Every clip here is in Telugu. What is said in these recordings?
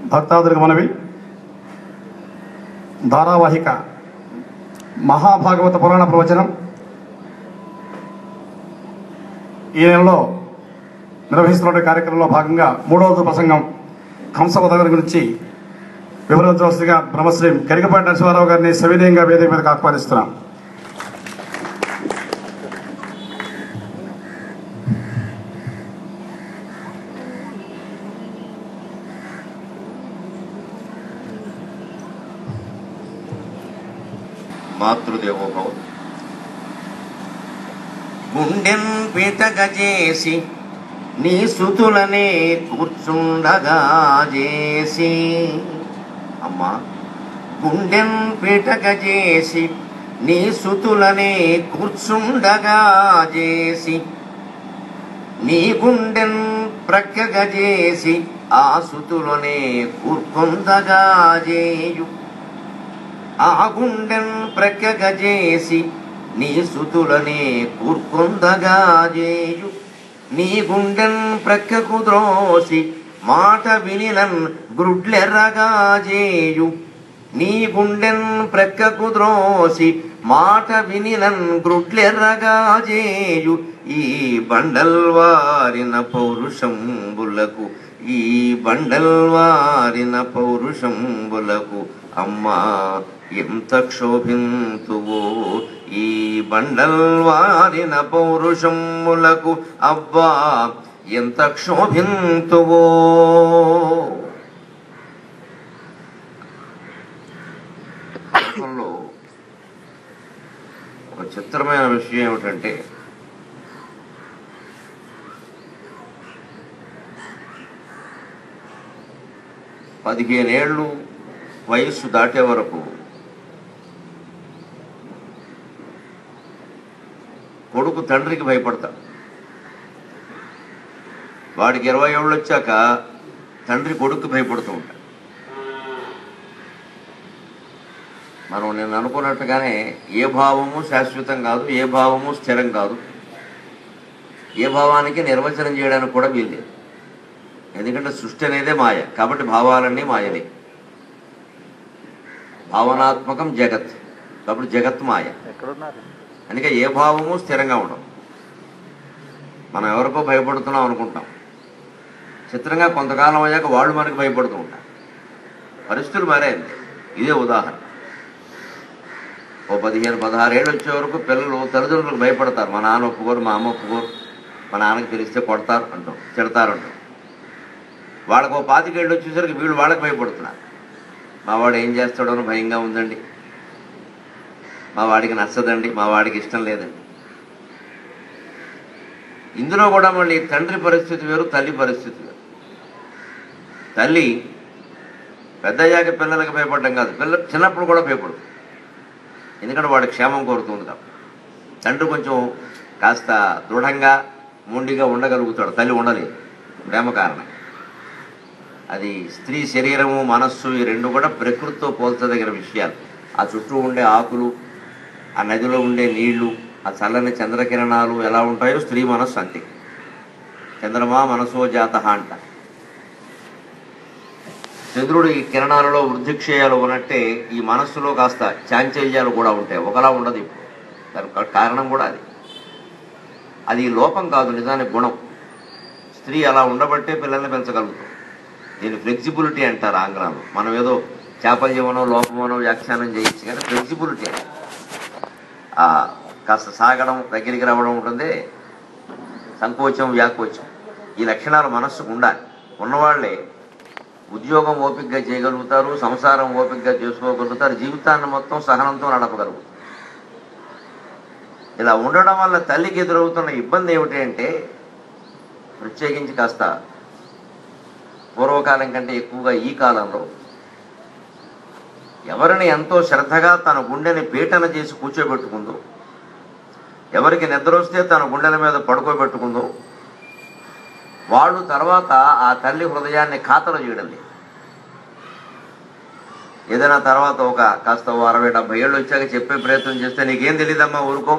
భక్తాదులకు మనవి ధారావాహిక మహాభాగవత పురాణ ప్రవచనం ఈ నెలలో నిర్వహిస్తున్న కార్యక్రమంలో భాగంగా మూడవ ప్రసంగం కంసవదగర గురించి వివరించవలసిందిగా బ్రహ్మశ్రీ కరికపాటి నరసింహారావు గారిని సవినయంగా వేదిక మీదకి ఆహ్వానిస్తున్నాం మాతృదేవోభవ గుండెన్ పీటక చేసి నీ సుతులనే కూర్చుండగా చేసి అమ్మా గుండెన్ పీటక చేసి నీ సుతులనే కూర్చుండగా చేసి నీ గుండెన్ ప్రక్కగ చేసి ఆ సుతులనే కూర్కొందగా చేయు ఆ గుండెన్ ప్రక్కగ చేసి నీ సుతులనే కూర్కొందగా చేయు నీ గుండెన్ ప్రక్కకు ద్రోసి మాట వినిలన్ గ్రుడ్లెర్రగా చేయు నీ గుండెన్ ప్రక్కకు ద్రోసి మాట వినిలన్ గ్రుడ్లెర్రగా చేయు ఈ బండల్ వారిన పౌరుషంబులకు ఈ బండల్ వారిన పౌరుషంబులకు అమ్మా ఎంత క్షోభింతువో ఈ బండల్ వారిన పౌరుషములకు అబ్బా ఎంత క్షోభింతువో లోకంలో ఒక చిత్రమైన విషయం ఏమిటంటే పదిహేనేళ్ళు వయస్సు దాటే వరకు కొడుకు తండ్రికి భయపడతాడు వాడికి ఇరవై ఏళ్ళు వచ్చాక తండ్రి కొడుకు భయపడుతూ ఉంటాడు మనం నేను అనుకున్నట్టుగానే ఏ భావము శాశ్వతం కాదు ఏ భావము స్థిరం కాదు ఏ భావానికి నిర్వచనం చేయడానికి కూడా వీల్లేదు ఎందుకంటే సృష్టి అనేదే మాయ కాబట్టి భావాలన్నీ మాయలే భావనాత్మకం జగత్ కాబట్టి జగత్ మాయ అందుకే ఏ భావము స్థిరంగా ఉండవు మనం ఎవరికో భయపడుతున్నాం అనుకుంటాం చిత్రంగా కొంతకాలం అయ్యాక వాళ్ళు మనకి భయపడుతూ ఉంటారు పరిస్థితులు మారాయండి ఇదే ఉదాహరణ ఓ పదిహేను పదహారేళ్ళు వచ్చే వరకు పిల్లలు తల్లిదండ్రులకు భయపడతారు మా నాన్న ఒప్పుకోరు మా అమ్మ ఒప్పుకోరు మా నాన్నకి తెలిస్తే కొడతారు అంటాం తిడతారు అంటాం వాళ్ళకు ఓ పాతికేళ్ళు వచ్చేసరికి వీళ్ళు వాళ్ళకి భయపడుతున్నారు మా వాడు ఏం చేస్తాడో అని భయంగా ఉందండి మా వాడికి నచ్చదండి మా వాడికి ఇష్టం లేదండి ఇందులో కూడా మళ్ళీ తండ్రి పరిస్థితి వేరు తల్లి పరిస్థితి వేరు తల్లి పెద్దయ్యాక పిల్లలకి భయపడడం కాదు పిల్ల చిన్నప్పుడు కూడా భయపడు ఎందుకంటే వాడి క్షేమం కోరుతుంది కాబట్టి తండ్రి కొంచెం కాస్త దృఢంగా మొండిగా ఉండగలుగుతాడు తల్లి ఉండలేదు ప్రేమ కారణం అది స్త్రీ శరీరము మనస్సు ఈ రెండు కూడా ప్రకృతితో పోల్చదగిన విషయాలు ఆ చుట్టూ ఉండే ఆకులు ఆ నదిలో ఉండే నీళ్లు ఆ చల్లని చంద్రకిరణాలు ఎలా ఉంటాయో స్త్రీ మనస్సు అంతే చంద్రమా మనసో జాత అంట చంద్రుడు ఈ కిరణాలలో వృద్ధిక్షయాలు ఉన్నట్టే ఈ మనస్సులో కాస్త చాంచల్యాలు కూడా ఉంటాయి ఒకలా ఉండదు ఇప్పుడు దానికి కారణం కూడా అది అది లోపం కాదు నిజానికి గుణం స్త్రీ అలా ఉండబట్టే పిల్లల్ని పెంచగలుగుతాం దీన్ని ఫ్లెక్సిబిలిటీ అంటారు ఆంగ్లంలో మనం ఏదో చాపల్యమనో లోపమనో వ్యాఖ్యానం చేయొచ్చు కానీ ఫ్లెక్సిబిలిటీ అంటే ఆ కాస్త సాగడం దగ్గరికి రావడం ఉంటుంది సంకోచం వ్యాకోచం ఈ లక్షణాలు మనస్సుకు ఉండాలి ఉన్నవాళ్లే ఉద్యోగం ఓపికగా చేయగలుగుతారు సంసారం ఓపికగా చేసుకోగలుగుతారు జీవితాన్ని మొత్తం సహనంతో నడపగలుగుతారు ఇలా ఉండడం వల్ల తల్లికి ఎదురవుతున్న ఇబ్బంది ఏమిటి అంటే ప్రత్యేకించి కాస్త పూర్వకాలం కంటే ఎక్కువగా ఈ కాలంలో ఎవరిని ఎంతో శ్రద్ధగా తన గుండెని పీటన చేసి కూర్చోబెట్టుకుందో ఎవరికి నిద్ర వస్తే తన గుండెల మీద పడుకోబెట్టుకుందో వాళ్ళు తర్వాత ఆ తల్లి హృదయాన్ని ఖాతరు చేయడం లేదు ఏదైనా తర్వాత ఒక కాస్త ఓ అరవై డెబ్బై ఏళ్ళు వచ్చాక చెప్పే ప్రయత్నం చేస్తే నీకేం తెలియదమ్మా ఊరుకో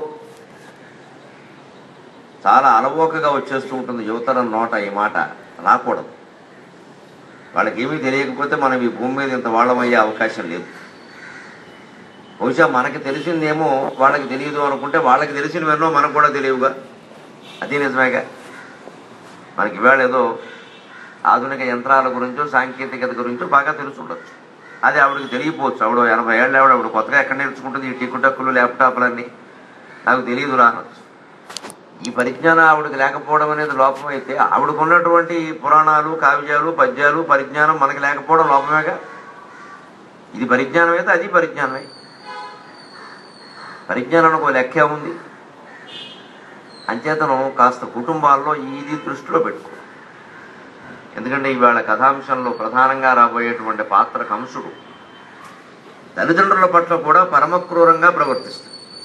చాలా అలవోకగా వచ్చేస్తూ ఉంటుంది యువతరం నోట ఈ మాట రాకూడదు వాళ్ళకి ఏమీ తెలియకపోతే మనం ఈ భూమి మీద ఇంత వాళ్ళమయ్యే అవకాశం లేదు బహుశా మనకి తెలిసిందేమో వాళ్ళకి తెలియదు అనుకుంటే వాళ్ళకి తెలిసినవెన్నో మనకు కూడా తెలియవుగా అది నిజమేగా మనకి ఇవాళ ఏదో ఆధునిక యంత్రాల గురించో సాంకేతికత గురించో బాగా తెలిసి ఉండొచ్చు అది ఆవిడకి తెలియపోవచ్చు ఆవిడ ఎనభై ఏళ్ళు ఆవిడ ఆవిడ కొత్తగా ఎక్కడ నేర్చుకుంటుంది ఈ టిక్కుటక్కులు ల్యాప్టాప్లన్నీ నాకు తెలియదు రానొచ్చు ఈ పరిజ్ఞానం ఆవిడకి లేకపోవడం అనేది లోపం అయితే ఆవిడకు ఉన్నటువంటి పురాణాలు కావ్యాలు పద్యాలు పరిజ్ఞానం మనకి లేకపోవడం లోపమేగా ఇది పరిజ్ఞానం అయితే అది పరిజ్ఞానమే పరిజ్ఞానానికి ఒక లెక్క ఉంది అంచేతను కాస్త కుటుంబాల్లో ఇది దృష్టిలో పెట్టుకో ఎందుకంటే ఇవాళ కథాంశంలో ప్రధానంగా రాబోయేటువంటి పాత్ర కంసుడు తల్లిదండ్రుల పట్ల కూడా పరమక్రూరంగా ప్రవర్తిస్తాడు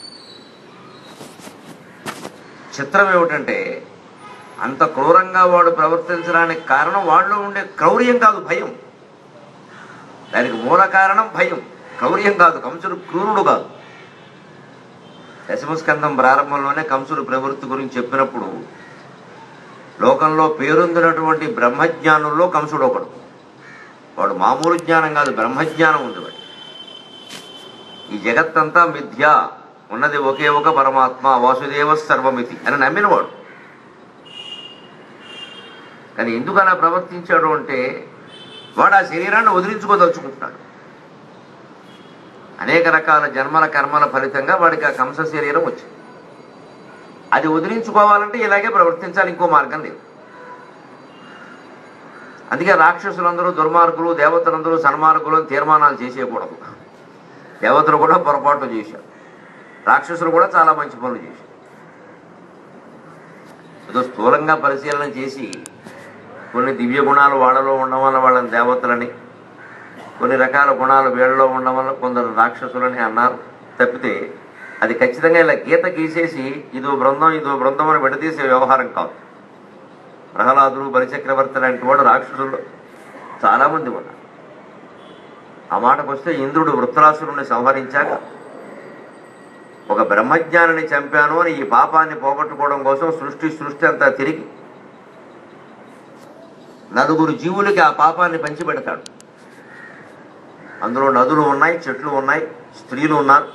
చిత్రం ఏమిటంటే అంత క్రూరంగా వాడు ప్రవర్తించడానికి కారణం వాళ్ళలో ఉండే క్రౌర్యం కాదు భయం దానికి మూల కారణం భయం క్రౌర్యం కాదు కంసుడు క్రూరుడు కాదు దశమస్కంధం ప్రారంభంలోనే కంసుడు ప్రవృత్తి గురించి చెప్పినప్పుడు లోకంలో పేరొందినటువంటి బ్రహ్మజ్ఞానుల్లో కంసుడు ఒకడు వాడు మామూలు జ్ఞానం కాదు బ్రహ్మజ్ఞానం ఉంది వాడు ఈ జగత్తంతా మిథ్య ఉన్నది ఒకే ఒక పరమాత్మ వాసుదేవ సర్వమితి అని నమ్మినవాడు కానీ ఎందుకు అలా ప్రవర్తించాడు అంటే వాడు ఆ శరీరాన్ని వదిలించుకోదలుచుకుంటున్నాడు అనేక రకాల జన్మల కర్మల ఫలితంగా వాడికి ఆ కంస శరీరం వచ్చింది అది వదిలించుకోవాలంటే ఇలాగే ప్రవర్తించాలి ఇంకో మార్గం లేదు అందుకే రాక్షసులందరూ దుర్మార్గులు దేవతలందరూ సన్మార్గులు అని తీర్మానాలు చేసేయకూడదు దేవతలు కూడా పొరపాటు చేశారు రాక్షసులు కూడా చాలా మంచి పనులు చేశారు ఏదో స్థూలంగా పరిశీలన చేసి కొన్ని దివ్య గుణాలు వాళ్ళలో ఉండడం వల్ల వాళ్ళని దేవతలని కొన్ని రకాల గుణాలు వీళ్ళలో ఉండడం వల్ల కొందరు రాక్షసులని అన్నారు తప్పితే అది ఖచ్చితంగా ఇలా గీత గీసేసి ఇదో బృందం ఇదో బృందం అని విడదీసే వ్యవహారం కాదు ప్రహ్లాదులు బలిచక్రవర్తి లాంటి వాడు రాక్షసులు చాలామంది ఉన్నారు ఆ మాటకు వస్తే ఇంద్రుడు వృత్రాసురుణ్ణి సంహరించాక ఒక బ్రహ్మజ్ఞానిని చంపాను అని ఈ పాపాన్ని పోగొట్టుకోవడం కోసం సృష్టి సృష్టి అంతా తిరిగి నలుగురు జీవులకి ఆ పాపాన్ని పంచిపెడతాడు అందులో నదులు ఉన్నాయి చెట్లు ఉన్నాయి స్త్రీలు ఉన్నారు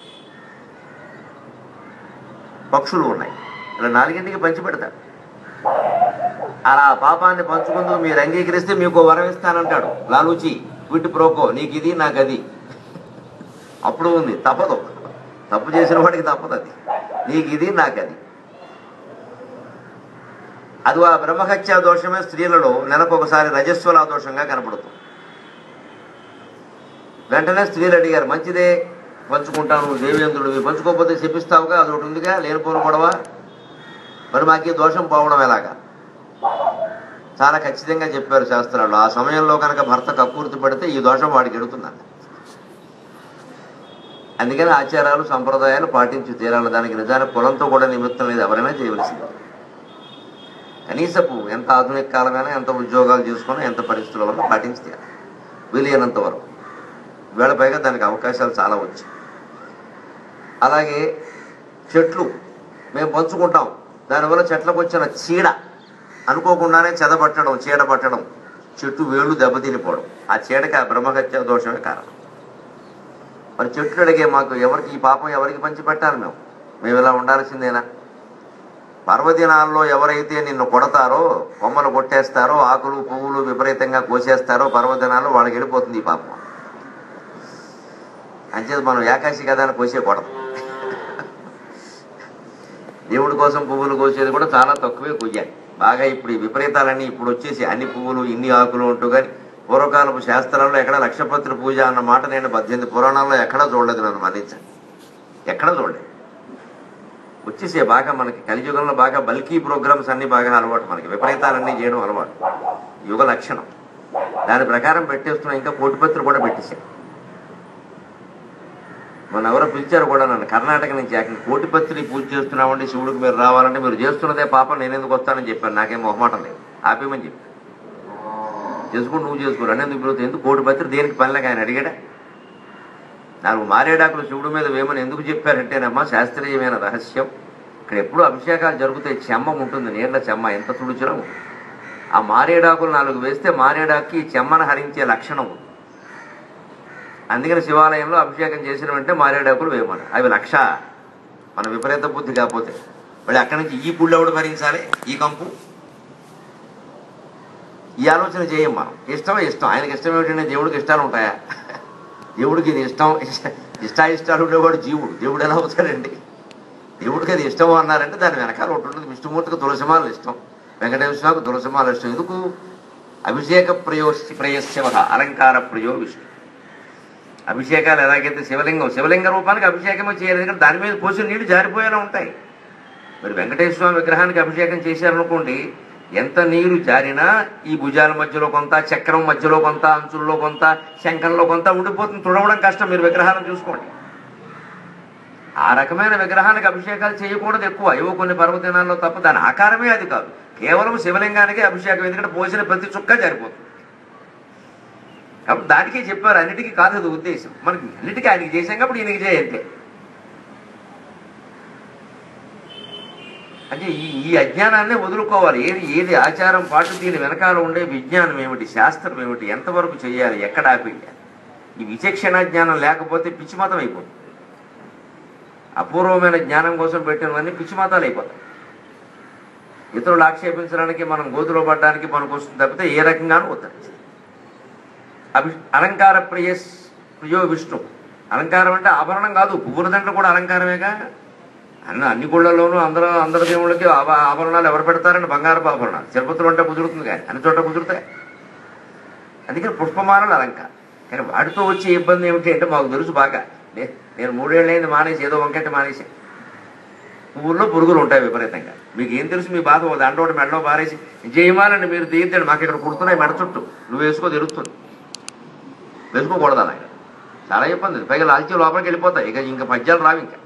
పక్షులు ఉన్నాయి ఇలా నాలుగింటికి పంచిపెడతాడు అలా ఆ పాపాన్ని పంచుకుందుకు మీరు అంగీకరిస్తే మీకు వరం ఇస్తానంటాడు లాలూచి వీటి ప్రోకో నీకు ఇది నాకు అది అప్పుడు ఉంది తప్పదు తప్పు చేసిన వాడికి తప్పదు అది నీకు ఇది నాకు అది అది ఆ బ్రహ్మహత్యా దోషమే స్త్రీలలో నెలకు ఒకసారి రజస్వల దోషంగా కనపడుతుంది వెంటనే స్త్రీలు అడిగారు మంచిదే పంచుకుంటాను దేవేంద్రుడివి పంచుకోకపోతే చెప్పిస్తావుగా అది ఒకటి ఉందిగా లేనిపోను గొడవ మరి మాకు ఈ దోషం పోవడం ఎలాగా చాలా ఖచ్చితంగా చెప్పారు శాస్త్రాలు ఆ సమయంలో కనుక భర్త కక్కుర్తి పడితే ఈ దోషం వాడికి ఎడుతుందంట అందుకని ఆచారాలు సంప్రదాయాలు పాటించి తీరాలి దానికి నిజానికి పొలంతో కూడా నిమిత్తం లేదు ఎవరైనా చేయవలసింది కనీసపు ఎంత ఆధునిక కాలమైనా ఎంత ఉద్యోగాలు చేసుకున్నా ఎంత పరిస్థితుల వల్ల పాటించి తీరాలి వీలైనంత వరకు వేళ పైగా దానికి అవకాశాలు చాలా వచ్చాయి అలాగే చెట్లు మేము పంచుకుంటాం దానివల్ల చెట్లకు వచ్చిన చీడ అనుకోకుండానే చెదపట్టడం చీడ పట్టడం చెట్టు వేళ్ళు దెబ్బతినిపోవడం ఆ చీడకి ఆ బ్రహ్మహత్య దోషమే కారణం మరి చెట్లు అడిగే మాకు ఎవరికి ఈ పాపం ఎవరికి పంచి పెట్టాలి మేము మేము ఇలా ఉండాల్సిందేనా పర్వదినాల్లో ఎవరైతే నిన్ను కొడతారో కొమ్మలు కొట్టేస్తారో ఆకులు పువ్వులు విపరీతంగా కోసేస్తారో పర్వదినాల్లో వాళ్ళకి వెళ్ళిపోతుంది ఈ పాపం అంచేది మనం ఏకాశి కదా అని కోసే కొడతాం దేవుడి కోసం పువ్వులు కోసేది కూడా చాలా తక్కువే కొయ్యాలి బాగా ఇప్పుడు ఈ విపరీతాలన్నీ ఇప్పుడు వచ్చేసి అన్ని పువ్వులు ఇన్ని ఆకులు ఉంటూ కానీ పూర్వకాలపు శాస్త్రాల్లో ఎక్కడ లక్షపత్రి పూజ అన్న మాట నేను పద్దెనిమిది పురాణాల్లో ఎక్కడా చూడలేదు నన్ను మన్నించండి ఎక్కడా చూడలేదు వచ్చేసే బాగా మనకి కలియుగంలో బాగా బల్కీ ప్రోగ్రామ్స్ అన్ని బాగా అలవాటు మనకి విపరీతాలన్నీ చేయడం అలవాటు యుగ లక్షణం దాని ప్రకారం పెట్టేస్తున్నా ఇంకా కోటిపత్రి కూడా పెట్టేశాను మన ఎవరో పిలిచారు కూడా నన్ను కర్ణాటక నుంచి అక్కడ కోటిపత్రి పూజ చేస్తున్నామండి శివుడికి మీరు రావాలంటే మీరు చేస్తున్నదే పాపం నేను ఎందుకు వస్తానని చెప్పాను నాకేం మొహమాటం లేదు ఆపేమని చెప్పి చేసుకుని నువ్వు చేసుకో రెండు ఎందుకు ఎందుకు కోటిపత్రి దేనికి పనిలేక ఆయన అడిగాడా నాలుగు మారేడాకులు శివుడి మీద వేమని ఎందుకు చెప్పారంటేనమ్మా శాస్త్రీయమైన రహస్యం ఇక్కడ ఎప్పుడు అభిషేకాలు జరుగుతాయి చెమ్మ ఉంటుంది నీళ్ళ చెమ్మ ఎంత తుడిచినా ఉంటుంది. ఆ మారేడాకులు నాలుగు వేస్తే మారేడాకి చెమ్మను హరించే లక్షణం ఉంది అందుకని శివాలయంలో అభిషేకం చేసిన వెంటనే మారేడాకులు వేయమని అవి లక్ష మన విపరీత బుద్ధి కాకపోతే మళ్ళీ అక్కడి నుంచి ఈ పుళ్ళు ఎవడు భరించాలి ఈ కంపు ఈ ఆలోచన చేయం మనం ఇష్టమే ఇష్టం ఆయనకి ఇష్టం ఏమిటంటే దేవుడికి ఇష్టాలు ఉంటాయా దేవుడికి ఇది ఇష్టం ఇష్ట- ఇష్టాయిష్టాలు ఉండేవాడు జీవుడు దేవుడు ఎలా అవుతాడండి దేవుడికి అది ఇష్టం అన్నారంటే దాని వెనకాల ఒకటి ఉంటుంది విష్ణుమూర్తికి తులసిమాల ఇష్టం వెంకటేశ్వర స్వామికి తులసిమాల ఇష్టం ఎందుకు అభిషేక ప్రయో ప్రయశివ అలంకార ప్రయో విష్ణు అభిషేకాలు ఎలాగైతే శివలింగం శివలింగ రూపానికి అభిషేకమే చేయలేదు ఎందుకంటే దాని మీద పోసిన నీళ్లు జారిపోయేలా ఉంటాయి మరి వెంకటేశ్వర స్వామి విగ్రహానికి అభిషేకం చేశారనుకోండి ఎంత నీరు జారినా ఈ భుజాల మధ్యలో కొంత చక్రం మధ్యలో కొంత అంచుల్లో కొంత శంఖంలో కొంత ఉండిపోతుంది తుడవడం కష్టం మీరు విగ్రహాలను చూసుకోండి ఆ రకమైన విగ్రహానికి అభిషేకాలు చేయకూడదు ఎక్కువ ఏవో కొన్ని పర్వదినాల్లో తప్ప దాని ఆకారమే అది కాదు కేవలం శివలింగానికి అభిషేకం ఎందుకంటే పోసిన ప్రతి చుక్క జారిపోతుంది కాబట్టి దానికే చెప్పారు అన్నిటికీ కాదు అది ఉద్దేశం మనకి అన్నిటికీ ఆయనకి చేశాం కాబట్టి ఈయనకి చేయంతే అంటే ఈ ఈ అజ్ఞానాన్ని వదులుకోవాలి ఏది ఏది ఆచారం పాటు దీని వెనకాల ఉండే విజ్ఞానం ఏమిటి శాస్త్రం ఏమిటి ఎంతవరకు చేయాలి ఎక్కడ ఆపేయాలి ఈ విచక్షణ జ్ఞానం లేకపోతే పిచ్చి మతం అయిపోతుంది అపూర్వమైన జ్ఞానం కోసం పెట్టినవన్నీ పిచ్చి మతాలు అయిపోతాయి ఇతరులు ఆక్షేపించడానికి మనం గోతులో పడడానికి మనకు వస్తుంది తప్పితే ఏ రకంగానూ ఉత్తరించదు అభి అలంకార ప్రియ ప్రియో విష్ణు అలంకారం అంటే ఆభరణం కాదు పువ్వుల దండ కూడా అలంకారమేగా అన్న అన్ని గుళ్ళలోనూ అందరూ అందరి దేవుళ్ళకి ఆభ- ఆభరణాలు ఎవరు పెడతారండి బంగారపు ఆభరణాలు తిరుపతిలో అంటే కుదురుతుంది కానీ అన్ని చోట్ల కుదురుతాయి అందుకని పుష్పమాలలు అలంకారం కానీ వాటితో వచ్చే ఇబ్బంది ఏమిటి అంటే మాకు తెలుసు బాగా నే- నేను మూడేళ్ళైంది మానేసి ఏదో వంకెట్ట మానేసి పువ్వుల్లో పురుగులు ఉంటాయి విపరీతంగా మీకు ఏం తెలుసు మీ బాధ ఓ దండ ఒకటి మెడలో పారేసి జయమాలని మీరు తీయద్దండి మాకు ఇక్కడ కుడుతున్నాయి మెడ చుట్టూ నువ్వు వేసుకో తెలుస్తుంది వేసుకోకూడదు అలాగే చాలా ఇబ్బంది పైగా లాల్చీ లోపలికి వెళ్ళిపోతాయి ఇక ఇంకా పద్యాలు రావు ఇంకా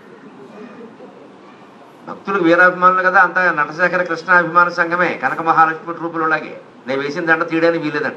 భక్తులకు వీరాభిమానులు కదా అంతా నటశేఖర కృష్ణ అభిమాన సంఘమే కనక మహాలక్ష్మి రూపులలాగే నేను వేసిన దండ తీయడానికి వీలేదంట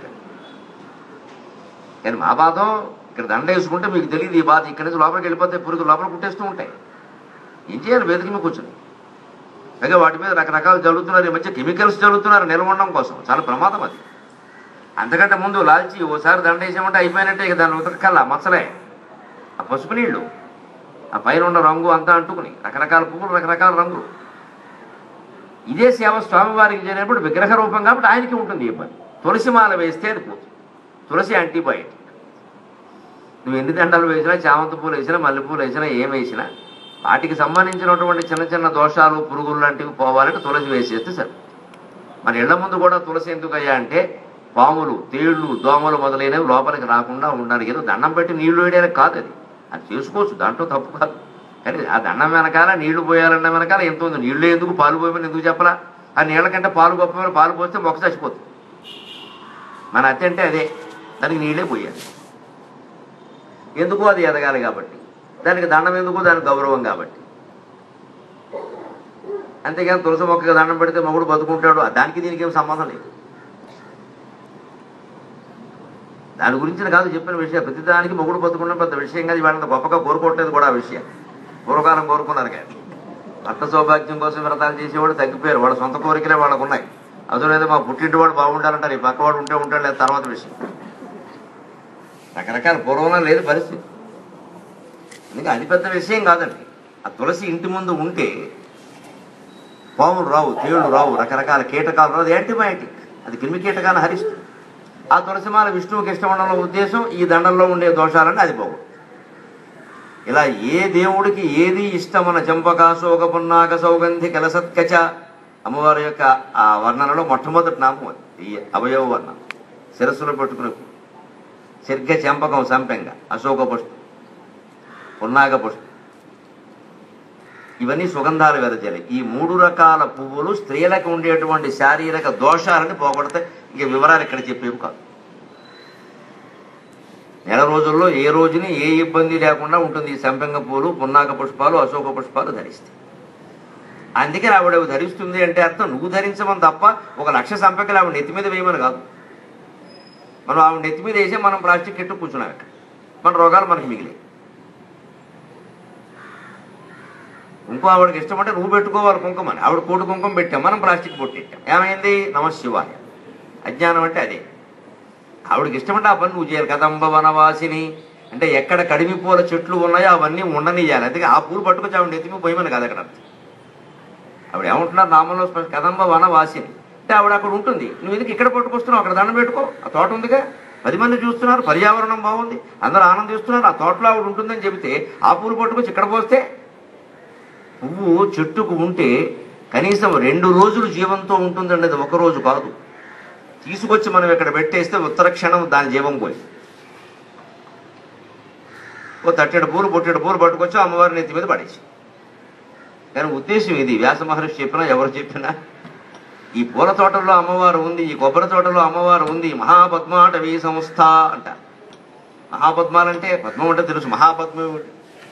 కానీ మా బాధ ఇక్కడ దండ వేసుకుంటే మీకు తెలియదు ఈ బాధ ఇక్కడి నుంచి లోపలికి వెళ్ళిపోతే పురుగు లోపల కుట్టేస్తూ ఉంటాయి ఏం చేయాలి వేదిక మీద కూర్చొని పైగా వాటి మీద రకరకాలు జరుగుతున్నారు ఈ మధ్య కెమికల్స్ జరుగుతున్నారు నిలవడం కోసం చాలా ప్రమాదం అది అంతకంటే ముందు లాల్చి ఓసారి దండ వేసామంటే అయిపోయినట్టే ఇక దాన్ని ఉతకల్లా మచ్చలే ఆ పసుపు నీళ్లు ఆ పైన ఉన్న రంగు అంతా అంటుకుని రకరకాల పువ్వులు రకరకాల రంగులు ఇదే సేవ స్వామివారికి చేరినప్పుడు విగ్రహ రూపం కాబట్టి ఆయనకి ఉంటుంది ఈ ఇబ్బంది తులసి మాల వేస్తే అది పోతుంది తులసి యాంటీబయాటిక్ నువ్వు ఎన్ని దండలు వేసినా చామంతి పూలు వేసినా మల్లెపూలు వేసినా ఏం వేసినా వాటికి సంబంధించినటువంటి చిన్న చిన్న దోషాలు పురుగులు లాంటివి పోవాలంటే తులసి వేసేస్తే సరే మన ఇళ్ల ముందు కూడా తులసి ఎందుకు అయ్యా అంటే పాములు తేళ్లు దోమలు మొదలైనవి లోపలికి రాకుండా ఉండాలి ఏదో దండం పెట్టి నీళ్లు వేయడానికి కాదు అది అది చేసుకోవచ్చు దాంట్లో తప్పు కాదు కానీ ఆ దండం వెనకాల నీళ్లు పోయాలన్న వెనకాల ఎంత ఉంది నీళ్లు ఎందుకు పాలు పోయమని ఎందుకు చెప్పలా ఆ నీళ్ళ కంటే పాలు గొప్ప పాలు పోస్తే మొక్క చచ్చిపోతుంది మన అత్త అంటే అదే దానికి నీళ్ళే పోయాలి ఎందుకు అది ఎదగాలి కాబట్టి దానికి దండం ఎందుకు దానికి గౌరవం కాబట్టి అంతేగాని తులసి మొక్కకి దండం పెడితే మొగుడు బతుకుంటాడు దానికి దీనికి ఏం సంబంధం లేదు దాని గురించి కాదు చెప్పిన విషయం ప్రతిదానికి మొగుడు బతుకున్న పెద్ద విషయం కాదు వాళ్ళంత గొప్పగా కోరుకోవట్లేదు కూడా ఆ విషయం పూర్వకాలం కోరుకున్నారు కానీ భర్త సౌభాగ్యం కోసం వ్రతాలు చేసేవాడు తగ్గిపోయారు వాళ్ళ సొంత కోరికలే వాళ్ళకు ఉన్నాయి అదేదో మా పుట్టింటి వాడు బాగుండాలంటారు ఈ పక్కవాడు ఉంటే ఉంటాడు లేదు తర్వాత విషయం రకరకాల పూర్వంలో లేదు పరిస్థితి అందుకే అది పెద్ద విషయం కాదండి ఆ తులసి ఇంటి ముందు ఉంటే పాములు రావు తేళ్లు రావు రకరకాల కీటకాలు రావు అది యాంటీబయాటిక్ అది క్రిమి కీటకాన్ని హరిస్తుంది ఆ తులసిమాల విష్ణువుకి ఇష్టం ఉండడం ఉద్దేశం ఈ దండంలో ఉండే దోషాలని అది పోగు ఇలా ఏ దేవుడికి ఏది ఇష్టమన చంపకాశోక పున్నాక సౌగంధి కలసత్కచ అమ్మవారి యొక్క ఆ వర్ణనలో మొట్టమొదటి నామం అది ఈ అవయవ వర్ణం శిరస్సులో పెట్టుకునే శర్గ చెంపకం సంపెంగ అశోక పుష్పం పున్నాగ పుష్పం ఇవన్నీ సుగంధాలు వెదజలి ఈ మూడు రకాల పువ్వులు స్త్రీలకు ఉండేటువంటి శారీరక దోషాలని పోగొడతాయి ఇక వివరాలు ఇక్కడ చెప్పేవి కాదు నెల రోజుల్లో ఏ రోజుని ఏ ఇబ్బంది లేకుండా ఉంటుంది ఈ సంపెంగ పూలు పున్నాగ పుష్పాలు అశోక పుష్పాలు ధరిస్తాయి అందుకే ఆవిడ అవి ధరిస్తుంది అంటే అర్థం నువ్వు ధరించమని తప్ప ఒక లక్ష సంపెంగలు ఆవిడ నెత్తి మీద వేయమని కాదు మనం ఆవిడ నెత్తి మీద వేసి మనం ప్లాస్టిక్ ఎట్టు కూర్చున్నాం ఇక్కడ మన రోగాలు మనకి మిగిలాయి ఇంకో ఆవిడకి ఇష్టం అంటే నువ్వు పెట్టుకోవాలి కుంకుమని ఆవిడ కోటి కుంకుమ పెట్టాం మనం ప్లాస్టిక్ పొట్టెట్టాం ఏమైంది నమ శివాయ అజ్ఞానం అంటే అదే ఆవిడకి ఇష్టమంటే ఆ పని నువ్వు చేయాలి కదంబ వనవాసిని అంటే ఎక్కడ కడిమి పూల చెట్లు ఉన్నాయో అవన్నీ ఉండనియాలి అందుకే ఆ పూలు పట్టుకొచ్చి ఆవిడ ఎత్తిమి పోయమని కాదు అక్కడ అర్థం. ఆవిడ ఏమంటున్నారు నామంలో స్పష్ట కదంబ వనవాసిని అంటే ఆవిడ అక్కడ ఉంటుంది నువ్వు ఎందుకు ఇక్కడ పట్టుకొస్తున్నావు అక్కడ దండం పెట్టుకో ఆ తోట ఉందిగా పది మంది చూస్తున్నారు పర్యావరణం బాగుంది అందరూ ఆనందిస్తున్నారు ఆ తోటలో ఆవిడ ఉంటుందని చెబితే ఆ పూలు పట్టుకొచ్చి ఇక్కడ పోస్తే పువ్వు చెట్టుకు ఉంటే కనీసం రెండు రోజులు జీవంతో ఉంటుందండి అది ఒక రోజు కాదు తీసుకొచ్చి మనం ఇక్కడ పెట్టేస్తే ఉత్తర క్షణం దాని జీవం పోయి ఓ తట్టెడు పూలు పొట్టెడు పూలు పట్టుకొచ్చి అమ్మవారి నెత్తి మీద పడేసి కానీ ఉద్దేశం ఇది వ్యాస మహర్షి చెప్పినా ఎవరు చెప్పినా ఈ పూల తోటలో అమ్మవారు ఉంది ఈ కొబ్బరి తోటలో అమ్మవారు ఉంది మహాపద్మాటవీ సంస్థ అంట మహాపద్మాలంటే పద్మం అంటే తెలుసు మహాపద్మం ఏమిటి?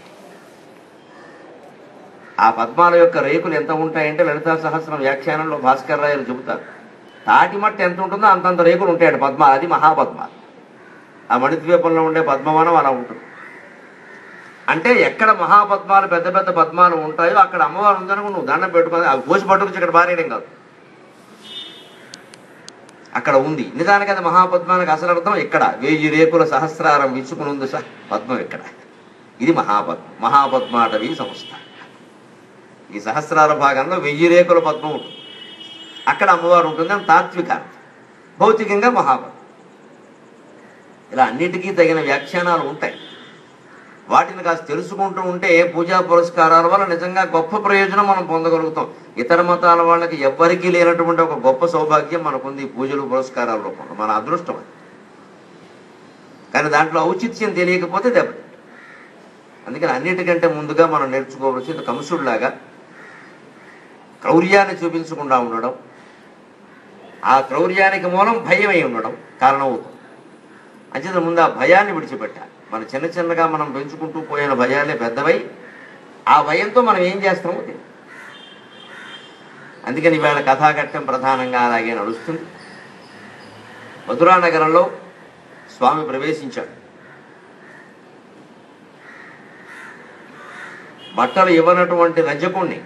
ఆ పద్మాల యొక్క రేకులు ఎంత ఉంటాయంటే లలితా సహస్రం వ్యాఖ్యానంలో భాస్కర్ రాయలు చెబుతారు తాటి మట్టి ఎంత ఉంటుందో అంతంత రేకులు ఉంటాయండి పద్మ అది మహాపద్మ ఆ మణిద్వీపంలో ఉండే పద్మవనం అలా ఉంటుంది అంటే ఎక్కడ మహాపద్మాలు పెద్ద పెద్ద పద్మాలు ఉంటాయో అక్కడ అమ్మవారు ఉందనుకో నువ్వు దండం పెట్టుకొని అవి కోసి పట్టుకొచ్చి ఇక్కడ బారేయడం కాదు అక్కడ ఉంది నిజానికి అది మహాపద్మానికి అసలు అర్థం ఇక్కడ వెయ్యి రేకుల సహస్రారం విచ్చుకుని ఉంది సహ పద్మం ఇక్కడ ఇది మహాపద్మం మహాపద్మాటవీ సంస్థ ఈ సహస్రాల భాగంలో వెయ్యి రేకుల పద్మం ఉంటుంది అక్కడ అమ్మవారు ఉంటుంది అని తాత్విక అర్థం. భౌతికంగా మహాపద్మం ఇలా అన్నిటికీ తగిన వ్యాఖ్యానాలు ఉంటాయి వాటిని కాస్త తెలుసుకుంటూ ఉంటే పూజా పురస్కారాల వల్ల నిజంగా గొప్ప ప్రయోజనం మనం పొందగలుగుతాం ఇతర మతాల వాళ్ళకి ఎవ్వరికీ లేనటువంటి ఒక గొప్ప సౌభాగ్యం మనకుంది ఈ పూజలు పురస్కారాల రూపంలో మన అదృష్టం అది కానీ దాంట్లో ఔచిత్యం తెలియకపోతే దెబ్బ అందుకని అన్నిటికంటే ముందుగా మనం నేర్చుకోవలసింది కంసుడిలాగా క్రౌర్యాన్ని చూపించకుండా ఉండడం ఆ క్రౌర్యానికి మూలం భయమై ఉండడం కారణమవుతుంది అంచేత ముందు ఆ భయాన్ని విడిచిపెట్టాలి మన చిన్న చిన్నగా మనం పెంచుకుంటూ పోయిన భయాలే పెద్దవై ఆ భయంతో మనం ఏం చేస్తామో తెలియదు అందుకని ఇవాళ కథాఘట్టం ప్రధానంగా అలాగే నడుస్తుంది మధురా నగరంలో స్వామి ప్రవేశించాడు బట్టలు ఇవ్వనటువంటి రజకుణ్ణి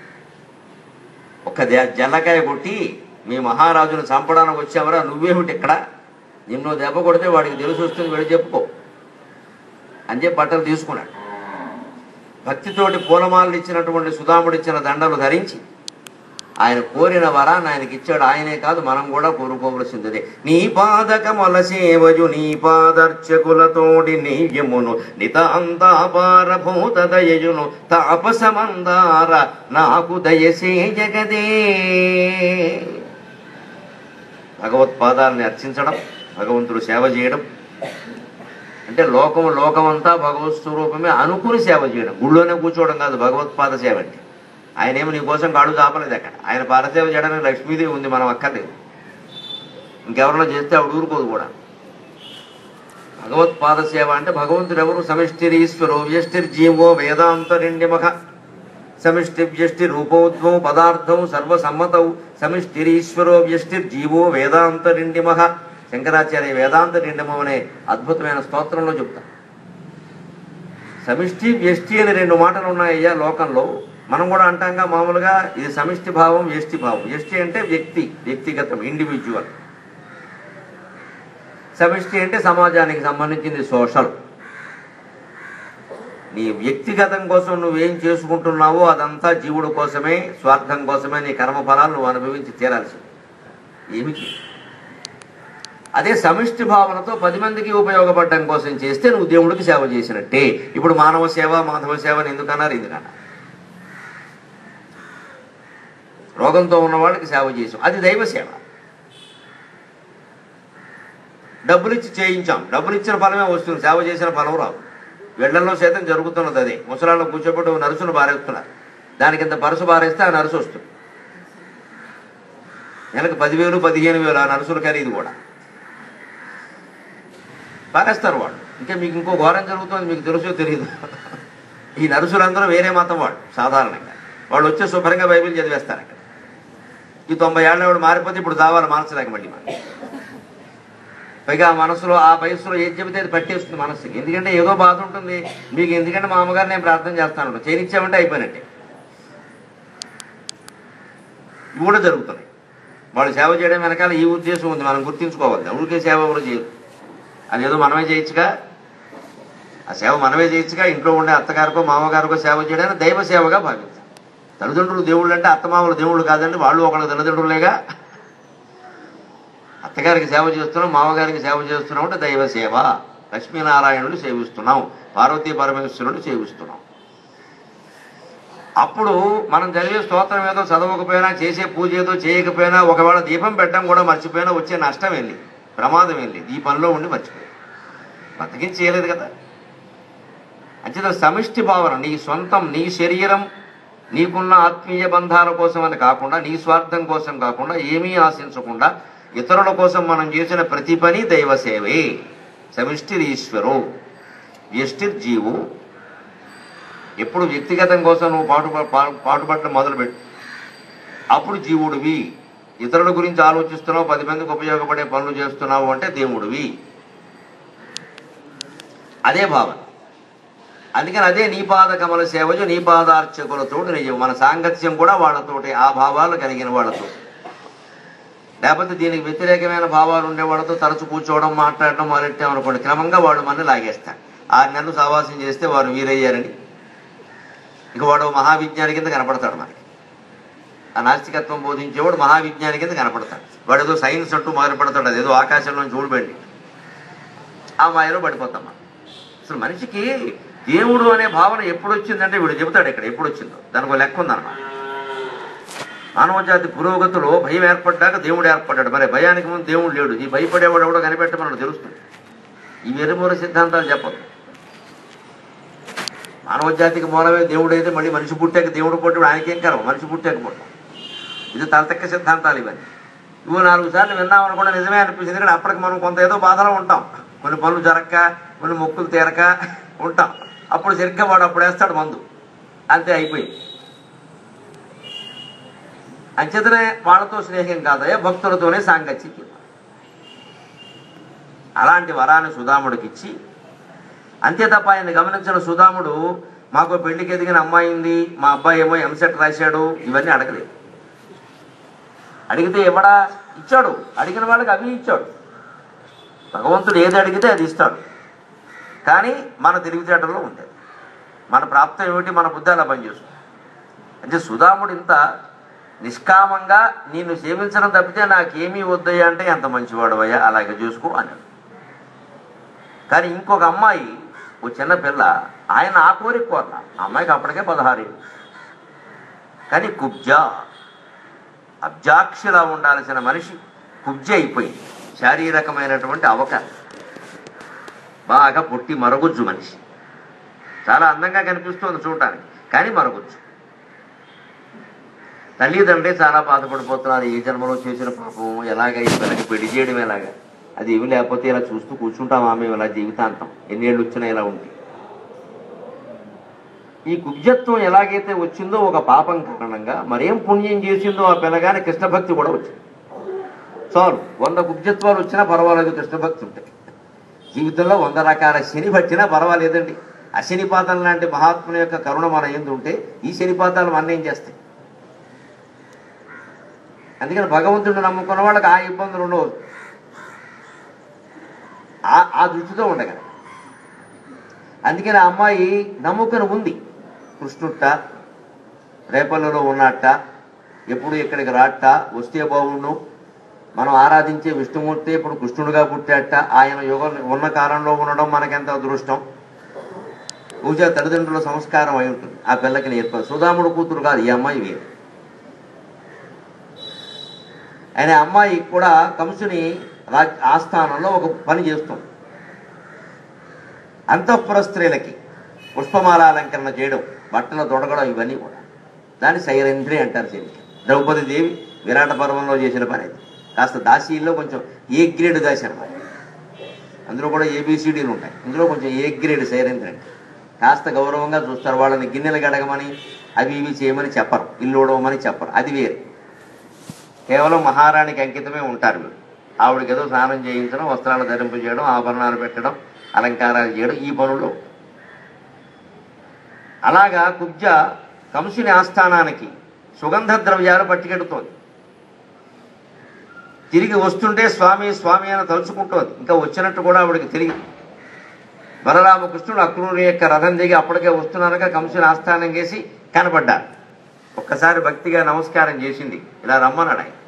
ఒక దే- జల్లకాయ కొట్టి మీ మహారాజును చంపడానికి వచ్చావరా నువ్వేమిటి ఇక్కడ నిన్ను దెబ్బ కొడితే వాడికి తెలిసి వస్తుంది వెళ్ళి చెప్పుకో అని చెప్పి బట్టలు తీసుకున్నాడు భక్తితోటి పూలమాలలు ఇచ్చినటువంటి సుధాముడు ఇచ్చిన దండలు ధరించి ఆయన కోరిన వరాన్ని ఆయనకి ఇచ్చాడు ఆయనే కాదు మనం కూడా కోరుకోవలసిందే నీ పాదకమల సేవయు నీ పాదర్చకులతోడి నీయమును నితాంతాపార భూత దయయును తాపసమందార నాకు దయసే జగదే భగవత్పాదాలని అర్చించడం భగవంతుడు సేవ చేయడం అంటే లోకం లోకమంతా భగవత్ స్వరూపమే అనుకుని సేవ చేయడం గుళ్ళోనే కూర్చోవడం కాదు భగవత్పాద సేవ అంటే ఆయన ఏమి నీ కోసం కాడు చాపలేదు అక్కడ ఆయన పారసేవ చేయడానికి లక్ష్మీదేవి ఉంది మనం అక్కర్లేదు ఇంకెవరైనా చేస్తే ఆవిడ ఊరుకోదు కూడా భగవత్పాద సేవ అంటే భగవంతుడు ఎవరు సమిష్టిరీశ్వరో వ్యష్టిర్జీవో వేదాంతరిండిమఖ సమిష్టి వ్యష్టి రూపోద్భవం పదార్థం సర్వసమ్మతౌ సమిష్టిరీశ్వరో వ్యష్టిర్జీవో వేదాంతరిండిమఖ శంకరాచార్య వేదాంత నిండమం అనే అద్భుతమైన స్తోత్రంలో చెప్తా సమిష్టి వ్యష్టి అని రెండు మాటలు ఉన్నాయ్యా లోకంలో మనం కూడా అంటాంగా మామూలుగా ఇది సమిష్టి భావం వ్యష్టి భావం వ్యష్టి అంటే వ్యక్తి వ్యక్తిగతం ఇండివిజువల్ సమిష్టి అంటే సమాజానికి సంబంధించింది సోషల్ నీ వ్యక్తిగతం కోసం నువ్వేం చేసుకుంటున్నావో అదంతా జీవుడు కోసమే స్వార్థం కోసమే నీ కర్మఫలాలు నువ్వు అనుభవించి తీరాల్సింది ఏమి చేయవు. అదే సమిష్టి భావనతో పది మందికి ఉపయోగపడడం కోసం చేస్తే నువ్వు దేవుడికి సేవ చేసినట్టే ఇప్పుడు మానవ సేవ మాధవ సేవని ఎందుకన్నారు ఎందుకన్నారు రోగంతో ఉన్న వాళ్ళకి సేవ చేసాం అది దైవ సేవ డబ్బులు ఇచ్చి చేయించాం డబ్బులు ఇచ్చిన ఫలమే వస్తుంది సేవ చేసిన ఫలం రాదు వెళ్ళల్లో సైతం జరుగుతున్నది అదే ముసలాళ్ళు కూర్చోబెట్టి ఓ నరుసును బారేస్తున్నారు దానికి ఇంత పరసు బారేస్తే ఆ నరుసు వస్తుంది నెలకు పదివేలు పదిహేను వేలు ఆ నరుసుల ఖరీదు కూడా పారేస్తారు వాళ్ళు ఇంకా మీకు ఇంకో ఘోరం జరుగుతుంది మీకు తెలుసో తెలియదు ఈ నరుసులందరూ వేరే మతం వాళ్ళు సాధారణంగా వాళ్ళు వచ్చే శుభ్రంగా బైబిల్ చదివేస్తారు అక్కడ ఈ తొంభై ఏళ్ళ వాడు మారిపోతే ఇప్పుడు దావాలి మార్చలేక మళ్ళీ మనం పైగా ఆ మనసులో ఆ వయసులో ఏది చెబితే అది పట్టేస్తుంది మనసుకి ఎందుకంటే ఏదో బాధ ఉంటుంది మీకు ఎందుకంటే మా అమ్మగారు నేను ప్రార్థన చేస్తాను చేయనిచ్చామంటే అయిపోయినట్టే ఇవి కూడా జరుగుతున్నాయి వాళ్ళు సేవ చేయడం వెనకాల ఈ ఉద్దేశం ఉంది మనం గుర్తించుకోవాలి ఊరికే సేవ ఎవరు చేయరు అదేదో మనమే చేయొచ్చుగా ఆ సేవ మనమే చేయొచ్చుగా ఇంట్లో ఉండే అత్తగారికో మామగారికో సేవ చేయడానికి దైవ సేవగా భావించాలి తల్లిదండ్రులు దేవుళ్ళు అంటే అత్తమామలు దేవుళ్ళు కాదండి వాళ్ళు ఒకళ్ళ తల్లిదండ్రులేగా అత్తగారికి సేవ చేస్తున్నాం మామగారికి సేవ చేస్తున్నాం అంటే దైవ సేవ లక్ష్మీనారాయణుడు సేవిస్తున్నాం పార్వతీ పరమేశ్వరుడు సేవిస్తున్నాం అప్పుడు మనం చదివే స్తోత్రం ఏదో చదవకపోయినా చేసే పూజ ఏదో చేయకపోయినా ఒకవేళ దీపం పెట్టడం కూడా మర్చిపోయినా వచ్చే నష్టం వెళ్ళి ప్రమాదం వెళ్ళి ఈ పనిలో ఉండి మర్చిపోయి బతికించి చేయలేదు కదా అంచేత సమిష్టి భావన నీ సొంతం నీ శరీరం నీకున్న ఆత్మీయ బంధాల కోసం అని కాకుండా నీ స్వార్థం కోసం కాకుండా ఏమీ ఆశించకుండా ఇతరుల కోసం మనం చేసిన ప్రతి పని దైవ సేవే సమిష్టిర్ ఈశ్వరు వ్యష్టిర్ జీవు ఎప్పుడు వ్యక్తిగతం కోసం నువ్వు పాటు పాటుపడటం మొదలుపెట్టు అప్పుడు జీవుడివి ఇతరుల గురించి ఆలోచిస్తున్నావు పది మందికి ఉపయోగపడే పనులు చేస్తున్నావు అంటే దేవుడివి అదే భావన అందుకని అదే నీ పాద కమల సేవజు నీ పాదార్చకులతో నిజం మన సాంగత్యం కూడా వాళ్ళతోటి ఆ భావాలు కలిగిన వాళ్ళతో లేకపోతే దీనికి వ్యతిరేకమైన భావాలు ఉండే వాళ్ళతో తరచు కూర్చోవడం మాట్లాడడం మొదలెట్టామనుకోండి క్రమంగా వాళ్ళు మన లాగేస్తారు ఆరు నెలలు సహవాసం చేస్తే వారు వీరయ్యారని ఇక వాడు మహావిజ్ఞాని కింద కనపడతాడు మనకి ఆ నాస్తికత్వం బోధించేవాడు మహావిజ్ఞాని కింద కనపడతాడు వాడు ఏదో సైన్స్ అంటూ మొదలు పెడతాడు అదేదో ఆకాశంలో చూడబెండి ఆ మాయలో పడిపోతాం మనం అసలు మనిషికి దేవుడు అనే భావన ఎప్పుడు వచ్చిందంటే వీడు చెబుతాడు ఇక్కడ ఎప్పుడు వచ్చిందో దానికి ఒక లెక్క ఉందన్నమాట మానవజాతి పురోగతిలో భయం ఏర్పడ్డాక దేవుడు ఏర్పడ్డాడు మరి భయానికి ముందు దేవుడు లేడు ఈ భయపడేవాడు ఎవడో కనిపెట్టమని తెలుస్తుంది ఈ వెరుమూల సిద్ధాంతాలు చెప్పదు మానవ జాతికి మూలమే దేవుడు అయితే మళ్ళీ మనిషి పుట్టాక దేవుడు పుట్టాడు ఆయనకేం కలవు మనిషి పుట్టాక పుట్టాం ఇది తలతక్క సిద్ధాంతాలు ఇవన్నీ ఇవి నాలుగు సార్లు విన్నామని కూడా నిజమే అనిపిస్తుంది కానీ అప్పటికి మనం కొంత ఏదో బాధలో ఉంటాం కొన్ని పనులు జరక్క కొన్ని మొక్కులు తీరక ఉంటాం అప్పుడు సరిగ్గా వాడు అప్పుడు వేస్తాడు మందు అంతే అయిపోయింది అంచేతనే వాళ్ళతో స్నేహం కాదయ్యా భక్తులతోనే సాంగత్యం అలాంటి వరాన్ని సుధాముడికి ఇచ్చి అంతే తప్ప ఆయన గమనించిన సుధాముడు మాకు పెళ్లికి ఎదిగిన అమ్మాయి ఉంది మా అబ్బాయి ఏమో ఎంసెట్ రాశాడు ఇవన్నీ అడగలేదు అడిగితే ఇవ్వడా ఇచ్చాడు అడిగిన వాళ్ళకి అవి ఇచ్చాడు భగవంతుడు ఏది అడిగితే అది ఇస్తాడు కానీ మన తెలివితేటల్లో ఉంది మన ప్రాప్తం ఏమిటి మన బుద్ధి అలా పనిచేస్తుంది అంటే సుధాముడు ఇంత నిష్కామంగా నిన్ను సేవించడం తప్పితే నాకేమీ వద్దయ్యా అంటే ఎంత మంచివాడు అలాగే చూసుకో అన్నాడు కానీ ఇంకొక అమ్మాయి ఓ చిన్న పిల్ల ఆయన ఆ కోరిక కోరల ఆ అమ్మాయికి అప్పటికే పదహారేళ్ళు కానీ కుబ్జ అబ్జాక్షిలా ఉండాల్సిన మనిషి కుబ్జ అయిపోయింది శారీరకమైనటువంటి అవకాశం బాగా పుట్టి మరగుజ్జు మనిషి చాలా అందంగా కనిపిస్తుంది చూడటానికి కానీ మరగుజ్జు తల్లిదండ్రులే చాలా బాధపడిపోతున్నారు ఏ జన్మలో చేసిన పాపం ఎలాగ ఈ పిల్లకి పెళ్లి చేయడం ఎలాగా అది ఏమి లేకపోతే ఇలా చూస్తూ కూర్చుంటాం ఆమె ఇలా జీవితాంతం ఎన్నేళ్ళు వచ్చినా ఇలా ఉంటే ఈ కుబ్జత్వం ఎలాగైతే వచ్చిందో ఒక పాపం కారణంగా మరేం పుణ్యం చేసిందో ఆ పిల్లగాని కృష్ణభక్తి కూడా వచ్చింది చాలు వంద కుబ్జత్వాలు వచ్చినా పర్వాలేదు కృష్ణభక్తి ఉంటాయి జీవితంలో వంద రకాల శని పట్టినా పర్వాలేదండి ఆ శనిపాతాలు లాంటి మహాత్ముని యొక్క కరుణ మన ఎందు ఉంటే ఈ శనిపాతాలు మన ఏం చేస్తాయి అందుకని భగవంతుడిని నమ్ముకున్న వాళ్ళకి ఆ ఇబ్బందులు ఉండవు ఆ- ఆ దృష్టితో ఉండగల అందుకని ఆ అమ్మాయి నమ్ముకుని ఉంది కృష్ణుట్ట రేపల్లలో ఉన్నట్ట ఎప్పుడు ఇక్కడికి రాట్ట వస్తే బాగుండు మనం ఆరాధించే విష్ణుమూర్తి ఇప్పుడు కృష్ణుడిగా పుట్టాట ఆయన యుగ ఉన్న కాలంలో ఉండడం మనకెంత అదృష్టం పూజ తల్లిదండ్రుల సంస్కారం అయి ఉంటుంది ఆ పిల్లకి నేర్పదు సుధాముడు కూతురు కాదు ఈ అమ్మాయి వేరు ఆయన అమ్మాయి కూడా కంసుని రాజ్ ఆస్థానంలో ఒక పని చేస్తుంది అంతఃపుర స్త్రీలకి పుష్పమాలాలంకరణ చేయడం బట్టలు తొడగడం ఇవన్నీ కూడా దాన్ని శైరేంద్రి అంటారు దీనికి ద్రౌపది దేవి విరాట పర్వంలో చేసిన పని అది కాస్త దాసీల్లో కొంచెం ఏ గ్రేడ్ దాసి అనమాట అందులో కూడా ఏబిసిడీలు ఉంటాయి ఇందులో కొంచెం ఏ గ్రేడ్ శైరేంద్రి అంటే కాస్త గౌరవంగా చూస్తారు వాళ్ళని గిన్నెలు గడగమని అవి ఇవి చేయమని చెప్పరు ఇల్లు ఉడవమని చెప్పరు అది వేరే కేవలం మహారాణికి అంకితమే ఉంటారు వీళ్ళు ఆవిడకి ఏదో స్నానం చేయించడం వస్త్రాలు ధరింపు చేయడం ఆభరణాలు పెట్టడం అలంకారాలు చేయడం ఈ పనులు అలాగా కుబ్జ కంసుని ఆస్థానానికి సుగంధ ద్రవ్యాలు పట్టుకెడుతోంది తిరిగి వస్తుంటే స్వామి స్వామి అని తలుచుకుంటోంది ఇంకా వచ్చినట్టు కూడా ఆవిడకి తెలియదు బలరామకృష్ణుడు అక్రూరి యొక్క రథం దిగి అప్పటికే వస్తున్నానుగా కంసుని ఆస్థానం చేసి కనపడ్డారు ఒక్కసారి భక్తిగా నమస్కారం చేసింది ఇలా రమ్మన్నాడు ఆయన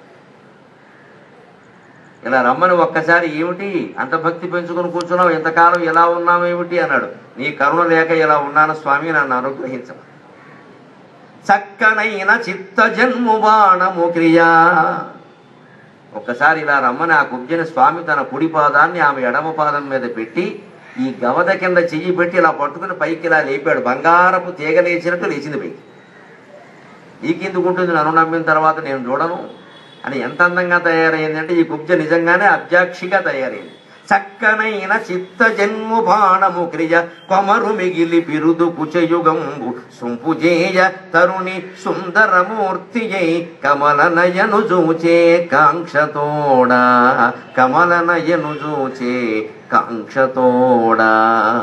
ఇలా రమ్మని ఒక్కసారి ఏమిటి అంత భక్తి పెంచుకుని కూర్చున్నావు ఎంతకాలం ఎలా ఉన్నావు ఏమిటి అన్నాడు నీ కరుణ లేక ఇలా ఉన్నాను స్వామి నన్ను అనుగ్రహించవు చక్కనైన చిత్త జన్ము బాణము క్రియా ఒక్కసారి ఇలా రమ్మని ఆ కుబ్జని స్వామి తన కుడి పాదాన్ని ఆమె ఎడమ పాదం మీద పెట్టి ఈ గవద కింద చెయ్యి పెట్టి ఇలా పట్టుకుని పైకి ఇలా లేపాడు బంగారపు తీగ లేచినట్టు లేచింది పైకి నీకెందుకు ఉంటుంది నన్ను నమ్మిన తర్వాత నేను చూడను అని ఎంత అందంగా తయారైందంటే ఈ కుబ్జ నిజంగానే అబ్జాక్షిగా తయారైంది చక్కనైన చిత్త జన్ము బాణము క్రియ కొమరు మిగిలి పిరుదు కుచయుగంబు సుంపుజేయ తరుణి సుందరమూర్తి కమల నయను జూచే కాంక్షతోడా కమల నయను జూచే కాంక్షతోడా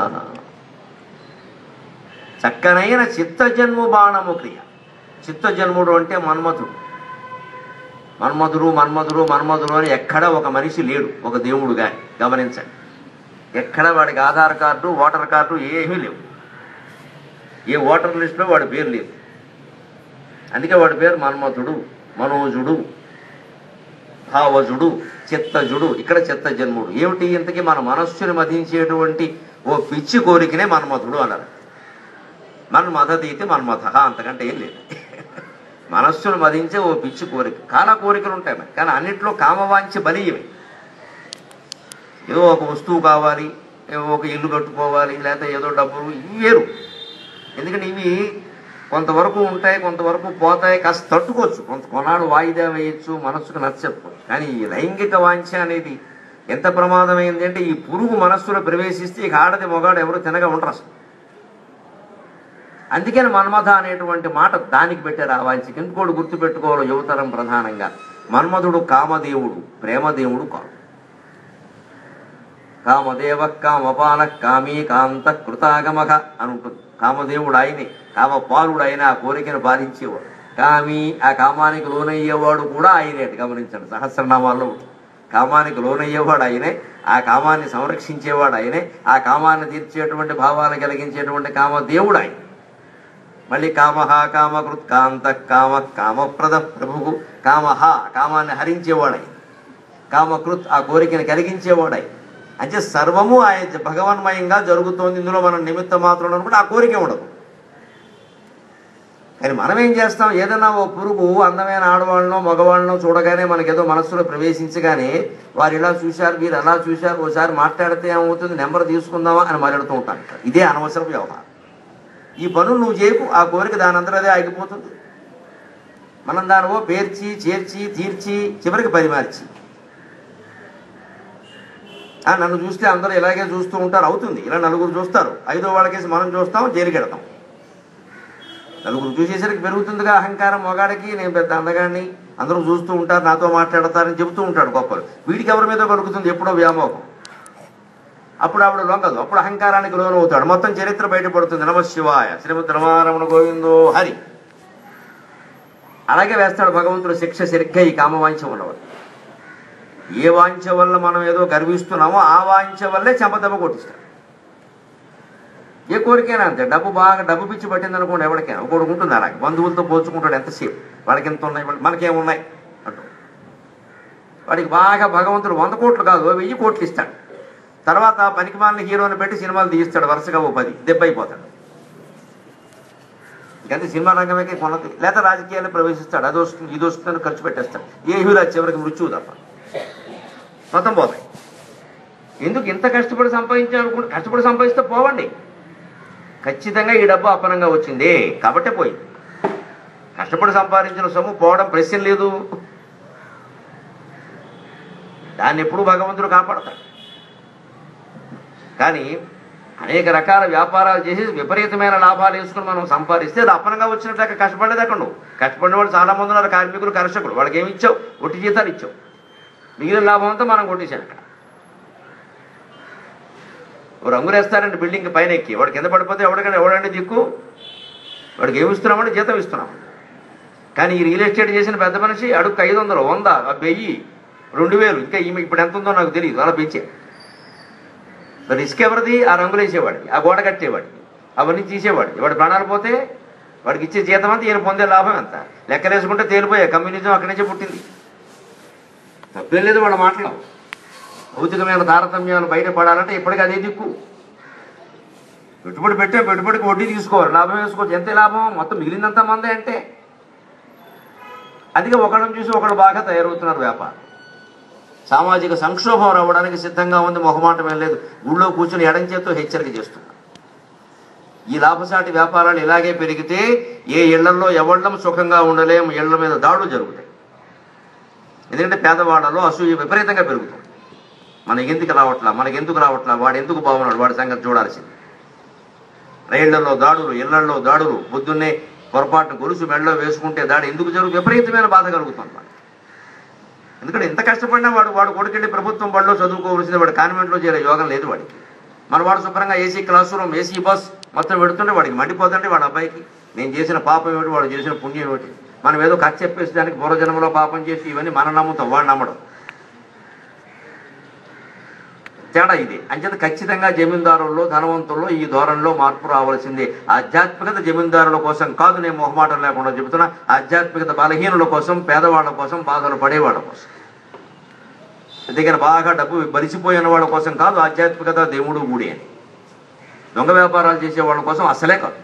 చక్కనైన చిత్త జన్ము బాణము క్రియ చిత్త జన్ముడు అంటే మన్మథుడు మన్మధుడు మన్మధుడు మన్మధుడు అని ఎక్కడ ఒక మనిషి లేడు ఒక దేవుడు గాని గమనించండి ఎక్కడ వాడికి ఆధార్ కార్డు ఓటర్ కార్డు ఏమీ లేవు ఏ ఓటర్ లిస్టులో వాడి పేరు లేదు అందుకే వాడి పేరు మన్మథుడు మనోజుడు భావజుడు చిత్తజుడు ఇక్కడ చిత్త జన్ముడు ఏమిటి ఇంతకీ మన మనస్సుని మధించేటువంటి ఓ పిచ్చి కోరికనే మన్మథుడు అన్నారు మన్మథతీతి మన్మథ అంతకంటే ఏం లేదు మనస్సును మదించే ఓ పిచ్చి కోరిక చాలా కోరికలు ఉంటాయి మరి కానీ అన్నిట్లో కామవాంఛ బలీయమే ఏదో ఒక వస్తువు కావాలి ఏదో ఒక ఇల్లు కట్టుకోవాలి లేకపోతే ఏదో డబ్బులు ఇవి వేరు ఎందుకంటే ఇవి కొంతవరకు ఉంటాయి కొంతవరకు పోతాయి కాస్త తట్టుకోవచ్చు కొంత కొనాడు వాయిదా వేయచ్చు మనస్సుకు నచ్చకపోవచ్చు కానీ ఈ లైంగిక వాంఛ అనేది ఎంత ప్రమాదమైంది అంటే ఈ పురుగు మనస్సులో ప్రవేశిస్తే ఇక ఆడది మొగాడు ఎవరు తినగా ఉండరు అసలు అందుకని మన్మథ అనేటువంటి మాట దానికి పెట్టారు ఆ వాంఛకి ఇంకోటి గుర్తుపెట్టుకోవాలి యువతరం ప్రధానంగా మన్మధుడు కామదేవుడు ప్రేమదేవుడు కాదు కామదేవ కామపాల కామీ కాంత కృతాగమక అని ఉంటుంది కామదేవుడు ఆయనే కామపాలుడు ఆయన ఆ కోరికను బాధించేవాడు కామి ఆ కామానికి లోనయ్యేవాడు కూడా ఆయనే అది గమనించండి సహస్రనామాల్లో ఉంటుంది. కామానికి లోనయ్యేవాడు ఆయనే ఆ కామాన్ని సంరక్షించేవాడు ఆయనే ఆ కామాన్ని తీర్చేటువంటి భావాలు కలిగించేటువంటి కామదేవుడు ఆయన మళ్ళీ కామహ కామకృత్ కాంత కామ కామప్రద ప్రభువు కామహ కామాన్ని హరించేవాడై కామకృత్ ఆ కోరికను కలిగించేవాడై అంటే సర్వము ఆయన భగవన్మయంగా జరుగుతోంది ఇందులో మనం నిమిత్త మాత్రం అనుకుంటే ఆ కోరిక ఉండదు కానీ మనం ఏం చేస్తాం ఏదైనా ఓ పురుగు అందమైన ఆడవాళ్ళనో మగవాళ్ళనో చూడగానే మనకేదో మనస్సులో ప్రవేశించగానే వారు ఇలా చూశారు వీరు అలా చూశారు ఓసారి మాట్లాడితే ఏమవుతుంది నెంబర్ తీసుకుందామా అని మాట్లాడుతూ ఉంటాను ఇదే అనవసర వ్యవహారం ఈ పనులు నువ్వు చేయకు ఆ కోరిక దాని అంతటదే ఆగిపోతుంది మనం దానివో పేర్చి చేర్చి తీర్చి చివరికి పరిమార్చి ఆ, నన్ను చూస్తే అందరూ ఇలాగే చూస్తూ ఉంటారు అవుతుంది ఇలా నలుగురు చూస్తారు ఐదో వాళ్ళకేసి మనం చూస్తాం జైలుకి వెడతాం నలుగురు చూసేసరికి పెరుగుతుందిగా అహంకారం మొగాడికి నేను పెద్ద అందగాడిని అందరూ చూస్తూ ఉంటారు నాతో మాట్లాడతారని చెబుతూ ఉంటాడు గొప్పలు వీడికి ఎవరి మీద కలుగుతుంది ఎప్పుడో వ్యామోహం అప్పుడు ఆవిడ లొంగదు అప్పుడు అహంకారానికి లోను అవుతాడు మొత్తం చరిత్ర బయటపడుతుంది నమ శివాయ శ్రీమద్ రమారమణ గోవిందో హరి అలాగే వేస్తాడు భగవంతుడు శిక్ష సరిగ్గా ఈ కామవాంఛ ఉన్నవాడు ఏ వాంఛ వల్ల మనం ఏదో గర్విస్తున్నామో ఆ వాంఛ వల్లే చెంపదెబ్బ కొట్టిస్తాడు ఏ కోరికైనా అంతే డబ్బు బాగా డబ్బు పిచ్చి పట్టింది అనుకోండి ఎవరికైనా ఒకటి ఉంటుంది అలాగే బంధువులతో పోల్చుకుంటాడు ఎంతసేపు వాడికి ఎంత ఉన్నాయి వాడికి- మనకేమున్నాయి అంటూ వాడికి బాగా భగవంతుడు వంద కోట్లు కాదు ఓ వెయ్యి కోట్లు ఇస్తాడు తర్వాత పనికి మాలిన హీరోని పెట్టి సినిమాలు తీయిస్తాడు వరుసగా ఓ పది దెబ్బ అయిపోతాడు ఇంకంతే సినిమా రంగమే కొనది లేదా రాజకీయాలు ప్రవేశిస్తాడు అది వస్తుంది ఇది వస్తుందని ఖర్చు పెట్టేస్తాడు ఏ హీరో చివరికి మృత్యువు తప్ప మొత్తం పోతాయి ఎందుకు ఇంత కష్టపడి సంపాదించాలనుకుంటే కష్టపడి సంపాదిస్తే పోవండి ఖచ్చితంగా ఈ డబ్బు అపనంగా వచ్చింది కాబట్టే పోయింది కష్టపడి సంపాదించిన సొమ్ము పోవడం ప్రశ్న లేదు దాన్ని ఎప్పుడు భగవంతుడు కాపాడతాడు కానీ అనేక రకాల వ్యాపారాలు చేసి విపరీతమైన లాభాలు వేసుకుని మనం సంపాదిస్తే అది అపనంగా వచ్చినట్టు కష్టపడేది అక్కడ నువ్వు కష్టపడిన వాళ్ళు చాలా మంది ఉన్నారు కార్మికులు కర్షకులు వాళ్ళకి ఏమి ఇచ్చావు ఒట్టి జీతాలు ఇచ్చావు మిగిలిన లాభం అంతా మనం కొట్టేశాను అక్కడ ఓ రంగులు వేస్తారండి బిల్డింగ్ పైన ఎక్కి వాడు కింద పడిపోతే ఎవడికంటే ఎవడండి దిక్కు వాడికి ఏమి ఇస్తున్నామంటే జీతం ఇస్తున్నాం కానీ ఈ రియల్ ఎస్టేట్ చేసిన పెద్ద మనిషి అడుగు ఐదు వందలు వంద ఆ వెయ్యి రెండు వేలు ఇంకా ఈమె ఇప్పుడు ఎంత ఉందో నాకు తెలియదు అలా పెంచే మరి రిస్క్ ఎవరిది ఆ రంగులు వేసేవాడికి ఆ గోడ కట్టేవాడికి అవన్నీ తీసేవాడికి వాడి ప్రాణాలు పోతే వాడికి ఇచ్చే జీతం అంతా ఈయన పొందే లాభం ఎంత లెక్కలేసుకుంటే తేలిపోయా కమ్యూనిజం అక్కడి నుంచే పుట్టింది తప్పేం లేదు వాళ్ళ మాటలు భౌతికమైన తారతమ్యాలు బయటపడాలంటే ఇప్పటికీ అదే దిక్కు పెట్టుబడి పెట్టే పెట్టుబడికి వడ్డీ తీసుకోవాలి లాభం వేసుకోవచ్చు ఎంత లాభం మొత్తం మిగిలినంత మందే అంటే అందుకే ఒకళ్ళని చూసి ఒకడు బాగా తయారవుతున్నారు వ్యాపారం సామాజిక సంక్షోభం రావడానికి సిద్ధంగా ఉంది మొహమాటం ఏం లేదు ఊళ్ళో కూర్చుని ఎడం చేత్తో హెచ్చరిక చేస్తున్నారు ఈ లాభసాటి వ్యాపారాలు ఇలాగే పెరిగితే ఏ ఇళ్లలో ఎవళ్ళం సుఖంగా ఉండలేం ఇళ్ల మీద దాడులు జరుగుతాయి ఎందుకంటే పేదవాళ్ళలో అసూయ విపరీతంగా పెరుగుతుంది మనకి ఎందుకు రావట్లా మనకి ఎందుకు రావట్లా వాడు ఎందుకు బాగున్నాడు వాడి సంగతి చూడాల్సింది రైళ్లలో దాడులు ఇళ్లలో దాడులు పొద్దున్నే పొరపాటు గొలుసు మెడలో వేసుకుంటే దాడి ఎందుకు జరుగు విపరీతమైన బాధ కలుగుతుంది వాడికి. ఎందుకంటే ఎంత కష్టపడినా వాడు వాడు కొడుకెళ్ళి ప్రభుత్వం బడిలో చదువుకోవలసింది వాడు కాన్వెంట్లో చేరే యోగం లేదు వాడికి మన వాడు శుభ్రంగా AC classroom AC bus మొత్తం పెడుతుంటే వాడికి మండిపోతుంటే వాడి అబ్బాయికి నేను చేసిన పాపం ఏమిటి వాడు చేసిన పుణ్యం ఏమిటి మనం ఏదో ఖర్చు చెప్పేసి దానికి పూర్వజన్మలో పాపం చేసి ఇవన్నీ మనం నమ్ముతాం వాడు నమ్మడం తేడా ఇది అంచేత ఖచ్చితంగా జమీందారుల్లో ధనవంతుల్లో ఈ ధోరణిలో మార్పు రావాల్సిందే ఆధ్యాత్మికత జమీందారుల కోసం కాదు నేను మొహమాటం లేకుండా చెబుతున్నా ఆధ్యాత్మికత బలహీనుల కోసం పేదవాళ్ళ కోసం బాధలు పడేవాళ్ళ కోసం దగ్గర బాగా డబ్బు బలిసిపోయిన వాళ్ళ కోసం కాదు ఆధ్యాత్మికత దేవుడు గుడి అని దొంగ వ్యాపారాలు చేసే వాళ్ళ కోసం అసలే కాదు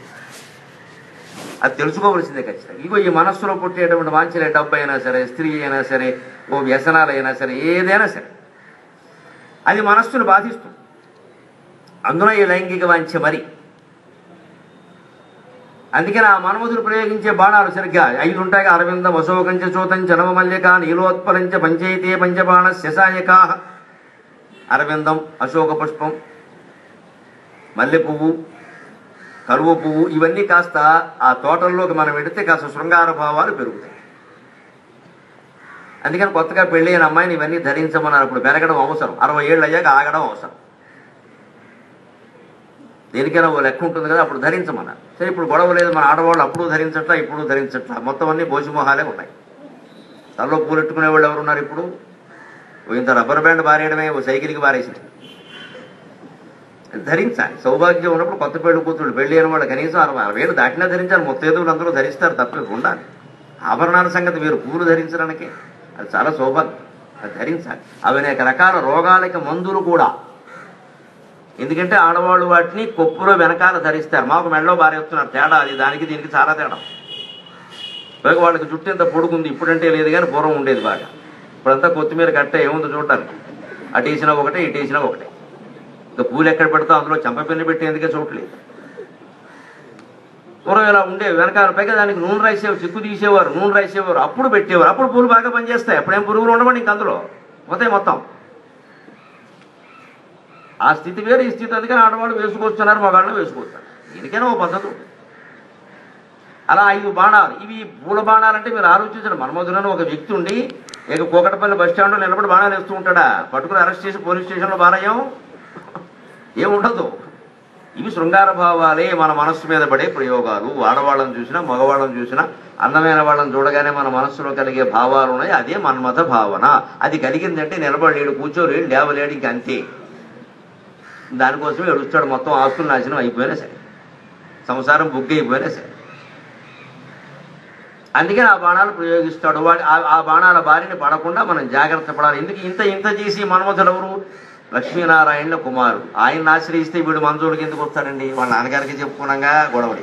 అది తెలుసుకోవలసిందే ఖచ్చితంగా ఇగో ఈ మనస్సులో పుట్టేటువంటి వాంఛలే డబ్బు అయినా సరే స్త్రీ అయినా సరే ఓ వ్యసనాలు అయినా సరే ఏదైనా సరే అది మనస్సును బాధిస్తుంది అందున ఈ లైంగిక వాంఛ మరి అందుకని ఆ మన్మధుడు ప్రయోగించే బాణాలు సరిగ్గా ఐదు ఉంటాయి అరవిందం అశోకంచ చోతం చలమ మల్లిక నీలోత్పలంచ పంచైతే పంచబాణ శశాయకా అరవిందం అశోక పుష్పం మల్లె పువ్వు కలువ పువ్వు ఇవన్నీ కాస్త ఆ తోటల్లోకి మనం వెడితే కాస్త శృంగార భావాలు పెరుగుతాయి అందుకని కొత్తగా పెళ్ళి అయిన అమ్మాయిని ఇవన్నీ ధరించమన్నారు ఇప్పుడు పెరగడం అవసరం అరవై ఏళ్ళు అయ్యాక ఆగడం అవసరం దేనికైనా ఓ లెక్క ఉంటుంది కదా అప్పుడు ధరించమన్నారు సరే ఇప్పుడు గొడవ లేదు మన ఆడవాళ్ళు అప్పుడు ధరించట్లా ఇప్పుడు ధరించట్లా మొత్తం అన్ని భోజమోహాలే ఉన్నాయి తలలో పూలెట్టుకునే వాళ్ళు ఎవరు ఉన్నారు ఇప్పుడు ఓ ఇంత రబ్బర్ బ్యాండ్ బారేయడమే ఓ సైకిల్కి బారేసింది ధరించాలి సౌభాగ్యం ఉన్నప్పుడు కొత్త పెళ్లి కూతురు పెళ్లి అయిన వాళ్ళు కనీసం అరవై అరవై ఏళ్ళు దాటినా ధరించాలి మొత్తేదువులు అందరూ ధరిస్తారు తప్పే ఉండాలి ఆభరణాల సంగతి వీరు పూలు ధరించడానికే అది చాలా సౌభాగ్యం అది ధరించాలి అవి అనేక రకాల రోగాలకి మందులు కూడా ఎందుకంటే ఆడవాళ్ళు వాటిని కొప్పులో వెనకాల ధరిస్తారు మాకు మెడలో బారేస్తున్నారు తేడా అది దానికి దీనికి చాలా తేడా పైగా వాళ్ళకి జుట్టు ఎంత పొడుగుంది ఇప్పుడంటే లేదు కానీ పూర్వం ఉండేది బాగా ఇప్పుడంతా కొత్తిమీర కట్టే ఏముందో చూడటానికి అటు వేసినా ఒకటే ఇటు వేసినా ఒకటే ఇంకా పూలు ఎక్కడ పెడతా అందులో చెంపపిల్లి పెట్టేందుకే చోట్లేదు పూర్వం ఇలా ఉండేవి వెనకాల పైగా దానికి నూనె రాసేవారు చిక్కు తీసేవారు నూనె రాసేవారు అప్పుడు పెట్టేవారు అప్పుడు పూలు బాగా పనిచేస్తాయి అప్పుడేం పురుగులు ఉండవండి ఇంక అందులో పోతాయి మొత్తం ఆ స్థితి వేరు ఈ స్థితి అందుకని ఆడవాళ్ళు వేసుకొస్తున్నారు మగాళ్ళు వేసుకొస్తారు దీనికైనా ఓ పద్ధతి ఉంది. అలా ఐదు బాణాలు ఇవి పూల బాణాలంటే మీరు ఆలోచించండి మన్మధులను ఒక వ్యక్తి ఉండి ఇక కోకటపల్లి బస్ స్టాండ్లో నిలబడి బాణాలు వేస్తూ ఉంటాడా పట్టుకుని అరెస్ట్ చేసి పోలీస్ స్టేషన్లో బారయ్యాం ఏముండదు ఇవి శృంగార భావాలే మన మనస్సు మీద పడే ప్రయోగాలు ఆడవాళ్ళని చూసినా మగవాళ్ళని చూసినా అందమైన వాళ్ళని చూడగానే మన మనస్సులో కలిగే భావాలు ఉన్నాయి అదే మన్మథ భావన అది కలిగిందంటే నిలబడలేడు కూర్చోలేడు లేవలేడు ఇంక అంతే దానికోసం ఏడుస్తాడు మొత్తం ఆస్తులు నాశనం అయిపోయినా సరే సంసారం బుగ్గి అయిపోయినా సరే అందుకని ఆ బాణాలు ప్రయోగిస్తాడు వాడి ఆ- ఆ బాణాల బారిని పడకుండా మనం జాగ్రత్త పడాలి ఎందుకు ఇంత ఇంత చేసి మన్మథుడు ఎవరు లక్ష్మీనారాయణుల కుమారుడు ఆయన ఆశ్రయిస్తే వీడు మంజూడికి ఎందుకు వస్తాడండి వాళ్ళ నాన్నగారికి చెప్పుకున్నాగా గొడవడి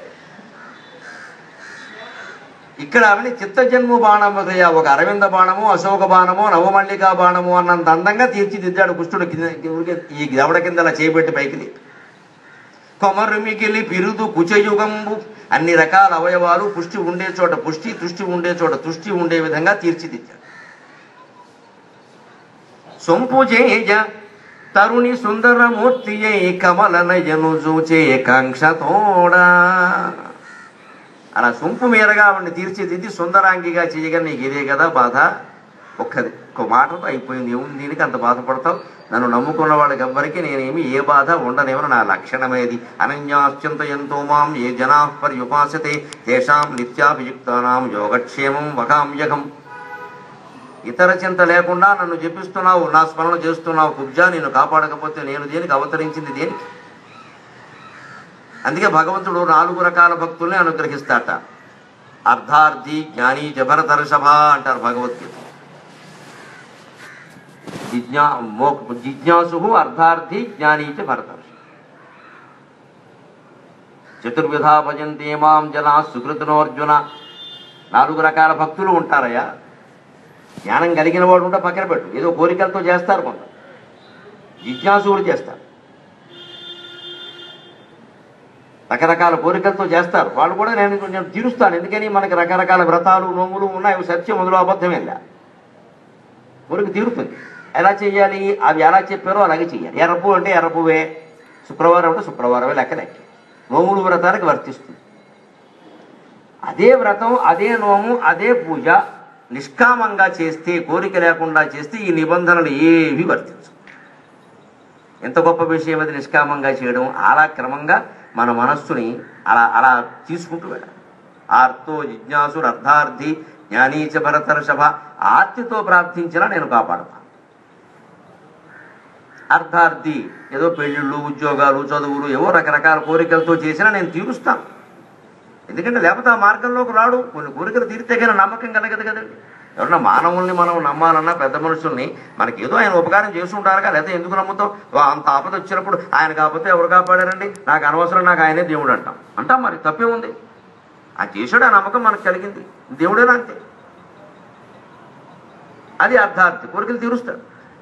ఇక్కడ ఆవిడ చిత్తజన్ము బాణముదయ ఒక అరవింద బాణము అశోక బాణము నవమల్లికా బాణము అన్నంత అందంగా తీర్చిదిద్దాడు కృష్ణుడు కింద ఊరికే ఈ దవడ కింద అలా చేయబెట్టి పైకి లేపి. కొమరు మిగిలి పిరుదు కుచయుగంబు అన్ని రకాల అవయవాలు పుష్టి ఉండే చోట పుష్టి తుష్టి ఉండే చోట తుష్టి ఉండే విధంగా తీర్చిదిద్దాడు సొంపు చేయ తరుణి సుందరమూర్తి కమల నయను చూచే కాంక్షతోడా అలా సొంపు మీరగా ఆవిడ్ని తీర్చిదిద్ది సుందరాంగిగా చేయగా నీకు ఇదే కదా బాధ ఒక్కది ఒక్క మాటతో అయిపోయింది ఏముంది దీనికి అంత బాధపడతావు నన్ను నమ్ముకున్న వాళ్ళకి ఎవ్వరికి నేనేమి ఏ బాధ ఉండనేమని నా లక్షణమేది అనన్యాశ్చంత ఎంతో మాం ఏ జనా పర్యుపాసతే తేషాం నిత్యాభియుక్తానాం యోగక్షేమం వకామ్యకం ఇతర చింత లేకుండా నన్ను జపిస్తున్నావు నా స్మరణ చేస్తున్నావు కుబ్జా నేను కాపాడకపోతే నేను దేనికి అవతరించింది దేనికి అందుకే భగవంతుడు నాలుగు రకాల భక్తుల్ని అనుగ్రహిస్తాట అర్ధార్థి జ్ఞాని జభరతర్షభ అంటారు భగవద్గీత జిజ్ఞా మోక్ జిజ్ఞాసు అర్ధార్థి జ్ఞాని చ భరతర్షభ చతుర్విధా భజంతే మాం జనా సుకృతనోర్జున నాలుగు రకాల భక్తులు ఉంటారయ్యా జ్ఞానం కలిగిన వాడు ఉంటే పక్కన పెట్టు ఏదో కోరికలతో చేస్తారు కొంత జిజ్ఞాసువులు చేస్తారు రకరకాల కోరికలతో చేస్తారు వాళ్ళు కూడా నేను కొంచెం తీరుస్తాను ఎందుకని మనకి రకరకాల వ్రతాలు నోములు ఉన్నాయి అవి సత్యం మొదలు అబద్ధమేలా కోరిక తీరుతుంది ఎలా చేయాలి అవి ఎలా చెప్పారో అలాగే చేయాలి ఎర్రపు అంటే ఎర్రపువే శుక్రవారం అంటే శుక్రవారమే లెక్క లెక్క నోములు వ్రతానికి వర్తిస్తుంది అదే వ్రతం అదే నోము అదే పూజ నిష్కామంగా చేస్తే కోరిక లేకుండా చేస్తే ఈ నిబంధనలు ఏవి వర్తించవు ఎంత గొప్ప విషయం అది నిష్కామంగా చేయడం అలా క్రమంగా మన మనస్సుని అలా అలా తీసుకుంటూ వెళ్ళాలి ఆర్తో జిజ్ఞాసుడు అర్థార్థి జ్ఞానీచ భరతర్షభ ఆర్తితో ప్రార్థించినా నేను కాపాడతాను అర్థార్థి ఏదో పెళ్ళిళ్ళు ఉద్యోగాలు చదువులు ఏవో రకరకాల కోరికలతో చేసినా నేను తీరుస్తాను ఎందుకంటే లేకపోతే ఆ మార్గంలోకి రాడు కొన్ని కోరికలు తీరితే కానీ నమ్మకం కలగదు కదండి ఎవరన్నా మానవుల్ని మనం నమ్మాలన్నా పెద్ద మనుషుల్ని మనకి ఏదో ఆయన ఉపకారం చేసి ఉంటారుగా లేకపోతే ఎందుకు నమ్ముతాం వా, అంత ఆపద వచ్చినప్పుడు ఆయన కాకపోతే ఎవరు కాపాడారండి నాకు అనవసరం నాకు ఆయనే దేవుడు అంటాం అంటాం మరి తప్పే ఉంది ఆ చేసాడు ఆ నమ్మకం మనకు కలిగింది దేవుడేనా అంతే అది అర్థార్థి కోరికలు తీరుస్తాడు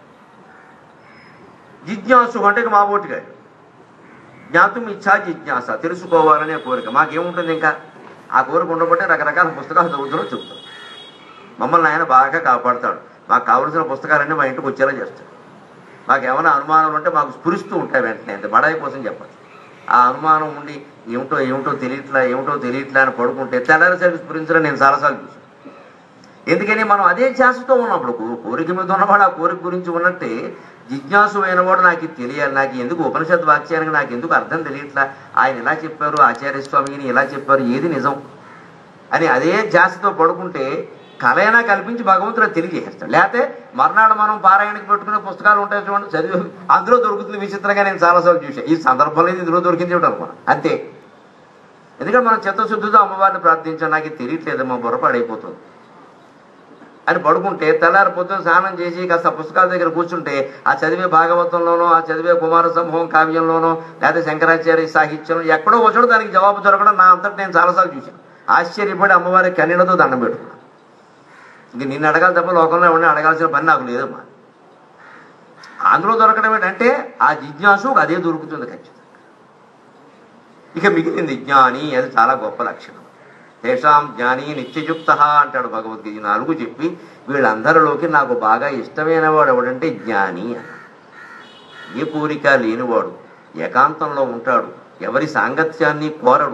జిజ్ఞాసు అంటే ఇక మా ఓటుగా జ్ఞాతం ఇచ్చా జిజ్ఞాస తెలుసుకోవాలనే కోరిక మాకేముంటుంది ఇంకా ఆ కోరిక ఉండబట్టే రకరకాల పుస్తకాలు చదువుతున్నాం చెబుతాం మమ్మల్ని ఆయన బాగా కాపాడుతాడు మాకు కావలసిన పుస్తకాలన్నీ మా ఇంటికి వచ్చేలా చేస్తాడు మాకు ఏమైనా అనుమానాలు ఉంటే మాకు స్ఫురిస్తూ ఉంటాయి వెంటనే అంతే బడాయి కోసం చెప్పచ్చు ఆ అనుమానం ఉండి ఏమిటో ఏమిటో తెలియట్లా ఏమిటో తెలియట్లా అని పడుకుంటే తెల్లారిసరికి స్ఫురించడం నేను చాలాసార్లు చూసాను ఎందుకని మనం అదే ధ్యాసతో ఉన్నప్పుడు కో- కోరిక మీద ఉన్నవాడు ఆ కోరిక గురించి ఉన్నట్టే జిజ్ఞాసు అయినవాడు నాకు ఇది తెలియాలి నాకు ఎందుకు ఉపనిషత్ వాక్యానికి నాకు ఎందుకు అర్థం తెలియట్లా ఆయన ఎలా చెప్పారు ఆచార్య స్వామిని ఎలా చెప్పారు ఏది నిజం అని అదే ధ్యాసతో పడుకుంటే కలైనా కల్పించి భగవంతుడు అది తెలియజేస్తాడు లేకపోతే మర్నాడు మనం పారాయణకి పెట్టుకునే పుస్తకాలు ఉంటాయి చూడండి చదివి అందులో దొరుకుతుంది విచిత్రంగా నేను చాలాసార్లు చూసాను ఈ సందర్భంలో ఇది ఇందులో దొరికింది ఏమిటి అనుకున్నాను అంతే ఎందుకంటే మనం చిత్తశుద్ధితో అమ్మవారిని ప్రార్థించాం నాకు ఇది తెలియట్లేదు మా బుర్రపాడైపోతుంది అని పడుకుంటే తెల్లారి పొద్దున స్నానం చేసి కాస్త పుస్తకాల దగ్గర కూర్చుంటే ఆ చదివే భాగవతంలోనో ఆ చదివే కుమార సంభవం కావ్యంలోనో లేకపోతే శంకరాచార్య సాహిత్యంలో ఎక్కడో వచ్చాడో దానికి జవాబు దొరకడం నా అంతటి నేను చాలాసార్లు చూశాను ఆశ్చర్యపడి అమ్మవారి కన్నీళ్లతో దండం పెట్టుకున్నాను ఇంక నిన్ను అడగాలి తప్ప లోకంలో ఎవరిని అడగాల్సిన పని నాకు లేదమ్మా అందులో దొరకడం ఏంటంటే ఆ జిజ్ఞాసు అదే దొరుకుతుంది ఖచ్చితంగా ఇక మిగిలింది జ్ఞాని అది చాలా గొప్ప లక్షణం తేషాం జ్ఞాని నిత్యయుక్త అంటాడు భగవద్గీత ఈ నాలుగు చెప్పి వీళ్ళందరిలోకి నాకు బాగా ఇష్టమైన వాడు ఎవడంటే జ్ఞాని అన్నాడు. ఏ కోరిక లేనివాడు ఏకాంతంలో ఉంటాడు ఎవరి సాంగత్యాన్ని కోరడు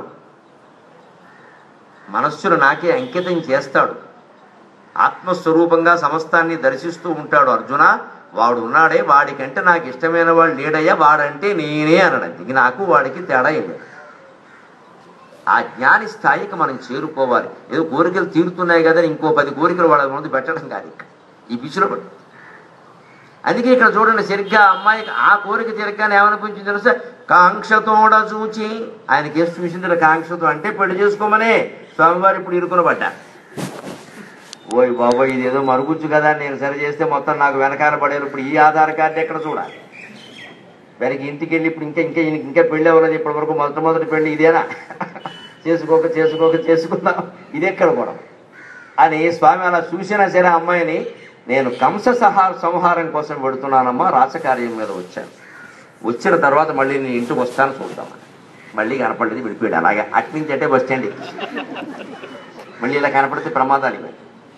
మనస్సును నాకే అంకితం చేస్తాడు ఆత్మస్వరూపంగా సమస్తాన్ని దర్శిస్తూ ఉంటాడు అర్జున వాడు ఉన్నాడే వాడికంటే నాకు ఇష్టమైన వాడు లేడయ్యా వాడంటే నేనే అనడం ఇక నాకు వాడికి తేడా ఏం లేదు ఆ జ్ఞాని స్థాయికి మనం చేరుకోవాలి ఏదో కోరికలు తీరుతున్నాయి కదా అని ఇంకో పది కోరికలు వాళ్ళ ముందు పెట్టడం కాదు ఇక్కడ ఈ పిచ్చిలో పెట్టు అందుకే ఇక్కడ చూడండి సరిగ్గా అమ్మాయికి ఆ కోరిక తీరగానే ఏమనిపించింది తెలుసా కాంక్షతోడ చూచి ఆయనకి ఏం చూసింది కాంక్షతో అంటే పెళ్లి చేసుకోమనే స్వామివారు ఇప్పుడు ఇరుకున పడ్డా ఓయ్ బాబోయ్ ఇదేదో మరుగుచ్చు కదా నేను సరి చేస్తే మొత్తం నాకు వెనకాల పడేది ఇప్పుడు ఈ ఆధార్ కార్డు ఎక్కడ చూడాలి వెనక్కి ఇంటికి వెళ్ళి ఇప్పుడు ఇంకా ఇంకా ఈయనకి ఇంకా పెళ్ళి అవ్వలేదు ఇప్పటి వరకు మొట్టమొదటి పెళ్ళి ఇదేనా చేసుకోక చేసుకోక చేసుకుందాం ఇది ఎక్కడ కూడా అని స్వామి అలా చూసినా సరే ఆ అమ్మాయిని నేను కంస సహార సంహారం కోసం పెడుతున్నానమ్మా రాసకార్యం మీద వచ్చాను వచ్చిన తర్వాత మళ్ళీ నేను ఇంటికి వస్తాను చూద్దామని మళ్ళీ కనపడలేదు విడిపోయాడు అలాగే అట్నుంచి అంటే బస్ స్టాండ్ ఎక్కేసి. మళ్ళీ ఇలా కనపడితే ప్రమాదాలు ఇవి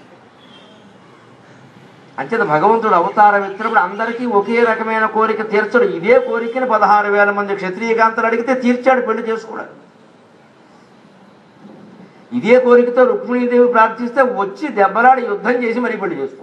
అంచేత భగవంతుడు అవతారం ఎత్తినప్పుడు అందరికీ ఒకే రకమైన కోరిక తీర్చడు ఇదే కోరికని పదహారు వేల మంది క్షత్రియకాంతలు అడిగితే తీర్చాడు పెళ్లి చేసుకోవడం ఇదే కోరికతో రుక్మిణీదేవి ప్రార్థిస్తే వచ్చి దెబ్బలాడి యుద్ధం చేసి మరీ పెళ్లి చేసుకున్నాడు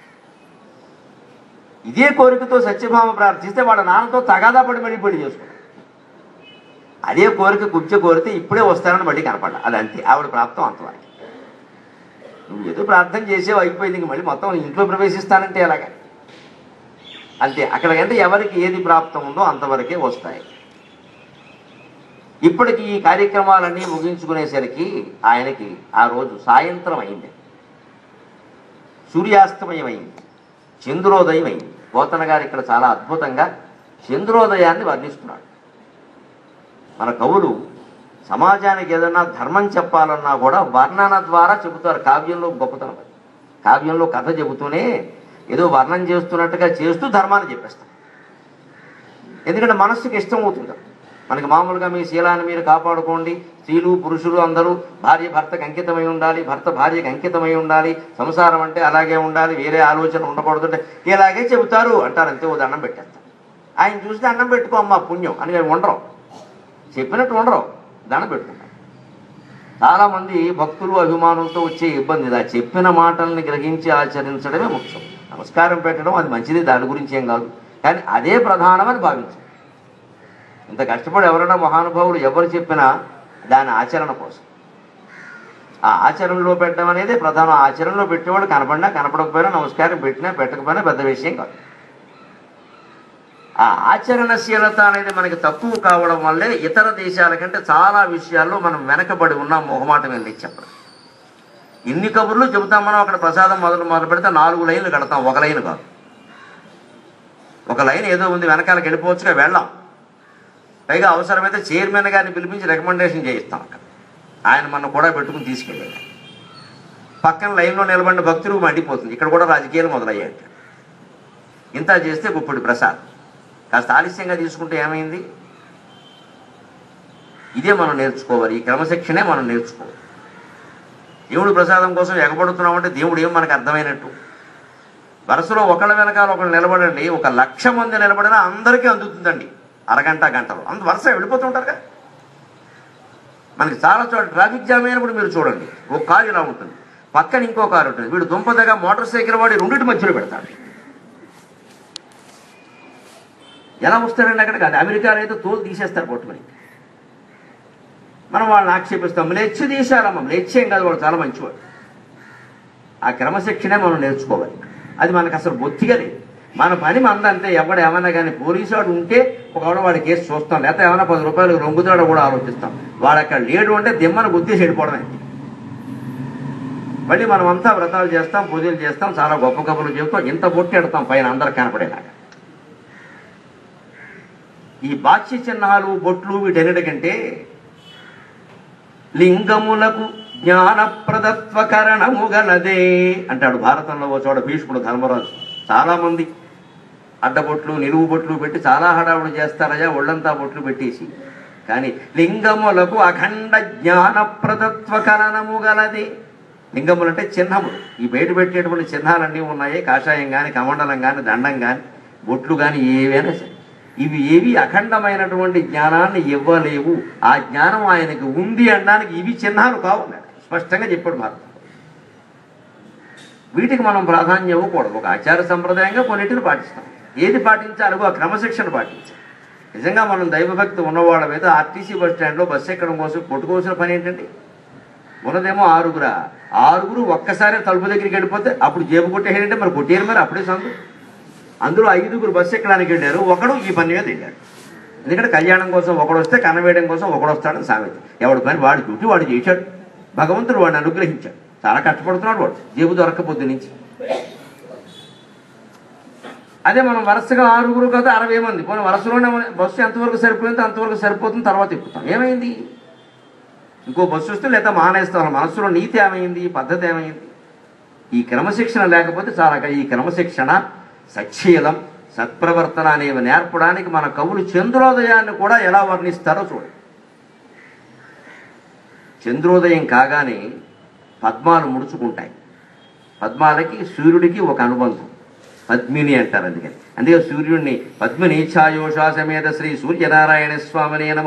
ఇదే కోరికతో సత్యభామ ప్రార్థిస్తే వాళ్ళ నాన్నతో తగాదా పడి మరీ పెళ్లి చేసుకున్నాడు అదే కోరిక కుర్చీ కోరితే ఇప్పుడే వస్తారని మళ్ళీ కనపడ్డా అది అంతే ఆవిడ ప్రాప్తం అంతవరకు నువ్వు ఏదో ప్రార్థన చేసేవి అయిపోయింది ఇంక మళ్ళీ మొత్తం ఇంట్లో ప్రవేశిస్తానంటే ఎలాగా అంతే అక్కడికంటే ఎవరికి ఏది ప్రాప్తం ఉందో అంతవరకే వస్తాయి ఇప్పటికి ఈ కార్యక్రమాలన్నీ ముగించుకునేసరికి ఆయనకి ఆ రోజు సాయంత్రం అయింది సూర్యాస్తమయం అయింది చంద్రోదయం అయింది పోతన గారు ఇక్కడ చాలా అద్భుతంగా చంద్రోదయాన్ని వర్ణిస్తున్నాడు మన కవులు సమాజానికి ఏదైనా ధర్మం చెప్పాలన్నా కూడా వర్ణన ద్వారా చెబుతారు కావ్యంలో గొప్పతనం అది. కావ్యంలో కథ చెబుతూనే ఏదో వర్ణన చేస్తున్నట్టుగా చేస్తూ ధర్మాన్ని చెప్పేస్తాం ఎందుకంటే మనస్సుకి ఇష్టం అవుతుంది మనకి మామూలుగా మీ శీలాన్ని మీరు కాపాడుకోండి స్త్రీలు పురుషులు అందరూ భార్య భర్తకు అంకితమై ఉండాలి భర్త భార్యకి అంకితమై ఉండాలి సంసారం అంటే అలాగే ఉండాలి వేరే ఆలోచన ఉండకూడదు అంటే ఇలాగే చెబుతారు అంటారు అంతే ఓ దండం పెట్టేస్తారు ఆయన చూసి దండం పెట్టుకో అమ్మా పుణ్యం అని అవి ఉండరు చెప్పినట్టు ఉండరు దండం పెట్టుకుంటారు చాలా మంది భక్తులు అభిమానులతో వచ్చే ఇబ్బంది ఇలా చెప్పిన మాటల్ని గ్రహించి ఆచరించడమే ముఖ్యం నమస్కారం పెట్టడం అది మంచిది దాని గురించి ఏం కాదు కానీ అదే ప్రధానమని భావించు ఇంత కష్టపడి ఎవరైనా మహానుభావులు ఎవరు చెప్పినా దాని ఆచరణ కోసం ఆ ఆచరణలో పెట్టడం అనేది ప్రధాన ఆచరణలో పెట్టేవాడు కనపడినా కనపడకపోయినా నమస్కారం పెట్టినా పెట్టకపోయినా పెద్ద విషయం కాదు ఆ ఆచరణశీలత అనేది మనకి తక్కువ కావడం వల్లే ఇతర దేశాల కంటే చాలా విషయాల్లో మనం వెనకబడి ఉన్నాం మొహమాటం వెళ్ళి చెప్పడం ఇన్ని కబుర్లు చెబుతాం మనం అక్కడ ప్రసాదం మొదలు మొదలు పెడితే నాలుగు లైన్లు కడతాం ఒక లైన్ కాదు ఒక లైన్ ఏదో ఉంది వెనకాలకి వెళ్ళిపోవచ్చుగా వెళ్ళాం పైగా అవసరమైతే చైర్మన్ గారిని పిలిపించి రికమెండేషన్ చేయిస్తాం అక్కడ ఆయన మన కూడా పెట్టుకుని తీసుకెళ్ళాడు పక్కన లైన్లో నిలబడిన భక్తులు మండిపోతుంది ఇక్కడ కూడా రాజకీయాలు మొదలయ్యాయి ఇంత చేస్తే గుప్పటి ప్రసాద్ కాస్త ఆలస్యంగా తీసుకుంటే ఏమైంది ఇదే మనం నేర్చుకోవాలి ఈ క్రమశిక్షణే మనం నేర్చుకోవాలి దేవుడి ప్రసాదం కోసం ఎగబడుతున్నామంటే దేవుడు ఏం మనకు అర్థమైనట్టు వరుసలో ఒకళ్ళ వెనకాల ఒకళ్ళు నిలబడండి ఒక లక్ష మంది నిలబడినా అందరికీ అందుతుందండి అరగంట గంటలో అంత వరుస వెళ్ళిపోతుంటారుగా మనకి చాలా చోట్ల ట్రాఫిక్ జామ్ అయినప్పుడు మీరు చూడండి ఒక కారు ఇలా ఉంటుంది పక్కన ఇంకో కారు ఉంటుంది వీడు దుంపదగా మోటార్ సైకిల్ వాడి రెండింటి మధ్యలో పెడతాడు ఎలా వస్తాడండి అక్కడికి అది అమెరికాలో అయితే తోలు తీసేస్తారు కొట్టుమని మనం వాళ్ళని ఆక్షేపిస్తాం మ్లేచ్ఛ తీశారమ్మ మ్లేచ్ఛేం కాదు వాడు చాలా మంచివాడు ఆ క్రమశిక్షణే మనం నేర్చుకోవాలి అది మనకు అసలు బొత్తిగా లేదు మన పని మందంటే ఎవడు ఏమన్నా కానీ పోలీసు వాడు ఉంటే ఒకవేళ వాడి కేసు చూస్తాం లేకపోతే ఏమైనా పది రూపాయలు రొంగుతాడో కూడా ఆలోచిస్తాం వాడు అక్కడ లేడు అంటే దిమ్మను గుర్తేసి వెళ్ళిపోవడమే మళ్ళీ మనం అంతా వ్రతాలు చేస్తాం పూజలు చేస్తాం చాలా గొప్ప కబుర్లు చెబుతాం ఇంత బొట్టి ఎడతాం పైన అందరు కనపడేలాగా ఈ బాహ్య చిహ్నాలు బొట్లు వీటన్నిటికంటే లింగములకు జ్ఞానప్రదత్వ కరణము గలదే అంటాడు భారతంలో ఓ చోట భీష్ముడు ధర్మరాజు చాలా మంది అడ్డబొట్లు నిలువు బొట్లు పెట్టి చాలా హడావుడు చేస్తారయ్యా ఒళ్ళంతా బొట్లు పెట్టేసి కానీ లింగములకు అఖండ జ్ఞానప్రదత్వ కరణము గలదే లింగములు అంటే చిహ్నములు ఈ బయట పెట్టేటువంటి చిహ్నాలన్నీ ఉన్నాయి కాషాయం కానీ కమండలం కానీ దండం కానీ బొట్లు కానీ ఏవైనా సరే ఇవి ఏవి అఖండమైనటువంటి జ్ఞానాన్ని ఇవ్వలేవు ఆ జ్ఞానం ఆయనకి ఉంది అనడానికి ఇవి చిహ్నాలు కావు అన్నాడు. స్పష్టంగా చెప్పాడు భారతం వీటికి మనం ప్రాధాన్యం ఇవ్వకూడదు ఒక ఆచార సంప్రదాయంగా కొన్నిటిని పాటిస్తాం ఏది పాటించాలో ఆ క్రమశిక్షణ పాటించాలి నిజంగా మనం దైవభక్తి ఉన్నవాళ్ళ మీద ఆర్టీసీ బస్ స్టాండ్లో బస్సు ఎక్కడం కోసం కొట్టుకోవాల్సిన పని ఏంటండి ఉన్నదేమో ఆరుగురా ఆరుగురు ఒక్కసారి తలుపు దగ్గరికి వెళ్ళిపోతే అప్పుడు జేబు కొట్టేయారంటే మరి కొట్టేరు మరి అప్పుడే సందు అందులో ఐదుగురు బస్సు ఎక్కడానికి వెళ్ళారు ఒకడు ఈ పని మీద వెళ్ళాడు ఎందుకంటే కళ్యాణం కోసం ఒకడు వస్తే కనవేయడం కోసం ఒకడు వస్తాడని సామెత ఎవడి పని వాడి డ్యూటీ వాడు చేశాడు భగవంతుడు వాడిని అనుగ్రహించాడు చాలా కష్టపడుతున్నాడు వాడు జేబు దొరకపోద్దు నుంచి అదే మనం వరుసగా ఆరుగురు కదా అరవై మంది పోనీ వరుసలోనే మన బస్సు ఎంతవరకు సరిపోయిందో అంతవరకు సరిపోతుంది తర్వాత ఎక్కుతాం ఏమైంది ఇంకో బస్సు వస్తే లేదా మానేస్తాం మనసులో నీతి ఏమైంది పద్ధతి ఏమైంది ఈ క్రమశిక్షణ లేకపోతే చాలా ఈ క్రమశిక్షణ సచ్చీలం సత్ప్రవర్తన అనేవి నేర్పడానికి మన కవులు చంద్రోదయాన్ని కూడా ఎలా వర్ణిస్తారో చూడండి చంద్రోదయం కాగానే పద్మాలు ముడుచుకుంటాయి పద్మాలకి సూర్యుడికి ఒక అనుబంధం పద్మిని అంటారు అందుకని అందుకే సూర్యుడిని పద్మిని ఛాయోషా సమేత శ్రీ సూర్యనారాయణ స్వామినే నమ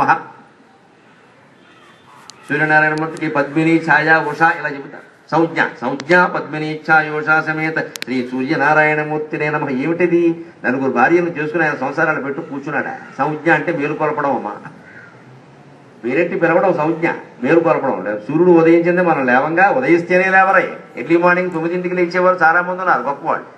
సూర్యనారాయణ మూర్తికి పద్మిని ఛాయా ఉష ఇలా చెబుతారు సంజ్ఞ సంజ్ఞ పద్మిని ఛాయోషా సమేత శ్రీ సూర్యనారాయణమూర్తినే నమ ఏమిటిది నలుగురు భార్యను చేసుకుని ఆయన సంసారాలు పెట్టు కూర్చున్నాడా సంజ్ఞ అంటే మేలు కొలపడం అమ్మా పేరెట్టి పిలవడం సంజ్ఞ మేలు కొలపడం లేదు సూర్యుడు ఉదయించింది మనం లేవంగా ఉదయిస్తేనే లేవరై ఎర్లీ మార్నింగ్ తొమ్మిదింటికి లేచేవారు చాలా మంది ఉన్నారు గొప్పవాళ్ళు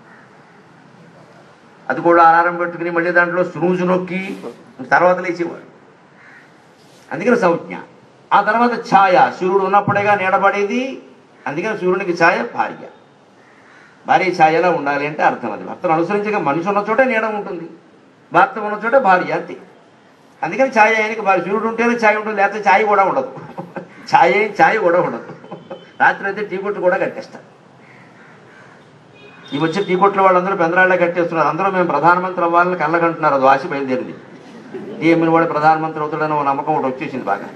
అది కూడా అలారం పెట్టుకుని మళ్ళీ దాంట్లో స్నూజు నొక్కి తర్వాత లేచేవాడు అందుకని సంజ్ఞ ఆ తర్వాత ఛాయ సూర్యుడు ఉన్నప్పుడేగా నీడబడేది అందుకని సూర్యునికి ఛాయ భార్య భార్య ఛాయలా ఉండాలి అంటే అర్థం అది భర్తను అనుసరించగా మనిషి ఉన్న చోటే నీడ ఉంటుంది భర్త ఉన్న చోట భార్య అంతే అందుకని ఛాయ ఆయనకి భార్య సూర్యుడు ఉంటేనే ఛాయ్ ఉంటుంది లేకపోతే ఛాయ్ కూడా ఉండదు ఛాయ్ ఛాయ్ కూడా ఉండదు రాత్రి అయితే టీ కొట్టు కూడా కట్టేస్తారు ఈ వచ్చే టీ కొట్ల వాళ్ళందరూ పెందరాళ్ళే కట్టేస్తున్నారు అందరూ మేము ప్రధానమంత్రి అవ్వాలని కళ్ళకంటున్నారు అది ఆశ బయలుదేరింది టీఎంఎల్ వాడు ప్రధానమంత్రి అవుతాడని ఓ నమ్మకం ఒకటి వచ్చేసింది బాగా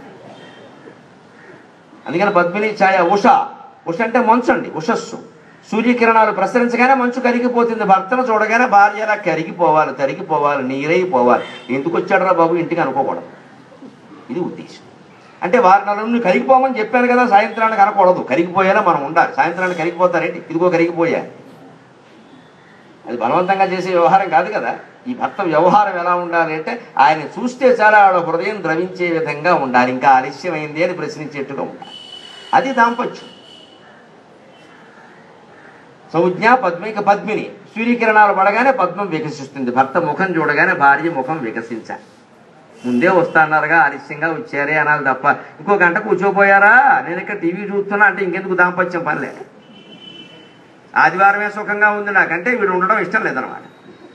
అందుకని పద్మిని ఛాయ ఉష ఉష అంటే మంచు అండి ఉషస్సు సూర్యకిరణాలు ప్రసరించగానే మంచు కరిగిపోతుంది భర్తను చూడగానే భార్యలా కరిగిపోవాలి తరిగిపోవాలి నీరైపోవాలి ఎందుకు వచ్చాడరా బాబు ఇంటికి అనుకోకూడదు ఇది ఉద్దేశం అంటే వారి నెలలు కరిగిపోమని చెప్పాను కదా సాయంత్రానికి అనకూడదు కరిగిపోయేలా మనం ఉండాలి సాయంత్రానికి కరిగిపోతారేంటి ఇదిగో కరిగిపోయా అది బలవంతంగా చేసే వ్యవహారం కాదు కదా ఈ భర్త వ్యవహారం ఎలా ఉండాలి అంటే ఆయన చూస్తే చాలా ఆవిడ హృదయం ద్రవించే విధంగా ఉండాలి ఇంకా ఆలస్యమైంది అని ప్రశ్నించేట్టుగా ఉండాలి అది దాంపత్యం సంజ్ఞ పద్మిక పద్మిని సూర్యకిరణాలు పడగానే పద్మం వికసిస్తుంది భర్త ముఖం చూడగానే భార్య ముఖం వికసించాలి ముందే వస్తాన్నారుగా ఆలస్యంగా వచ్చారే అనాలి తప్ప ఇంకో గంట కూర్చోపోయారా నేను ఇక్కడ టీవీ చూస్తున్నా అంటే ఇంకెందుకు దాంపత్యం పనిలే ఆదివారమే సుఖంగా ఉంది నాకంటే వీడు ఉండడం ఇష్టం లేదనమాట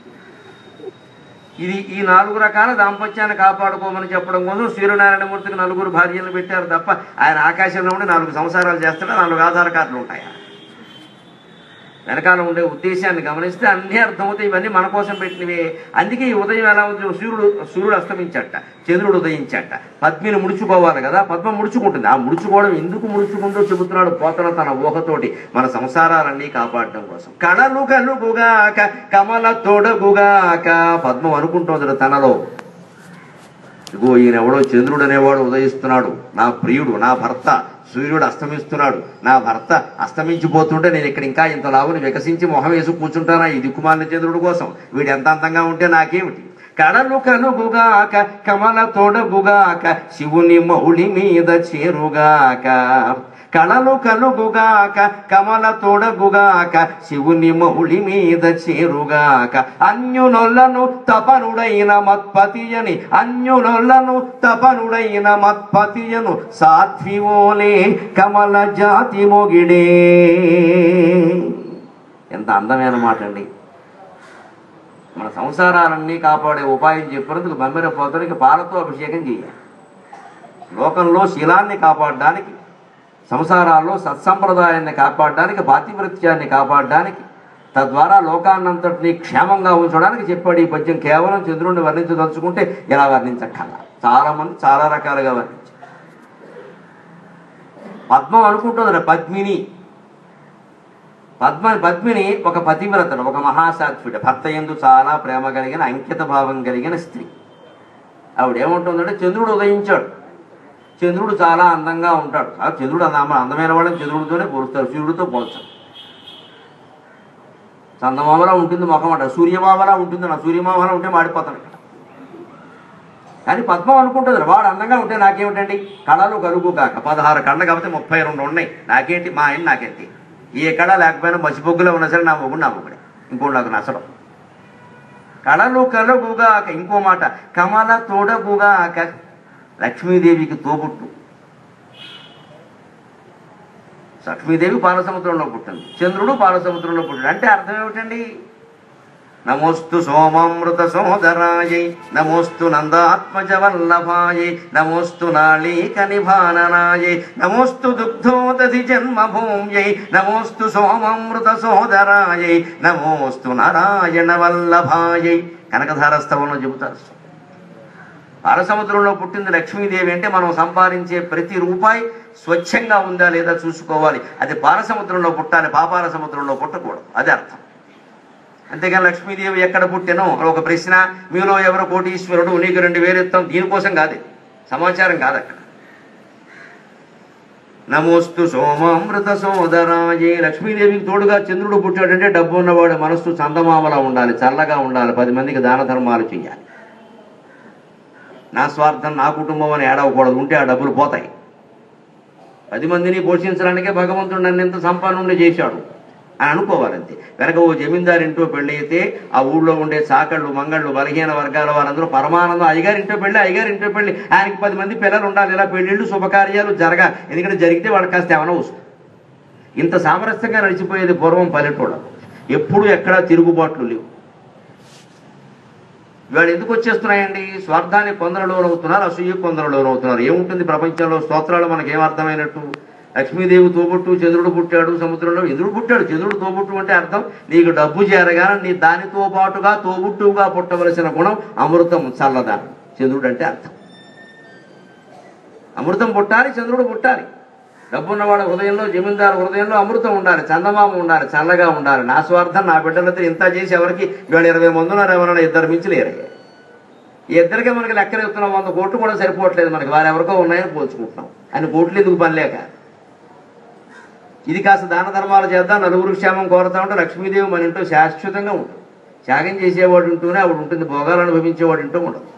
ఇది ఈ నాలుగు రకాల దాంపత్యాన్ని కాపాడుకోమని చెప్పడం కోసం సూర్యనారాయణమూర్తికి నలుగురు భార్యలు పెట్టారు తప్ప ఆయన ఆకాశంలో ఉండి నాలుగు సంసారాలు చేస్తాడు నాలుగు ఆధార్ కార్డులు ఉంటాయి వెనకాల ఉండే ఉద్దేశాన్ని గమనిస్తే అన్నీ అర్థమవుతాయి ఇవన్నీ మన కోసం పెట్టినవే అందుకే ఈ ఉదయం ఎలా ఉంది సూర్యుడు సూర్యుడు అస్తమించట చంద్రుడు ఉదయించట పద్మిని ముడుచుకోవాలి కదా పద్మ ముడుచుకుంటుంది ఆ ముడుచుకోవడం ఎందుకు ముడుచుకుంటూ చెబుతున్నాడు పోతన తన ఊహతోటి మన సంసారాలన్నీ కాపాడడం కోసం కళలు కలుగుగాక కమల తొడగుగాక పద్మం అనుకుంటోంది తనలో ఇగో ఈయన ఎవడో చంద్రుడు అనేవాడు ఉదయిస్తున్నాడు నా ప్రియుడు నా భర్త సూర్యుడు అస్తమిస్తున్నాడు నా భర్త అస్తమించిపోతుంటే నేను ఇక్కడ ఇంకా ఇంత లావుని వికసించి మొహం వేసి కూర్చుంటానా ఈ దిక్కుమాలిన చంద్రుడి కోసం వీడు ఎంత అందంగా ఉంటే నాకేమిటి కడలు కనుగుగాక కమల తొడగుగాక శివుని మౌళి మీద చేరుగాక కళలు కలుగుగాక కమల తొడగుగాక శివుని మౌళి మీద చేరుగాక అన్యునొల్లను తపనుడైన మత్పతియని అన్యునొల్లను తపనుడైన మత్పతియను సాధ్వివోలే కమల జాతి మొగిడే ఎంత అందమైన మాట అండి మన సంసారాలన్నీ కాపాడే ఉపాయం చెప్పినందుకు బమ్మెర పోతనికి పాలతో అభిషేకం చేయాలి లోకంలో శీలాన్ని కాపాడడానికి సంసారాల్లో సత్సంప్రదాయాన్ని కాపాడడానికి పాతివృత్యాన్ని కాపాడడానికి తద్వారా లోకాన్నంతటినీ క్షేమంగా ఉంచడానికి చెప్పాడు ఈ పద్యం కేవలం చంద్రుడిని వర్ణించదలుచుకుంటే ఇలా వర్ణించక్కల చాలా మంది చాలా రకాలుగా వర్ణించారు పద్మం అనుకుంటుంది పద్మిని పద్మ పద్మిని ఒక పతివ్రతను ఒక మహాసాత్విడ భర్త ఎందు చాలా ప్రేమ కలిగిన అంకిత భావం కలిగిన స్త్రీ ఆవిడ ఏముంటుందంటే చంద్రుడు ఉదయించాడు చంద్రుడు చాలా అందంగా ఉంటాడు ఆ చంద్రుడు అంద అందమైన వాళ్ళని చంద్రుడితోనే పోలుస్తారు సూర్యుడితో పోల్చరు చందమామలా ఉంటుంది ముఖం అంట సూర్యమామలా ఉంటుంది నా సూర్యమామలా ఉంటే మాడిపోతాను ఇక్కడ కానీ పద్మం అనుకుంటుంది వాడు అందంగా ఉంటే నాకేమిటండి కళలు కలుగు కాక పదహారు కళ్ళ కాబట్టి ముప్పై రెండు ఉన్నాయి నాకేంటి మా ఆయన నాకేంటి ఏ కళ లేకపోయినా మసిబొగ్గులో ఉన్నా సరే నా మొగుడు నా మొగుడే ఇంకోటి నాకు నచ్చడం కళలు కలుగుగాక ఇంకో మాట కమల తోడగుగాక లక్ష్మీదేవికి తోబుట్టు లక్ష్మీదేవి పాలసముద్రంలో పుట్టింది చంద్రుడు పాలసముద్రంలో పుట్టాడు అంటే అర్థం ఏమిటండి నమోస్తు సోమామృత సోదరాయై నమోస్తు నందాత్మజ వల్లభాయై నమోస్తు నాళీక నిభాననాయై నమోస్తు దుగ్ధోదధి జన్మభూమ్యై నమోస్తు సోమామృత సోదరాయై నమోస్తు నారాయణ వల్లభాయై కనకధారస్తవంలో చెబుతారు పాలసముద్రంలో పుట్టింది లక్ష్మీదేవి అంటే మనం సంపాదించే ప్రతి రూపాయి స్వచ్ఛంగా ఉందా లేదా చూసుకోవాలి అది పాలసముద్రంలో పుట్టాలి పాపాల సముద్రంలో పుట్టకూడదు అదే అర్థం అంతేగాని లక్ష్మీదేవి ఎక్కడ పుట్టానో ఒక ప్రశ్న మీలో ఎవరు కోటీశ్వరుడు నీకు రెండు వేలు ఇస్తాం దీనికోసం కాదు సమాచారం కాదు అక్కడ నమోస్తు సోమామృత సోదరాయే లక్ష్మీదేవికి తోడుగా చంద్రుడు పుట్టాడంటే డబ్బు ఉన్నవాడు మనస్సు చందమామలా ఉండాలి చల్లగా ఉండాలి పది మందికి దాన ధర్మాలు చేయాలి నా స్వార్థం నా కుటుంబం అని ఏడవకూడదు ఉంటే ఆ డబ్బులు పోతాయి పది మందిని పోషించడానికే భగవంతుడు నన్ను ఎంత సంపన్నుండి చేశాడు అని అనుకోవాలంతే వెనక ఓ జమీందారు ఇంటో పెళ్లి అయితే ఆ ఊళ్ళో ఉండే చాకళ్ళు మంగళ్ళు బలహీన వర్గాల వారందరూ పరమానందం అయ్యగారి ఇంటో పెళ్లి అయ్యగారి ఇంటో పెళ్లి ఆయనకి పది మంది పిల్లలు ఉండాలి ఇలా పెళ్లిళ్ళు శుభకార్యాలు జరగాలి ఎందుకంటే జరిగితే వాళ్ళకి కాస్త ఏమైనా వస్తుంది ఇంత సామరస్యంగా నడిచిపోయేది పూర్వం పల్లెటూళ్ళ ఎప్పుడు ఎక్కడా తిరుగుబాట్లు లేవు ఇవాళ ఎందుకు వచ్చేస్తున్నాయండి స్వార్థాన్ని కొందరు లోనవుతున్నారు అసూయ కొందరు లోనవుతున్నారు ఏముంటుంది ప్రపంచంలో స్తోత్రాలు మనకి ఏమర్థమైనట్టు లక్ష్మీదేవి తోబుట్టు చంద్రుడు పుట్టాడు సముద్రంలో ఇంద్రుడు పుట్టాడు చంద్రుడు తోబుట్టు అంటే అర్థం నీకు డబ్బు చేరగానే నీ దానితో పాటుగా తోబుట్టుగా పుట్టవలసిన గుణం అమృతం చల్లదానం చంద్రుడు అంటే అర్థం అమృతం పుట్టాలి చంద్రుడు పుట్టాలి డబ్బున్నవాడు హృదయంలో జమీందారు హృదయంలో అమృతం ఉండాలి చందమామ ఉండాలి చల్లగా ఉండాలి నా స్వార్థం నా బిడ్డలతో ఇంత చేసి ఎవరికి వీళ్ళు ఇరవై మంది ఉన్నారు ఎవరైనా ఇద్దరు మించి లేరయ్యా ఈ ఇద్దరికి మనకి లెక్కలు ఇస్తున్నాం వంద కోట్లు కూడా సరిపోవట్లేదు మనకి వారు ఎవరికో ఉన్నాయని పోల్చుకుంటున్నాం అని కోట్లు ఎందుకు పనిలేక ఇది కాస్త దాన ధర్మాలు చేద్దాం నలుగురు క్షేమం కోరుతా ఉంటే లక్ష్మీదేవి మన ఇంట్లో శాశ్వతంగా ఉంటుంది త్యాగం చేసేవాడు ఉంటూనే ఆవిడ ఉంటుంది భోగాలు అనుభవించేవాడు ఇంటూ ఉండదు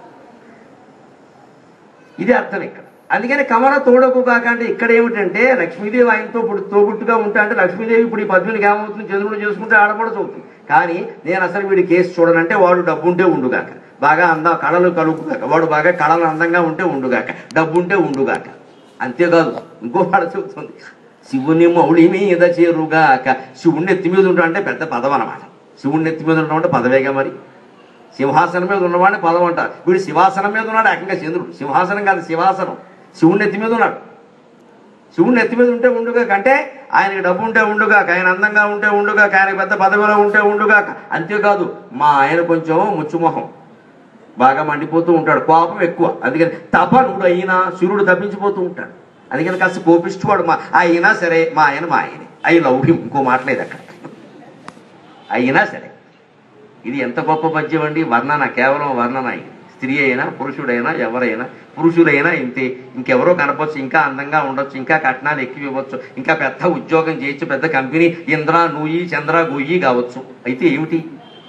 ఇది అర్థం ఇక్కడ అందుకని కమల తోడకు కాక అంటే ఇక్కడ ఏమిటంటే లక్ష్మీదేవి ఆయనతో ఇప్పుడు తోబుట్టుగా ఉంటా అంటే లక్ష్మీదేవి ఇప్పుడు ఈ పద్మినికి ఏమవుతుంది చంద్రుడు చేసుకుంటే ఆడపడచ్చు అవుతుంది కానీ నేను అసలు వీడి కేసు చూడనంటే వాడు డబ్బు ఉంటే ఉండుగాక బాగా అందా కళలు కలుగుగాక వాడు బాగా కళలు అందంగా ఉంటే ఉండుగాక డబ్బు ఉంటే ఉండుగాక అంతేకాదు ఇంకో పాట చెబుతుంది శివుని మౌళి మీద చేరుగాక శివుణ్ణి ఎత్తి మీద ఉంటా అంటే పెద్ద పదం అన్నమాట శివుణ్ణి ఎత్తి మీద ఉండడం అంటే పదవేగా మరి సింహాసనం మీద ఉన్నవాడిని పదం అంటారు వీడు శివాసనం మీద ఉన్నాడు ఏకంగా చంద్రుడు సింహాసనం కాదు శివాసనం శివుణ్ణి ఎత్తి మీద ఉన్నాడు శివుణ్ణి ఎత్తి మీద ఉంటే ఉండుగా అంటే ఆయనకి డబ్బు ఉంటే ఉండుగాక ఆయన అందంగా ఉంటే ఉండుగాక ఆయనకి పెద్ద పదవిలో ఉంటే ఉండుగాక అంతేకాదు మా ఆయన కొంచెం ముచ్చుమొహం బాగా మండిపోతూ ఉంటాడు కోపం ఎక్కువ అందుకని తపనుడు అయినా సూర్యుడు తప్పించిపోతూ ఉంటాడు అందుకని కాస్త కోపిస్తువాడు మా అయినా సరే మా ఆయన మా ఆయనే ఐ లవ్ హిమ్ ఇంకో మాటలేదు అక్కడ అయినా సరే ఇది ఎంత గొప్ప పద్యం అండి వర్ణన కేవలం వర్ణన ఇది స్త్రీ అయినా పురుషుడైనా ఎవరైనా పురుషులైనా ఇంతే ఇంకెవరో కనపచ్చు ఇంకా అందంగా ఉండొచ్చు ఇంకా కట్నాలు ఎక్కువ ఇవ్వచ్చు ఇంకా పెద్ద ఉద్యోగం చేయొచ్చు పెద్ద కంపెనీ ఇంద్ర నూయి చంద్ర గుయ్యి కావచ్చు అయితే ఏమిటి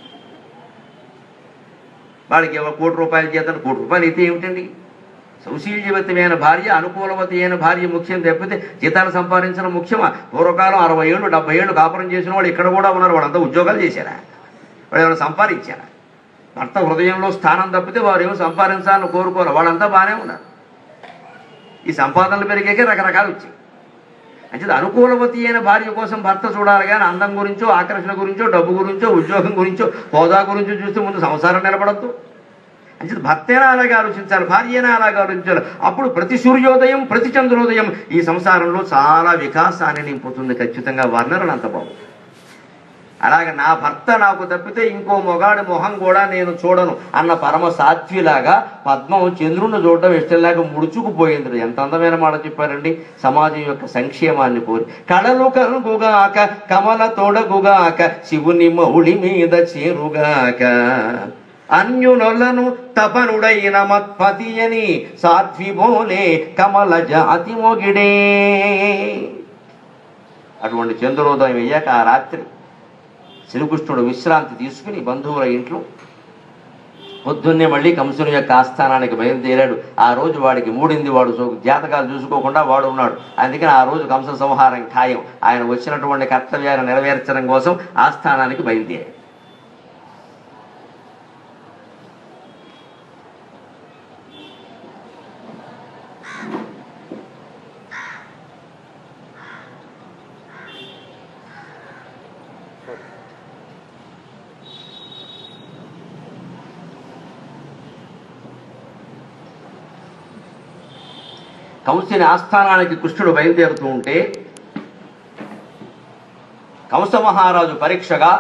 వాళ్ళకి ఎవరు కోటి రూపాయలు చేద్దాం కోటి రూపాయలు అయితే ఏమిటండి సౌశీల్యవతమైన భార్య అనుకూలవతి అయిన భార్య ముఖ్యం తప్పితే జీతాలు సంపాదించడం ముఖ్యమా పూర్వకాలం అరవై ఏళ్ళు డెబ్బై ఏళ్ళు కాపురం చేసిన వాళ్ళు ఇక్కడ కూడా ఉన్నారు వాళ్ళంతా ఉద్యోగాలు చేశారా వాళ్ళు ఏమైనా సంపాదించారా భర్త హృదయంలో స్థానం తప్పితే వారు ఏమో సంపాదించాలని కోరుకోరు వాళ్ళంతా బాగానే ఉన్నారు ఈ సంపాదనలు పెరిగాకే రకరకాలు వచ్చాయి అంటే అనుకూలవతి అయిన భార్య కోసం భర్త చూడాలి కానీ అందం గురించో ఆకర్షణ గురించో డబ్బు గురించో ఉద్యోగం గురించో హోదా గురించో చూస్తే ముందు సంసారం నిలబడద్దు అంటే భర్త అయినా అలాగే ఆలోచించాలి భార్య అయినా అలాగే ఆలోచించాలి అప్పుడు ప్రతి సూర్యోదయం ప్రతి చంద్రోదయం ఈ సంసారంలో చాలా వికాసాన్ని నింపుతుంది ఖచ్చితంగా వర్ణనలు అంత బాగుంది అలాగే నా భర్త నాకు తప్పితే ఇంకో మొగాడి మొహం కూడా నేను చూడను అన్న పరమ సాధ్విలాగా పద్మం చంద్రుణ్ణి చూడడం ఇష్టంలాగా ముడుచుకుపోయింది ఎంత అందమైన మాట చెప్పారండి సమాజం యొక్క సంక్షేమాన్ని కోరి కళలు కలుగుగాక కమల తోడగుగాక శివుని మౌళి మీద చేరుగాక అన్యునొలను తపనుడైన మత్పతి అని సాధ్వి బోలే కమల జాతి మొగిడే అటువంటి చంద్రోదయం అయ్యాక ఆ రాత్రి శ్రీకృష్ణుడు విశ్రాంతి తీసుకుని బంధువుల ఇంట్లో పొద్దున్నే మళ్ళీ కంసుని యొక్క ఆస్థానానికి బయలుదేరాడు ఆ రోజు వాడికి మూడింది వాడు చూ- జాతకాలు చూసుకోకుండా వాడు ఉన్నాడు అందుకని ఆ రోజు కంస సంహారం ఖాయం ఆయన వచ్చినటువంటి కర్తవ్యాన్ని నెరవేర్చడం కోసం ఆస్థానానికి బయలుదేరాడు కంసుని ఆస్థానానికి కృష్ణుడు బయలుదేరుతూ ఉంటే కంస మహారాజు పరీక్షగా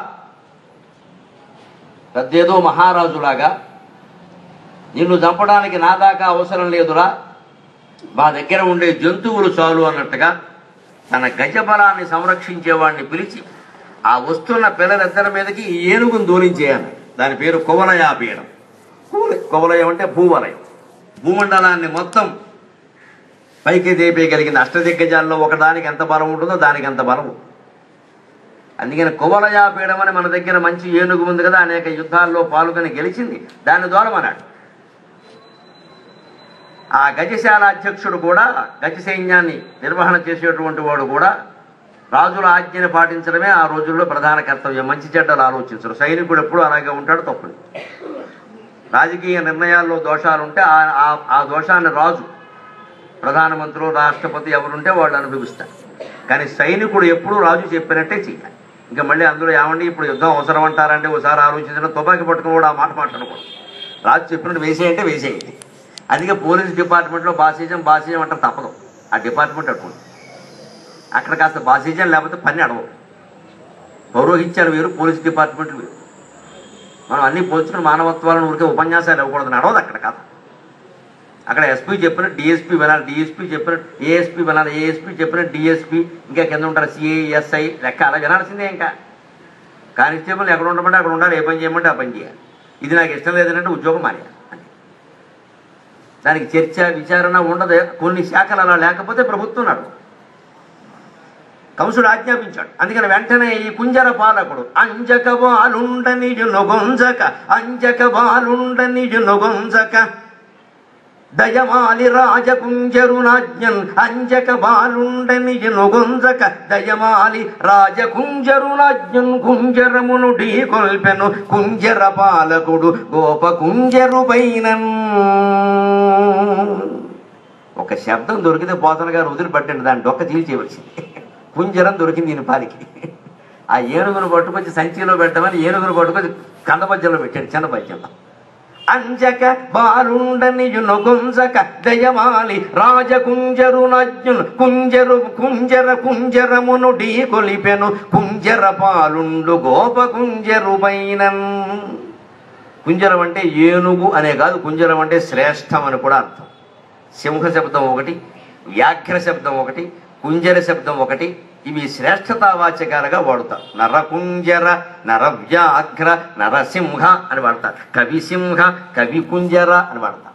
పెద్దేదో మహారాజులాగా నిన్ను చంపడానికి నా దాకా అవసరం లేదురా మా దగ్గర ఉండే జంతువులు చాలు అన్నట్టుగా తన గజబలాన్ని సంరక్షించేవాడిని పిలిచి ఆ వస్తున్న పిల్లలిద్దరి మీదకి ఈ ఏనుగును దోలించేయాలి దాని పేరు కువలయాపీయడం కువల- కువలయం అంటే భూవలయం భూమండలాన్ని మొత్తం పైకి దేపేయగలిగింది అష్టదిగ్గజాల్లో ఒకదానికి ఎంత బలం ఉంటుందో దానికి ఎంత బలం ఉంటుంది. అందుకని కువలయాపీడం అని మన దగ్గర మంచి ఏనుగు ఉంది కదా అనేక యుద్ధాల్లో పాల్గొని గెలిచింది దాన్ని దూరమన్నాడు ఆ గజశాల అధ్యక్షుడు కూడా గజ సైన్యాన్ని నిర్వహణ చేసేటువంటి వాడు కూడా రాజుల ఆజ్ఞని పాటించడమే ఆ రోజుల్లో ప్రధాన కర్తవ్యం మంచి చెడ్డలు ఆలోచించరు సైనికుడు ఎప్పుడు అలాగే ఉంటాడు తప్పులు రాజకీయ నిర్ణయాల్లో దోషాలు ఉంటే ఆ- ఆ- ఆ దోషాన్ని రాజు ప్రధానమంత్రులు రాష్ట్రపతి ఎవరుంటే వాళ్ళు అనుభవిస్తారు కానీ సైనికుడు ఎప్పుడు రాజు చెప్పినట్టే చేయాలి ఇంకా మళ్ళీ అందులో ఏమండి ఇప్పుడు యుద్ధం అవసరం అంటారంటే ఒకసారి ఆలోచించడం తుపాకీ పట్టుకుని కూడా ఆ మాట మాట్లాడకూడదు రాజు చెప్పినట్టు వేసేయంటే వేసేయండి అందుకే పోలీస్ డిపార్ట్మెంట్లో బాసిజం బాసిజం అంటారు తప్పదు ఆ డిపార్ట్మెంట్ అటువంటి అక్కడ కాస్త బాసిజం లేకపోతే పని అడవు పౌరోహిత్యాలు వేరు పోలీస్ డిపార్ట్మెంట్లు వేరు మనం అన్ని పోల్చుకుని మానవత్వాలను ఊరికే ఉపన్యాసాలు ఇవ్వకూడదు నడవదు అక్కడ కథ అక్కడ ఎస్పీ చెప్పిన డిఎస్పీ వినాలి డిఎస్పీ చెప్పిన ఏఎస్పీ వినాలి ఏఎస్పీ చెప్పిన డిఎస్పీ ఇంకా కింద ఉంటారు సిఐఎస్ఐ లెక్క అలా వినాల్సిందే ఇంకా కానిస్టేబుల్ ఎక్కడ ఉండమంటే అక్కడ ఉండాలి ఏ పని చేయమంటే ఆ పని చేయాలి ఇది నాకు ఇష్టం లేదంటే ఉద్యోగం మానేయాలి అంతే. దానికి చర్చ విచారణ ఉండదు కొన్ని శాఖలు అలా లేకపోతే ప్రభుత్వం నడవదు కంసుడు ఆజ్ఞాపించాడు అందుకని వెంటనే ఈ కుంజర పాలకుడు అంజక బాలుండ నిజు నొగొంజక అంజక బాలుండ నిజు నొగొంజక దయమాలి రాజకుంజరునాజ్ఞన్ అంజక బాలుండ నిజు నొగొంజక దయమాలి రాజకుంజరునాజ్ఞన్ కుంజరమును ఢీ కొల్పెను కుంజర పాలకుడు గోప కుంజరు పైనన్ ఒక శబ్దం దొరికితే పోతన గారు వదిలిపట్టండి దాన్ని డొక్క తీల్చేయవలసింది కుంజరం దొరికింది దీని పాలికి ఆ ఏనుగును పట్టుకొచ్చి సంచిలో పెట్టమని ఏనుగును పట్టుకొచ్చి కంద పద్యంలో పెట్టాడు చిన్న పద్యంలో అంజక బాలుండని నొగుంజక దయమాలి రాజకుంజరు నజ్ఞును కుంజరు కుంజర కుంజరమును ఢీ కొలిపెను కుంజర పాలుండు గోప కుంజరు పైనన్ కుంజరం అంటే ఏనుగు అనే కాదు కుంజరం అంటే శ్రేష్టం అని కూడా అర్థం సింహ శబ్దం ఒకటి వ్యాఘ్ర శబ్దం ఒకటి కుంజర శబ్దం ఒకటి ఇవి శ్రేష్టతావాచకాలుగా వాడుతారు నరకుంజర నరవ్యాఘ్ర నరసింహ అని వాడతారు కవిసింహ కవి కుంజర అని వాడతారు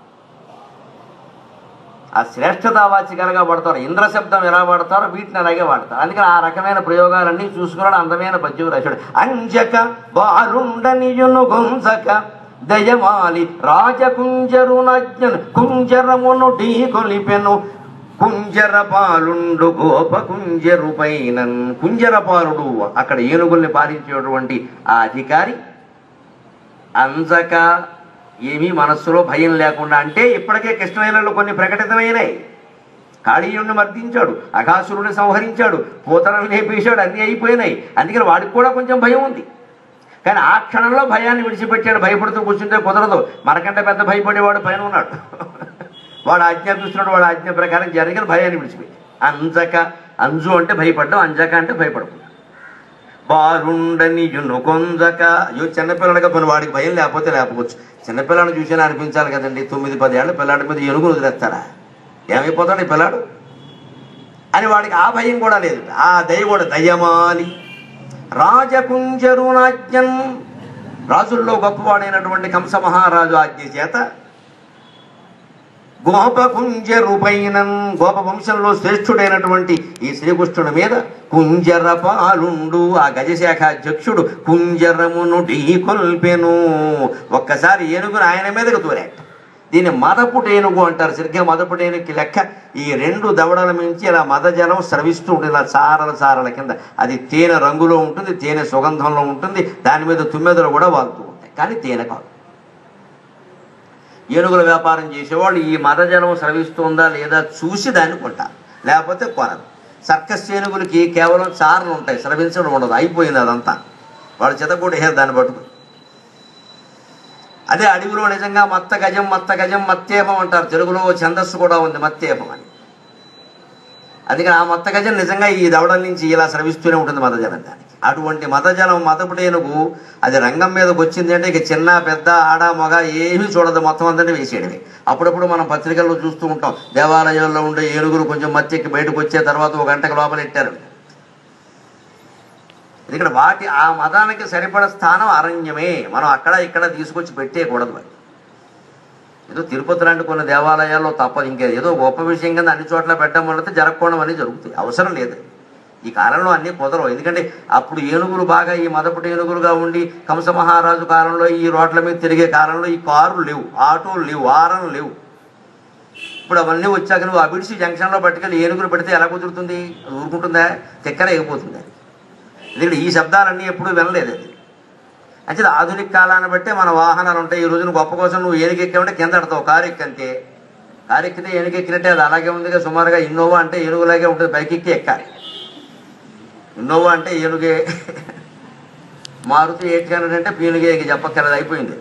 ఆ శ్రేష్టతావాచకాలుగా వాడతారు ఇంద్ర శబ్దం ఎలా వాడతారో వీటిని అలాగే వాడతారు అందుకని ఆ రకమైన ప్రయోగాలన్నీ చూసుకున్నాడు అందమైన పద్యం రాశాడు అంజక బారుండనియును గొంజక దయమాలి రాజకుంజరు నజ్ఞను కుంజరమును ఢీ కొలిపెను కుంజర పాలుండు గోప కుంజరు పైన కుంజర పాలుడు అక్కడ ఏనుగుల్ని పాలించేటువంటి ఆ అధికారి అంజక ఏమీ మనస్సులో భయం లేకుండా అంటే ఇప్పటికే కృష్ణవేలలో కొన్ని ప్రకటితమైనాయి కాళీయుణ్ణి మర్దించాడు అఘాసురుని సంహరించాడు పూతనలు లేపేశాడు అన్నీ అయిపోయినాయి అందుకని వాడికి కూడా కొంచెం భయం ఉంది కానీ ఆ క్షణంలో భయాన్ని విడిచిపెట్టాడు భయపడుతూ కూర్చుంటే కుదరదు మనకంటే పెద్ద భయపడేవాడు పైన ఉన్నాడు వాడు ఆజ్ఞాపిస్తున్నాడు వాడు ఆజ్ఞ ప్రకారం జరిగిన భయాన్ని విడిచిపెట్టి అంజక అంజు అంటే భయపడ్డం అంజక అంటే భయపడకుండా బారుండని కొంజక అయ్యో చిన్నపిల్లడిగా పని వాడికి భయం లేకపోతే లేకపోవచ్చు చిన్నపిల్లాడిని చూసినా అనిపించాలి కదండి తొమ్మిది పది ఏళ్ళ పిల్లాడి మీద ఎనుగులు వదిలేస్తారా ఏమైపోతాడు ఈ పిల్లాడు అని వాడికి ఆ భయం కూడా లేదు ఆ దయ కూడా దయమాలి రాజకుంజరునాజ్ఞం రాజుల్లో గొప్పవాడైనటువంటి కంస మహారాజు ఆజ్ఞ చేత గోపకుంజరుపైనం గోప వంశంలో శ్రేష్ఠుడైనటువంటి ఈ శ్రీకృష్ణుడి మీద కుంజర పాలుండు ఆ గజశాఖ అధ్యక్షుడు కుంజరమును ఢీ కొల్పెను ఒక్కసారి ఏనుగును ఆయన మీదకు తోరాడు దీన్ని మదపుట ఏనుగు అంటారు సరిగ్గా మదపుట ఏనుగుకి లెక్క ఈ రెండు దవడల మించి ఇలా మదజలం స్రవిస్తూ ఉంటుంది ఇలా చారల చారల కింద అది తేనె రంగులో ఉంటుంది తేనె సుగంధంలో ఉంటుంది దాని మీద తుమ్మెదలు కూడా వాలుతూ ఉంటాయి కానీ తేనె కాదు ఏనుగుల వ్యాపారం చేసేవాళ్ళు ఈ మదజలం స్రవిస్తుందా లేదా చూసి దాన్ని కొంటారు లేకపోతే కొనరు సర్కస్ ఏనుగులకి కేవలం చారలు ఉంటాయి స్రవించడం ఉండదు అయిపోయింది అదంతా వాళ్ళు చెతకూడేసారు దాన్ని పట్టుకుని అదే అడవిలో నిజంగా మత్త గజం మత్త గజం మత్తేపం అంటారు తెలుగులో ఓ ఛందస్సు కూడా ఉంది మత్తేపం అని అందుకని ఆ మత్త గజం నిజంగా ఈ దవడల నుంచి ఇలా స్రవిస్తూనే ఉంటుంది మదజలం దానికి అటువంటి మదజలం మదపుటేనుగు అది రంగం మీదకి వచ్చింది అంటే ఇక చిన్న పెద్ద ఆడ మగ ఏమీ చూడదు మొత్తం అంతా వేసేయడమే అప్పుడప్పుడు మనం పత్రికల్లో చూస్తూ ఉంటాం దేవాలయాల్లో ఉండే ఏనుగులు కొంచెం మత్తెక్కి బయటకు వచ్చే తర్వాత ఒక గంటకు లోపల పెట్టారు ఇక్కడ వాటి ఆ మదానికి సరిపడ స్థానం అరణ్యమే మనం అక్కడ ఇక్కడ తీసుకొచ్చి పెట్టేయకూడదు మరి ఏదో తిరుపతి లాంటి కొన్ని దేవాలయాల్లో తప్పదు ఇంకే ఏదో గొప్ప విషయం కింద అన్ని చోట్ల పెట్టడం వల్ల జరగకపోవడం అనేది జరుగుతాయి అవసరం లేదు ఈ కాలంలో అన్ని కుదరవు ఎందుకంటే అప్పుడు ఏనుగులు బాగా ఈ మదపుటి ఏనుగులుగా ఉండి కంస మహారాజు కాలంలో ఈ రోడ్ల మీద తిరిగే కాలంలో ఈ కారులు లేవు ఆటోలు లేవు వాహనాలు లేవు ఇప్పుడు అవన్నీ వచ్చాక నువ్వు అబిడిసి జంక్షన్లో పట్టుకెళ్ళి ఏనుగులు పెడితే ఎలా కుదురుతుంది అది ఊరుకుంటుందా తెక్కర ఎగిపోతుంది ఎందుకంటే ఈ శబ్దాలన్నీ ఎప్పుడూ వినలేదు అది అంటే ఆధునిక కాలాన్ని బట్టే మన వాహనాలు ఉంటాయి ఈ రోజున గొప్ప కోసం నువ్వు ఏనుగు ఎక్కామంటే కింద పడతావు కారు ఎక్కంతే కారు ఎక్కితే ఏనుగు ఎక్కినట్టే అది అలాగే ఉందిగా సుమారుగా ఇన్నోవా అంటే ఏనుగులాగే ఉంటుంది బైక్ ఎక్కి ఎక్కాలి ఇన్నోవా అంటే ఏనుగే మారుతి ఎయిట్ హండ్రెడ్ అంటే పీనుగే ఇక చెప్పక్కర్లేదు అయిపోయింది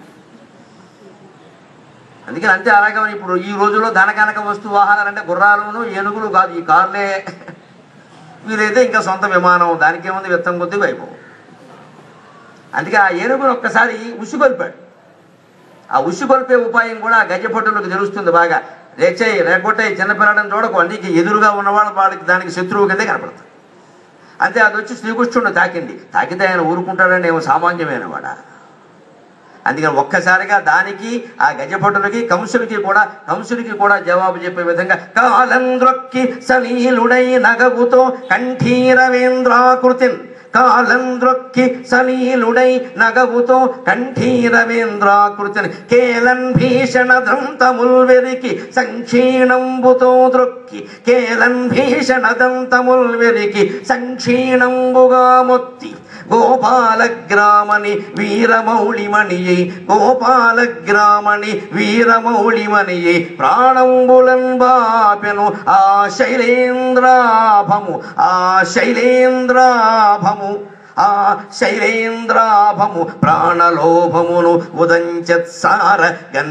అందుకని అంతే అలాగే మరి ఇప్పుడు ఈ రోజుల్లో ధనకనక వస్తు వాహనాలు అంటే గుర్రాలును ఏనుగులు కాదు ఈ కార్లే వీరైతే ఇంకా సొంత విమానం దానికి ఏముంది విత్తం కొద్ది వైభవం అందుకే ఆ ఏనుగును ఒక్కసారి ఉసిగొల్పాడు ఆ ఉసిగొల్పే ఉపాయం కూడా ఆ గజపట్టులకు తెలుస్తుంది బాగా రేచేయి రేకొట్టాయి చిన్నపిల్లడని చూడకు నీకు ఎదురుగా ఉన్నవాళ్ళు వాళ్ళకి దానికి శత్రువు కిందే కనపడతారు అంతే అది వచ్చి శ్రీకృష్ణుడు తాకింది తాకితే ఆయన ఊరుకుంటాడని ఏమో సామాన్యమైన వాడా అందుకని ఒక్కసారిగా దానికి ఆ గజపటులకి కంసుడికి కూడా కంసుడికి కూడా జవాబు చెప్పే విధంగా కాలంద్రొక్కి సలీలుడై నగవుతో కంఠీరవేంద్రాకృతిన్ కాలంద్రొక్కి సలీలుడై నగవుతో కంఠీరవేంద్రాకృతిని కేలన్ భీషణ దంతముల్ వెరికి సంక్షీణంబుతో ద్రొక్కి కేలన్ భీషణ దంతముల్ వెరికి సంక్షీణంబుగా మొత్తి గోపాలగ్రామని వీరమౌళిమణియై గోపాలగ్రామణి వీరమౌళిమణియై ప్రాణంబులన్ బాపెను ఆ శైలేంద్రాభము ఆ శైలేంద్రాభము ఆ శైలేంద్రాభము ప్రాణలోభమును ఉదంచత్సార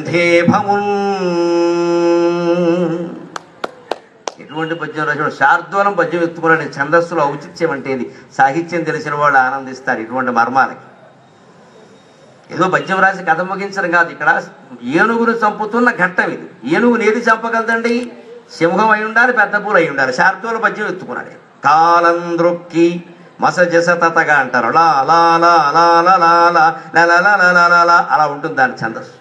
గంధేభమున్ ఎటువంటి పద్యం రాసిన శార్దూలం పద్యం ఎత్తుకున్నాడు ఛందస్సులో ఔచిత్యం అంటే ఇది సాహిత్యం తెలిసిన వాళ్ళు ఆనందిస్తారు ఇటువంటి మర్మాలకి ఏదో పద్యం రాసి కథ ముగించడం కాదు ఇక్కడ ఏనుగును చంపుతున్న ఘట్టం ఇది ఏనుగుని ఏది చంపగలదండి సింహం అయి ఉండాలి పెద్ద పూలు అయి ఉండాలి శార్దూల పద్యం ఎత్తుకున్నాడు కాలంద్రొక్కి మసజస తతగా అంటారు లా లా లా లా లా లా లా లా లా లా లా లా లా అలా ఉంటుంది దాని ఛందస్సు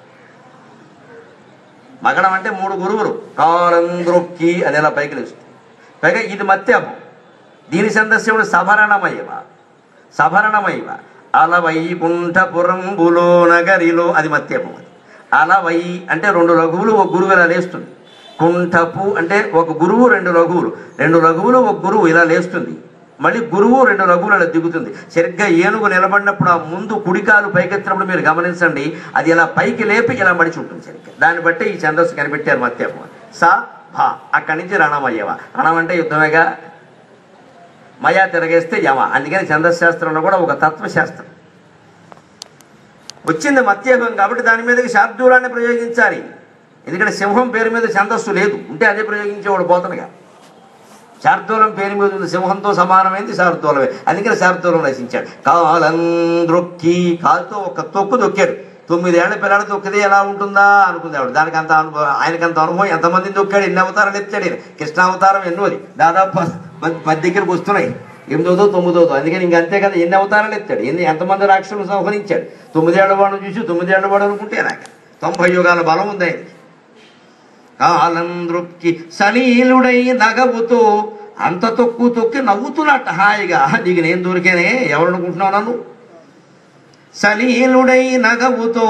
మగడం అంటే మూడు గురువులు కారంద్రొక్కి అని ఇలా పైకి లేస్తుంది పైగా ఇది మత్యము దీని సందస్యముడు సభరణమయ్యవ సభరణమయ్యవ అలవైకుంఠపురంబులో నగరిలో అది మత్యము అది అలవై అంటే రెండు లఘువులు ఒక గురువు ఇలా లేస్తుంది కుంఠపు అంటే ఒక గురువు రెండు లఘువులు రెండు లఘువులు ఒక గురువు ఇలా లేస్తుంది మళ్ళీ గురువు రెండు లఘువులు అలా దిగుతుంది సరిగ్గా ఏనుగు నిలబడినప్పుడు ఆ ముందు కుడికాలు పైకెత్తినప్పుడు మీరు గమనించండి అది ఇలా పైకి లేపి ఇలా మడిచి ఉంటుంది సరిగ్గా దాన్ని బట్టి ఈ ఛందస్సు కనిపెట్టారు మత్యము స భ అక్కడి నుంచి రణమయ్యవ రణం అంటే యుద్ధమేగా మయా తిరగేస్తే యమ అందుకని ఛందశాస్త్రంలో కూడా ఒక తత్వశాస్త్రం వచ్చింది మత్యయుగం కాబట్టి దాని మీదకి శార్దూలాన్ని ప్రయోగించాలి ఎందుకంటే సింహం పేరు మీద ఛందస్సు లేదు ఉంటే అదే ప్రయోగించేవాడు పోతనగా శార్దూలం పేరు మీద ఉంది సింహంతో సమానమైంది శార్దూలమే అందుకని శార్దూలం రచించాడు కాలంద్రొక్కి కాలుతో ఒక తొక్కు దొక్కాడు తొమ్మిదేళ్ల పిల్లలు తొక్కితే ఎలా ఉంటుందా అనుకుంది ఆవిడ దానికి అంత అనుభవం ఆయనకి అంత అనుభవం ఎంతమందిని తొక్కాడు ఎన్ని అవతారాలు ఎత్తాడు ఈయన కృష్ణావతారం ఎన్నోది దాదాపు ప- పది పది దగ్గరకు వస్తున్నాయి ఎనిమిదోదో తొమ్మిదోదో అందుకని ఇంక అంతే కదా ఎన్ని అవతారాలు ఎత్తాడు ఎన్ని ఎంతమంది రాక్షసులు సంహరించాడు తొమ్మిదేళ్ల వాడు చూసి తొమ్మిదేళ్ల వాడు అనుకుంటే నాకు తొంభై యుగాల బలం ఉంది ఆయనకి కాలంద్రుక్కి సలీలుడై నగవుతో అంత తొక్కు తొక్కి నవ్వుతున్నట్ట హాయిగా నీకు నేను దొరికేనే ఎవరు అనుకుంటున్నావు నన్ను సలీలుడై నగవుతో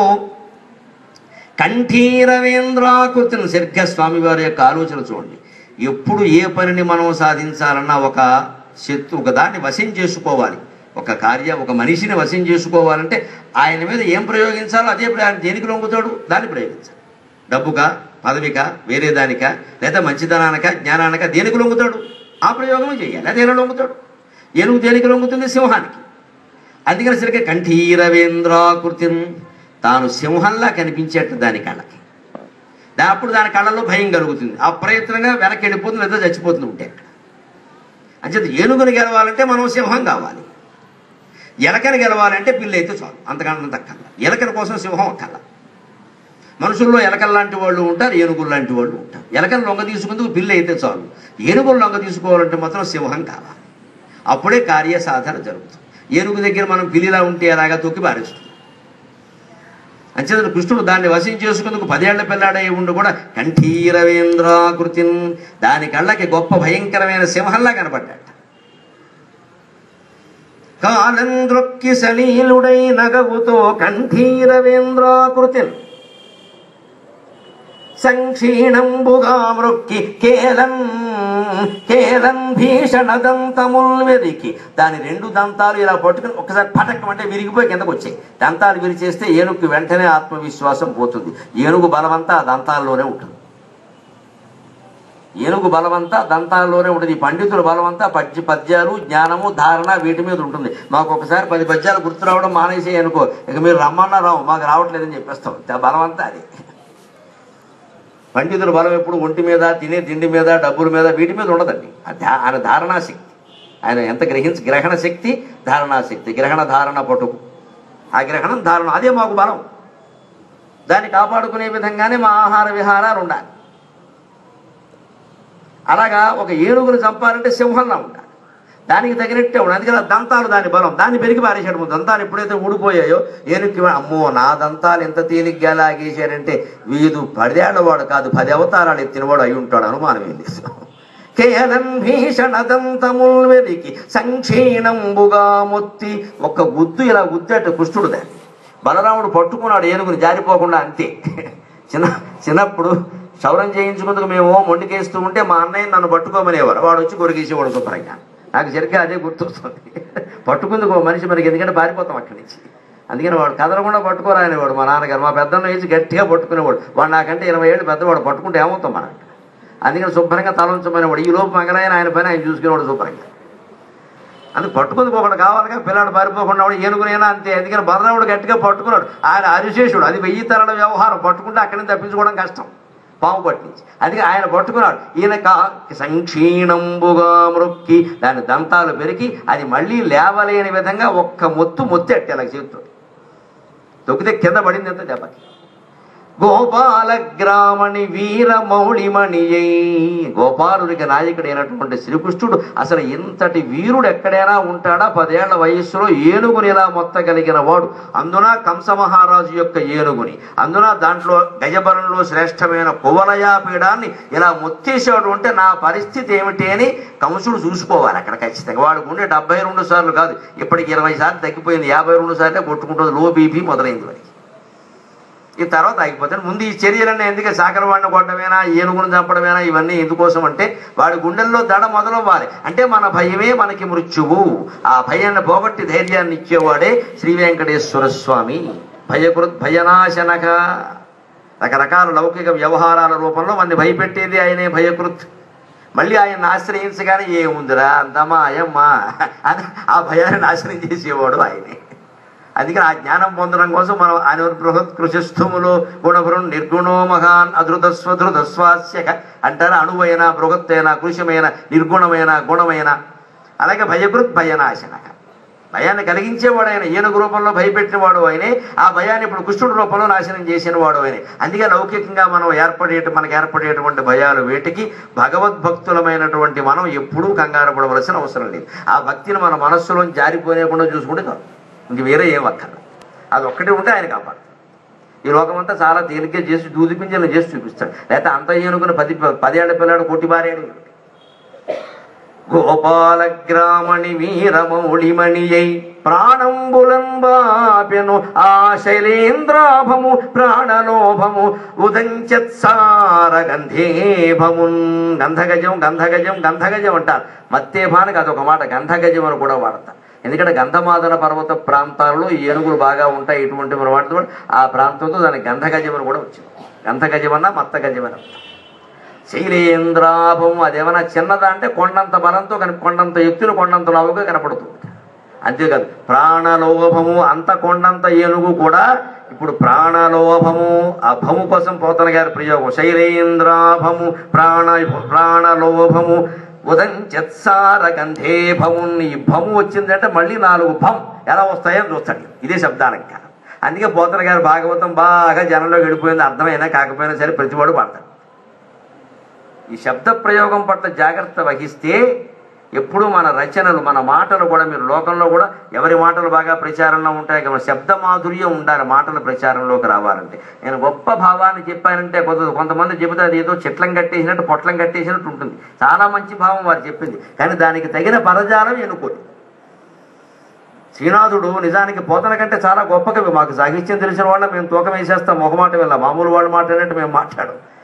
కంఠీరవేంద్రాకృతిని సరిగ్గా స్వామివారి యొక్క ఆలోచన చూడండి ఎప్పుడు ఏ పనిని మనం సాధించాలన్నా ఒక శత్రు ఒక దాన్ని వశం చేసుకోవాలి ఒక కార్యం ఒక మనిషిని వశం చేసుకోవాలంటే ఆయన మీద ఏం ప్రయోగించాలో అదే ప్రయోగం దేనికి లొంగుతాడు దాన్ని ప్రయోగించాలి డబ్బుగా పదవిక వేరే దానిక లేదా మంచిదనానిక జ్ఞానానిక దేనికి లొంగుతాడు ఆ ప్రయోగం చేయాలి అదేనా లొంగుతాడు ఏనుగు దేనికి లొంగుతుంది సింహానికి అందుకని సరిగ్గా కంఠీరవేంద్రాకృతిం తాను సింహంలా కనిపించేట దాని కళ్ళకి దా- అప్పుడు దాని కళ్ళలో భయం కలుగుతుంది ఆ ప్రయత్నంగా వెనక్కి వెళ్ళిపోతుంది లేదా చచ్చిపోతుంది ఉంటే అక్కడ అంచేత ఏనుగుని గెలవాలంటే మనం సింహం కావాలి ఎలకని గెలవాలంటే పిల్లి అయితే చాలు అంతకన్నా దక్కల్ల ఎలకల కోసం సింహం అక్కల మనుషుల్లో ఎలకల లాంటి వాళ్ళు ఉంటారు ఏనుగులు లాంటి వాళ్ళు ఉంటారు ఎలకలు లొంగ తీసుకుందుకు పిల్లి అయితే చాలు ఏనుగులు లొంగ తీసుకోవాలంటే మాత్రం సింహం కావాలి అప్పుడే కార్యసాధన జరుగుతుంది ఏనుగు దగ్గర మనం పిల్లిలా ఉంటే అలాగా తొక్కి పారేస్తుంది అంచేత కృష్ణుడు దాన్ని వశం చేసుకుందుకు పదేళ్ల పిల్లాడై ఉండి కూడా కంఠీరవేంద్రాకృతిన్ దాని కళ్ళకి గొప్ప భయంకరమైన సింహంలా కనబడ్డాట కాలంద్రొక్కి సలీలుడై నగవుతో కంఠీరవేంద్రాకృతిన్ సంక్షీణంబుగా మృక్కి కేలం కేలం భీషణ దంతముల్ వెరికి దాని రెండు దంతాలు ఇలా పట్టుకుని ఒకసారి పటకం అంటే విరిగిపోయి కిందకు వచ్చాయి దంతాలు విరిచేస్తే ఏనుగుకి వెంటనే ఆత్మవిశ్వాసం పోతుంది ఏనుగు బలమంతా ఆ దంతాల్లోనే ఉంటుంది ఏనుగు బలమంతా దంతాల్లోనే ఉంటుంది ఈ పండితుల బలమంతా పద్య పద్యాలు జ్ఞానము ధారణ వీటి మీద ఉంటుంది మాకు ఒకసారి పది పద్యాలు గుర్తు రావడం మానేసి అనుకో ఇక మీరు రమ్మన్నా రావు మాకు రావట్లేదని చెప్పేస్తాం ఆ బలమంతా అది పండితుల బలం ఎప్పుడు ఒంటి మీద తినే తిండి మీద డబ్బుల మీద వీటి మీద ఉండదండి ఆ ధ్యా- ఆయన ధారణాశక్తి ఆయన ఎంత గ్రహించి గ్రహణ శక్తి ధారణాశక్తి గ్రహణ ధారణ పటుకు ఆ గ్రహణం ధారణ అదే మాకు బలం దాన్ని కాపాడుకునే విధంగానే మా ఆహార విహారాలు ఉండాలి అలాగా ఒక ఏనుగును చంపాలంటే సింహంలా ఉండాలి దానికి తగినట్టే ఉండాలి అందుకని ఆ దంతాలు దాని బలం దాన్ని పెరిగి పారేసాడు ముందు దంతాలు ఎప్పుడైతే ఊడిపోయాయో ఏనుగుకి అమ్మో నా దంతాలు ఎంత తేలిగ్గా లాగేశారంటే వీదు పదేళ్ల వాడు కాదు పది అవతారాలు ఎత్తినవాడు అయి ఉంటాడు అనుమానం ఏంది కేలం భీషణ దంతముల్ వెరికి సంక్షీణంబుగా మొత్తి ఒక్క గుద్దు ఇలా గుద్దేట కుష్టుడు దాన్ని బలరాముడు పట్టుకున్నాడు ఏనుగుని జారిపోకుండా అంతే చిన్న చిన్నప్పుడు క్షౌరం చేయించుకుందుకు మేము మొండికేస్తూ ఉంటే మా అన్నయ్య నన్ను పట్టుకోమనేవారు వాడు వచ్చి కొరికేసేవాడు శుభ్రంగా నాకు సరిగ్గా అదే గుర్తొస్తుంది పట్టుకుందుకు ఓ మనిషి మనకి ఎందుకంటే పారిపోతాం అక్కడి నుంచి అందుకని వాడు కదలకుండా పట్టుకోరా అనేవాడు మా నాన్నగారు మా పెద్దన్న వేసి గట్టిగా పట్టుకునేవాడు వాడు నాకంటే ఇరవై ఏళ్ళు పెద్దవాడు పట్టుకుంటే ఏమవుతాం మనం అందుకని శుభ్రంగా తల ఉంచమనేవాడు ఈ లోపు మంగళాయన ఆయన పని ఆయన చూసుకునేవాడు శుభ్రంగా అందుకు పట్టుకుంది ఒకటి కావాలిగా పిల్లాడు పారిపోకుండా వాడు ఏనుగునైనా అంతే అందుకని బలరాముడు గట్టిగా పట్టుకున్నాడు ఆయన అరిశేషుడు అది వెయ్యి తరల వ్యవహారం పట్టుకుంటే అక్కడి నుంచి తప్పించుకోవడం కష్టం పాము పట్టించి అందుకే ఆయన పట్టుకున్నాడు ఈయన కా సంక్షీణంబుగా మృక్కి దాని దంతాలు పెరిగి అది మళ్ళీ లేవలేని విధంగా ఒక్క మొత్తు మొత్తెట్టి అలా చేతితో తొక్కితే కింద పడింది ఎంత దెబ్బకి గోపాల గ్రామణి వీర మౌళిమణి గోపాలుడికి నాయకుడైనటువంటి శ్రీకృష్ణుడు అసలు ఇంతటి వీరుడు ఎక్కడైనా ఉంటాడా పదేళ్ల వయస్సులో ఏనుగుని ఇలా మొత్తగలిగిన వాడు అందున కంస మహారాజు యొక్క ఏనుగుని అందున దాంట్లో గజబలంలో శ్రేష్టమైన కువలయా పీఠాన్ని ఇలా మొత్తేసాడు అంటే నా పరిస్థితి ఏమిటి అని కంసుడు చూసుకోవాలి అక్కడ ఖచ్చితంగా వాడు ఉండే డెబ్బై రెండు సార్లు కాదు ఇప్పటికి ఇరవై సార్లు తగ్గిపోయింది యాభై రెండు సార్లే కొట్టుకుంటుంది లో బీపీ మొదలైంది వాడికి ఈ తర్వాత ఆగిపోతాడు ముందు ఈ చర్యలన్నీ ఎందుకే సాకరవాడిని కొట్టమేనా ఏనుగును చంపడమేనా ఇవన్నీ ఎందుకోసం అంటే వాడి గుండెల్లో దడ మొదలవ్వాలి అంటే మన భయమే మనకి మృత్యువు ఆ భయాన్ని పోగొట్టి ధైర్యాన్ని ఇచ్చేవాడే శ్రీ వెంకటేశ్వర స్వామి భయకృత్ భయనాశనక రకరకాల లౌకిక వ్యవహారాల రూపంలో మన భయపెట్టేది ఆయనే భయకృత్ మళ్ళీ ఆయన ఆశ్రయించగానే ఏముందిరా అందమా అయ్యమ్మా అని ఆ భయాన్ని నాశనం చేసేవాడు ఆయనే అందుకని ఆ జ్ఞానం పొందడం కోసం మనం ఆయన బృహత్ కృషిస్థుములు గుణగుణం నిర్గుణో మహాన్ అధృతస్వధృతస్వాస్యక అంటారు అణువైన బృహత్తైన కృషమైన నిర్గుణమైన గుణమైన అలాగే భయకృత్ భయనాశనక భయాన్ని కలిగించేవాడు ఆయన ఏనుగు రూపంలో భయపెట్టినవాడు ఆయనే ఆ భయాన్ని ఇప్పుడు కృష్ణుడి రూపంలో నాశనం చేసిన వాడు ఆయనే అందుకే లౌకికంగా మనం ఏర్పడే మనకు ఏర్పడేటువంటి భయాలు వీటికి భగవద్భక్తులమైనటువంటి మనం ఎప్పుడూ కంగారు పడవలసిన అవసరం లేదు ఆ భక్తిని మన మనస్సులో జారిపోలేకుండా చూసుకుంటే చాలు. ఇంక వేరే ఏం అక్కర్లేదు అది ఒక్కటి ఉంటే ఆయన కాపాడు ఈ లోకమంతా చాలా తేలిగ్గా చేసి దూది పింజలు చేసి చూపిస్తాడు లేకపోతే అంత ఏనుకుని పది పదేళ్ల పిల్లాడు కొట్టి బారేడు గోపాల గ్రామణి వీరమౌళిమణియై ప్రాణంబులం బాపెను ఆ శైలేంద్రాభము ప్రాణలోభము ఉదంచత్సార గంధేభమున్ గంధగజం గంధగజం గంధగజం అంటారు మత్తేభానికి అదొక మాట గంధగజం అని కూడా వాడతారు ఎందుకంటే గంధమాదన పర్వత ప్రాంతాల్లో ఈ ఏనుగులు బాగా ఉంటాయి ఇటువంటి మనం వాటితో ఆ ప్రాంతంతో దానికి గంధగజం అని కూడా వచ్చింది గంధగజం అన్నా మత్త గజం అని అర్థం. శైలేంద్రాభం అదేమన్నా చిన్నదా అంటే కొండంత బలంతో కని కొండంత ఎత్తున కొండంత లావుగా కనపడుతుంది అంతేకాదు ప్రాణలోభము అంత కొండంత ఏనుగు కూడా ఇప్పుడు ప్రాణలోభము ఆ భము కోసం పోతన గారి ప్రయోగం శైలేంద్రాభము ప్రాణ ప్రాణలోభము ఉదంచత్సార గంధే భమున్ ఈ భము వచ్చిందంటే మళ్ళీ నాలుగు భం ఎలా వస్తాయో చూస్తాడు ఇదే శబ్దానికి అందుకే పోతన గారి భాగవతం బాగా జనంలో గడిపోయింది అర్థమైనా కాకపోయినా సరే ప్రతివాడు పాడతాడు ఈ శబ్ద ప్రయోగం పట్ల జాగ్రత్త వహిస్తే ఎప్పుడూ మన రచనలు మన మాటలు కూడా మీరు లోకంలో కూడా ఎవరి మాటలు బాగా ప్రచారంలో ఉంటాయి కదా శబ్ద మాధుర్యం ఉండాలి మాటల ప్రచారంలోకి రావాలంటే నేను గొప్ప భావాన్ని చెప్పానంటే కొంత కొంతమంది చెబితే అది ఏదో చెట్లం కట్టేసినట్టు పొట్లం కట్టేసినట్టు ఉంటుంది చాలా మంచి భావం వారు చెప్పింది కానీ దానికి తగిన పదజాలం ఎన్నుకోండి శ్రీనాథుడు నిజానికి పోతన కంటే చాలా గొప్ప కవి మాకు సాహిత్యం తెలిసిన వాళ్ళ మేము తూకం వేసేస్తాం మొహమాట వెళ్ళ మామూలు వాళ్ళు మాట్లాడినట్టు మేము మాట్లాడం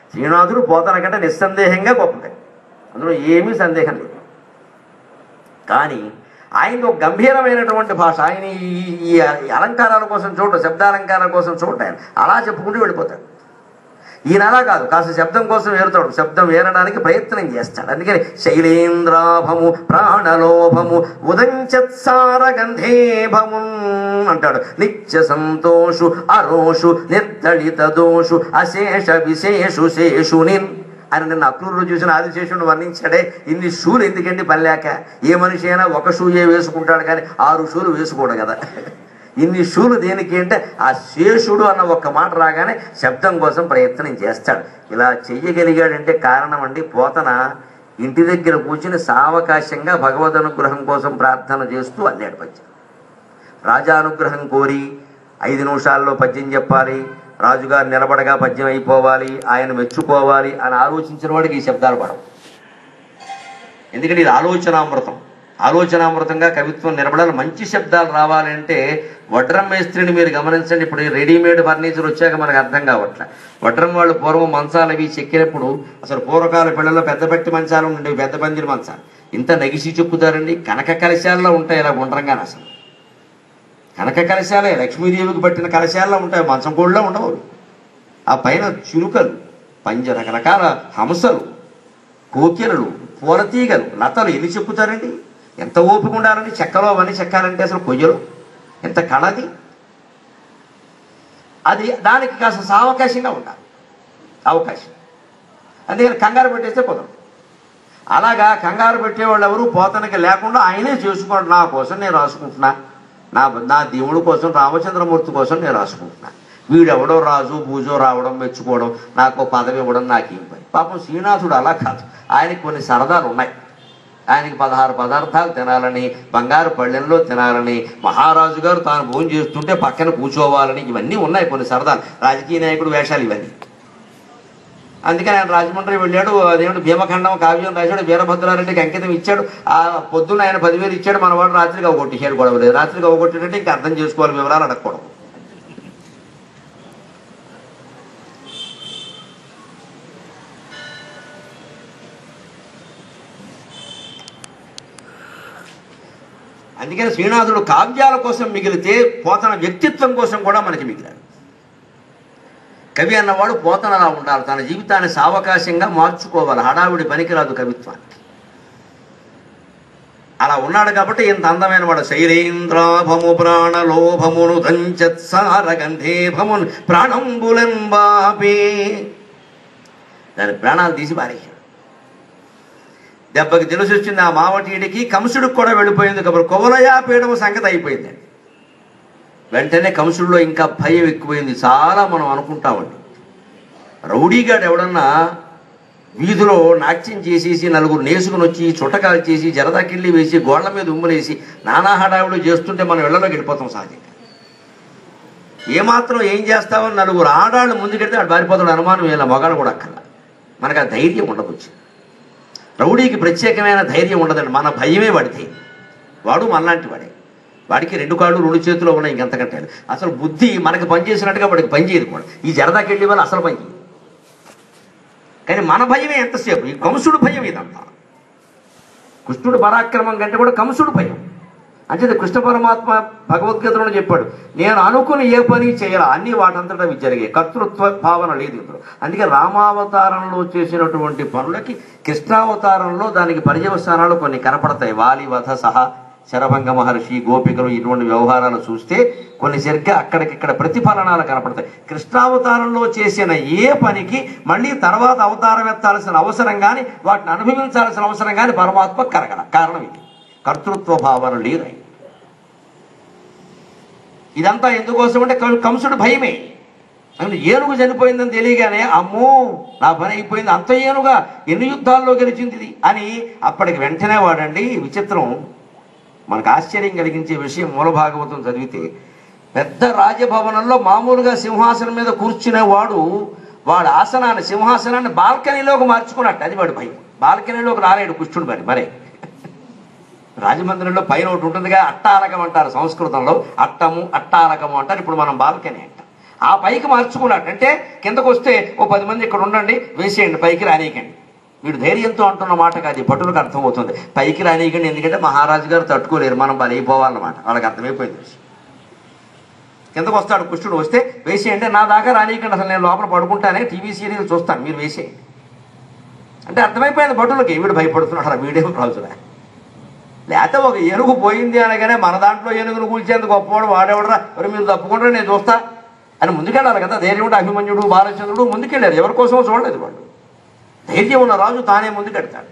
శ్రీనాథుడు పోతన కంటే నిస్సందేహంగా గొప్పదే అందులో ఏమీ సందేహం లేదు కానీ ఆయనకు ఒక గంభీరమైనటువంటి భాష ఆయన ఈ- ఈ ఈ అలంకారాల కోసం చూడ శబ్దాలంకారాల కోసం చూడ ఆయన అలా చెప్పుకుంటూ వెళ్ళిపోతాడు ఈయన అలా కాదు కాస్త శబ్దం కోసం ఏరుతాడు శబ్దం ఏరడానికి ప్రయత్నం చేస్తాడు అందుకని శైలేంద్రాభము ప్రాణలోభము ఉదంచత్సార గంధేభము అంటాడు నిత్య సంతోషు అరోషు నిర్దళిత దోషు అశేష విశేషు శేషునిన్ ఆయన నిన్న అక్రూరులో చూసిన ఆదిశేషుని వర్ణించాడే ఇన్ని షూలు ఎందుకండి పల్లాక ఏ మనిషి అయినా ఒక షూయే వేసుకుంటాడు కానీ ఆరు షూలు వేసుకోడు కదా ఇన్ని షూలు దేనికి అంటే ఆ శేషుడు అన్న ఒక్క మాట రాగానే శబ్దం కోసం ప్రయత్నం చేస్తాడు ఇలా చెయ్యగలిగాడంటే కారణం అండి పోతన ఇంటి దగ్గర కూర్చుని సావకాశంగా భగవద్ అనుగ్రహం కోసం ప్రార్థన చేస్తూ అల్లాడు పద్యం రాజానుగ్రహం కోరి ఐదు నిమిషాల్లో పద్యం చెప్పాలి రాజుగారు నిలబడగా పద్యం అయిపోవాలి ఆయన మెచ్చుకోవాలి అని ఆలోచించిన వాడికి ఈ శబ్దాలు పడవు ఎందుకంటే ఇది ఆలోచనామృతం ఆలోచనామృతంగా కవిత్వం నిలబడాలి మంచి శబ్దాలు రావాలంటే వడ్రం మేస్త్రిని మీరు గమనించండి ఇప్పుడు ఈ రెడీమేడ్ ఫర్నిచర్ వచ్చాక మనకు అర్థం కావట్లే వడ్రం వాళ్ళు పూర్వం మంచాలు అవి చెక్కినప్పుడు అసలు పూర్వకాల పిల్లల్లో పెద్ద పెట్టి మంచాలు ఉండేవి పెద్ద పందిరి మంచాలు ఇంత నగిసి చెక్కుతారండి కనక కలశాల్లో ఉంటాయి ఇలా గుండ్రంగానే అసలు కనక కలశాలే లక్ష్మీదేవికి పట్టిన కలశాల్లో ఉంటాయి మంచం కోళ్ళలో ఉండవు అవి. ఆ పైన చిలుకలు పంజ రకరకాల హంసలు కోకిలలు పూలతీగలు లతలు ఎన్ని చెప్పుతారండి ఎంత ఓపిక ఉండాలండి చెక్కలో అవన్నీ చెక్కాలంటే అసలు కొయ్యలు ఎంత కళది అది దానికి కాస్త సావకాశంగా ఉండాలి అవకాశం అందుకని కంగారు పెట్టేస్తే కుదరదు అలాగా కంగారు పెట్టేవాళ్ళు ఎవరు పోతనకి లేకుండా ఆయనే చేసుకోండి నా కోసం నేను రాసుకుంటున్నా నా నా దేవుడి కోసం రామచంద్రమూర్తి కోసం నేను రాసుకుంటున్నా వీడెవడో రాజు బూజో రావడం మెచ్చుకోవడం నాకు ఓ పదవి ఇవ్వడం నాకేం పని పాపం శ్రీనాథుడు అలా కాదు ఆయనకి కొన్ని సరదాలు ఉన్నాయి ఆయనకి పదహారు పదార్థాలు తినాలని బంగారు పళ్ళెంలో తినాలని మహారాజు గారు తాను భోజనం చేస్తుంటే పక్కన కూర్చోవాలని ఇవన్నీ ఉన్నాయి కొన్ని సరదాలు రాజకీయ నాయకుడు వేషాలు ఇవన్నీ అందుకని ఆయన రాజమండ్రి వెళ్ళాడు అదేమిటి భీమఖండం కావ్యం రాశాడు వీరభద్రారెడ్డికి అంకితం ఇచ్చాడు ఆ పొద్దున్న ఆయన పదివేలు ఇచ్చాడు మన వాడు రాత్రికి అవగొట్టేశాడు గొడవ లేదు రాత్రికి అవగొట్టేటంటే ఇంకా అర్థం చేసుకోవాలి వివరాలు అడగకూడదు అందుకని శ్రీనాథుడు కావ్యాల కోసం మిగిలితే పోతన వ్యక్తిత్వం కోసం కూడా మనకి మిగిలాడు కవి అన్నవాడు పోతనలా ఉండాలి తన జీవితాన్ని సావకాశంగా మార్చుకోవాలి హడావిడి పనికిరాదు కవిత్వానికి అలా ఉన్నాడు కాబట్టి ఇంత అందమైన వాడు శైలేంద్రాభము ప్రాణలోభమును దంచత్సార గంధేభమున్ ప్రాణంబులెంబాపే దాని ప్రాణాలు తీసి పారేశాడు దెబ్బకి తెలిసి వచ్చింది ఆ మావటీడికి కంసుడికి కూడా వెళ్ళిపోయింది కాబట్టి కొవలయా పీడమ సంగతి అయిపోయిందండి వెంటనే కంసుడిలో ఇంకా భయం ఎక్కువైంది చాలా మనం అనుకుంటామండి రౌడీగాడు ఎవడన్నా వీధిలో నాట్యం చేసేసి నలుగురు నేసుకుని వచ్చి చుట్టకాలు చేసి జరదాకిళ్ళి వేసి గోళ్ల మీద ఉమ్ములేసి నానా హడావుడు చేస్తుంటే మనం ఇళ్లలోకి వెళ్ళిపోతాం సహజంగా ఏమాత్రం ఏం చేస్తామని నలుగురు ఆడాళ్ళు ముందుకెడితే వాడు పారిపోతాడు అనుమానం ఇలా మొగాడు కూడా అక్కర్లా మనకు ఆ ధైర్యం ఉండవచ్చు రౌడీకి ప్రత్యేకమైన ధైర్యం ఉండదండి మన భయమే వాడితే వాడు మనలాంటి వాడే వాడికి రెండు కాళ్ళు రెండు చేతులు ఉన్నాయి ఇంకంతకంటే అసలు బుద్ధి మనకి పనిచేసినట్టుగా వాడికి పని చేయదు కూడా ఈ జరదాకెళ్ళి వాళ్ళు అసలు పని చేయదు కానీ మన భయమే ఎంతసేపు ఈ కంసుడు భయం ఇదంతా కృష్ణుడు పరాక్రమం కంటే కూడా కంసుడు భయం అంటే కృష్ణ పరమాత్మ భగవద్గీతలో చెప్పాడు నేను అనుకుని ఏ పని చేయాలా అన్ని వాటంతటా అవి జరిగాయి కర్తృత్వ భావన లేదు ఇందులో అందుకే రామావతారంలో చేసినటువంటి పనులకి కృష్ణావతారంలో దానికి పర్యవసానాలు కొన్ని కనపడతాయి వాలి వధ సహా శరభంగ మహర్షి గోపికలు ఇటువంటి వ్యవహారాలు చూస్తే కొన్ని సరిగ్గా అక్కడికిక్కడ ప్రతిఫలనాలు కనపడతాయి కృష్ణావతారంలో చేసిన ఏ పనికి మళ్ళీ తర్వాత అవతారం ఎత్తాల్సిన అవసరం కానీ వాటిని అనుభవించాల్సిన అవసరం కానీ పరమాత్మ కరగల కారణం ఇది కర్తృత్వ భావన లేదు ఆయన. ఇదంతా ఎందుకోసం అంటే కం- కంసుడు భయమే అంటే ఏనుగు చనిపోయిందని తెలియగానే అమ్మో నా పని అయిపోయింది అంత ఏనుగా ఎన్ని యుద్ధాల్లో గెలిచింది ఇది అని అప్పటికి వెంటనే వాడండి విచిత్రం మనకు ఆశ్చర్యం కలిగించే విషయం మూల భాగవతం చదివితే పెద్ద రాజభవనంలో మామూలుగా సింహాసనం మీద కూర్చునేవాడు వాడు ఆసనాన్ని సింహాసనాన్ని బాల్కనీలోకి మార్చుకున్నట్టు అది వాడు భయం బాల్కనీలోకి రాలేడు కృష్ణుడు మరి మరే రాజమందిరంలో పైన ఒకటి ఉంటుందిగా అట్టాలకం అంటారు సంస్కృతంలో అట్టము అట్టాలకము అంటారు ఇప్పుడు మనం బాల్కనీ అంటాం ఆ పైకి మార్చుకున్నాడు అంటే కిందకు వస్తే ఓ పది మంది ఇక్కడ ఉండండి వేసేయండి పైకి రానీయకండి వీడు ధైర్యంతో అంటున్న మాట కాదు ఈ భటులకు అర్థమవుతుంది పైకి రానీయకండి ఎందుకంటే మహారాజు గారు తట్టుకోలేరు మనం బలైపోవాలన్నమాట వాళ్ళకి అర్థమైపోయింది విషయం. కిందకు వస్తాడు కృష్ణుడు వస్తే వేసేయండి నా దాకా రానీయకండి అసలు నేను లోపల పడుకుంటానే టీవీ సీరియల్ చూస్తాను మీరు వేసేయండి అంటే అర్థమైపోయింది భటులకి వీడు భయపడుతున్నాడు వీడేమో రాజురా లేకపోతే ఒక ఏనుగు పోయింది అనగానే మన దాంట్లో ఏనుగును కూల్చేందుకు గొప్పవాడు వాడేవాడరా మరి మీరు తప్పుకుంటారా నేను చూస్తా అని ముందుకెళ్ళాలి కదా ధైర్యముడు అభిమన్యుడు బాలచంద్రుడు ముందుకెళ్ళారు ఎవరి కోసమో చూడలేదు వాళ్ళు ధైర్యం ఉన్న రాజు తానే ముందుకెడతాడు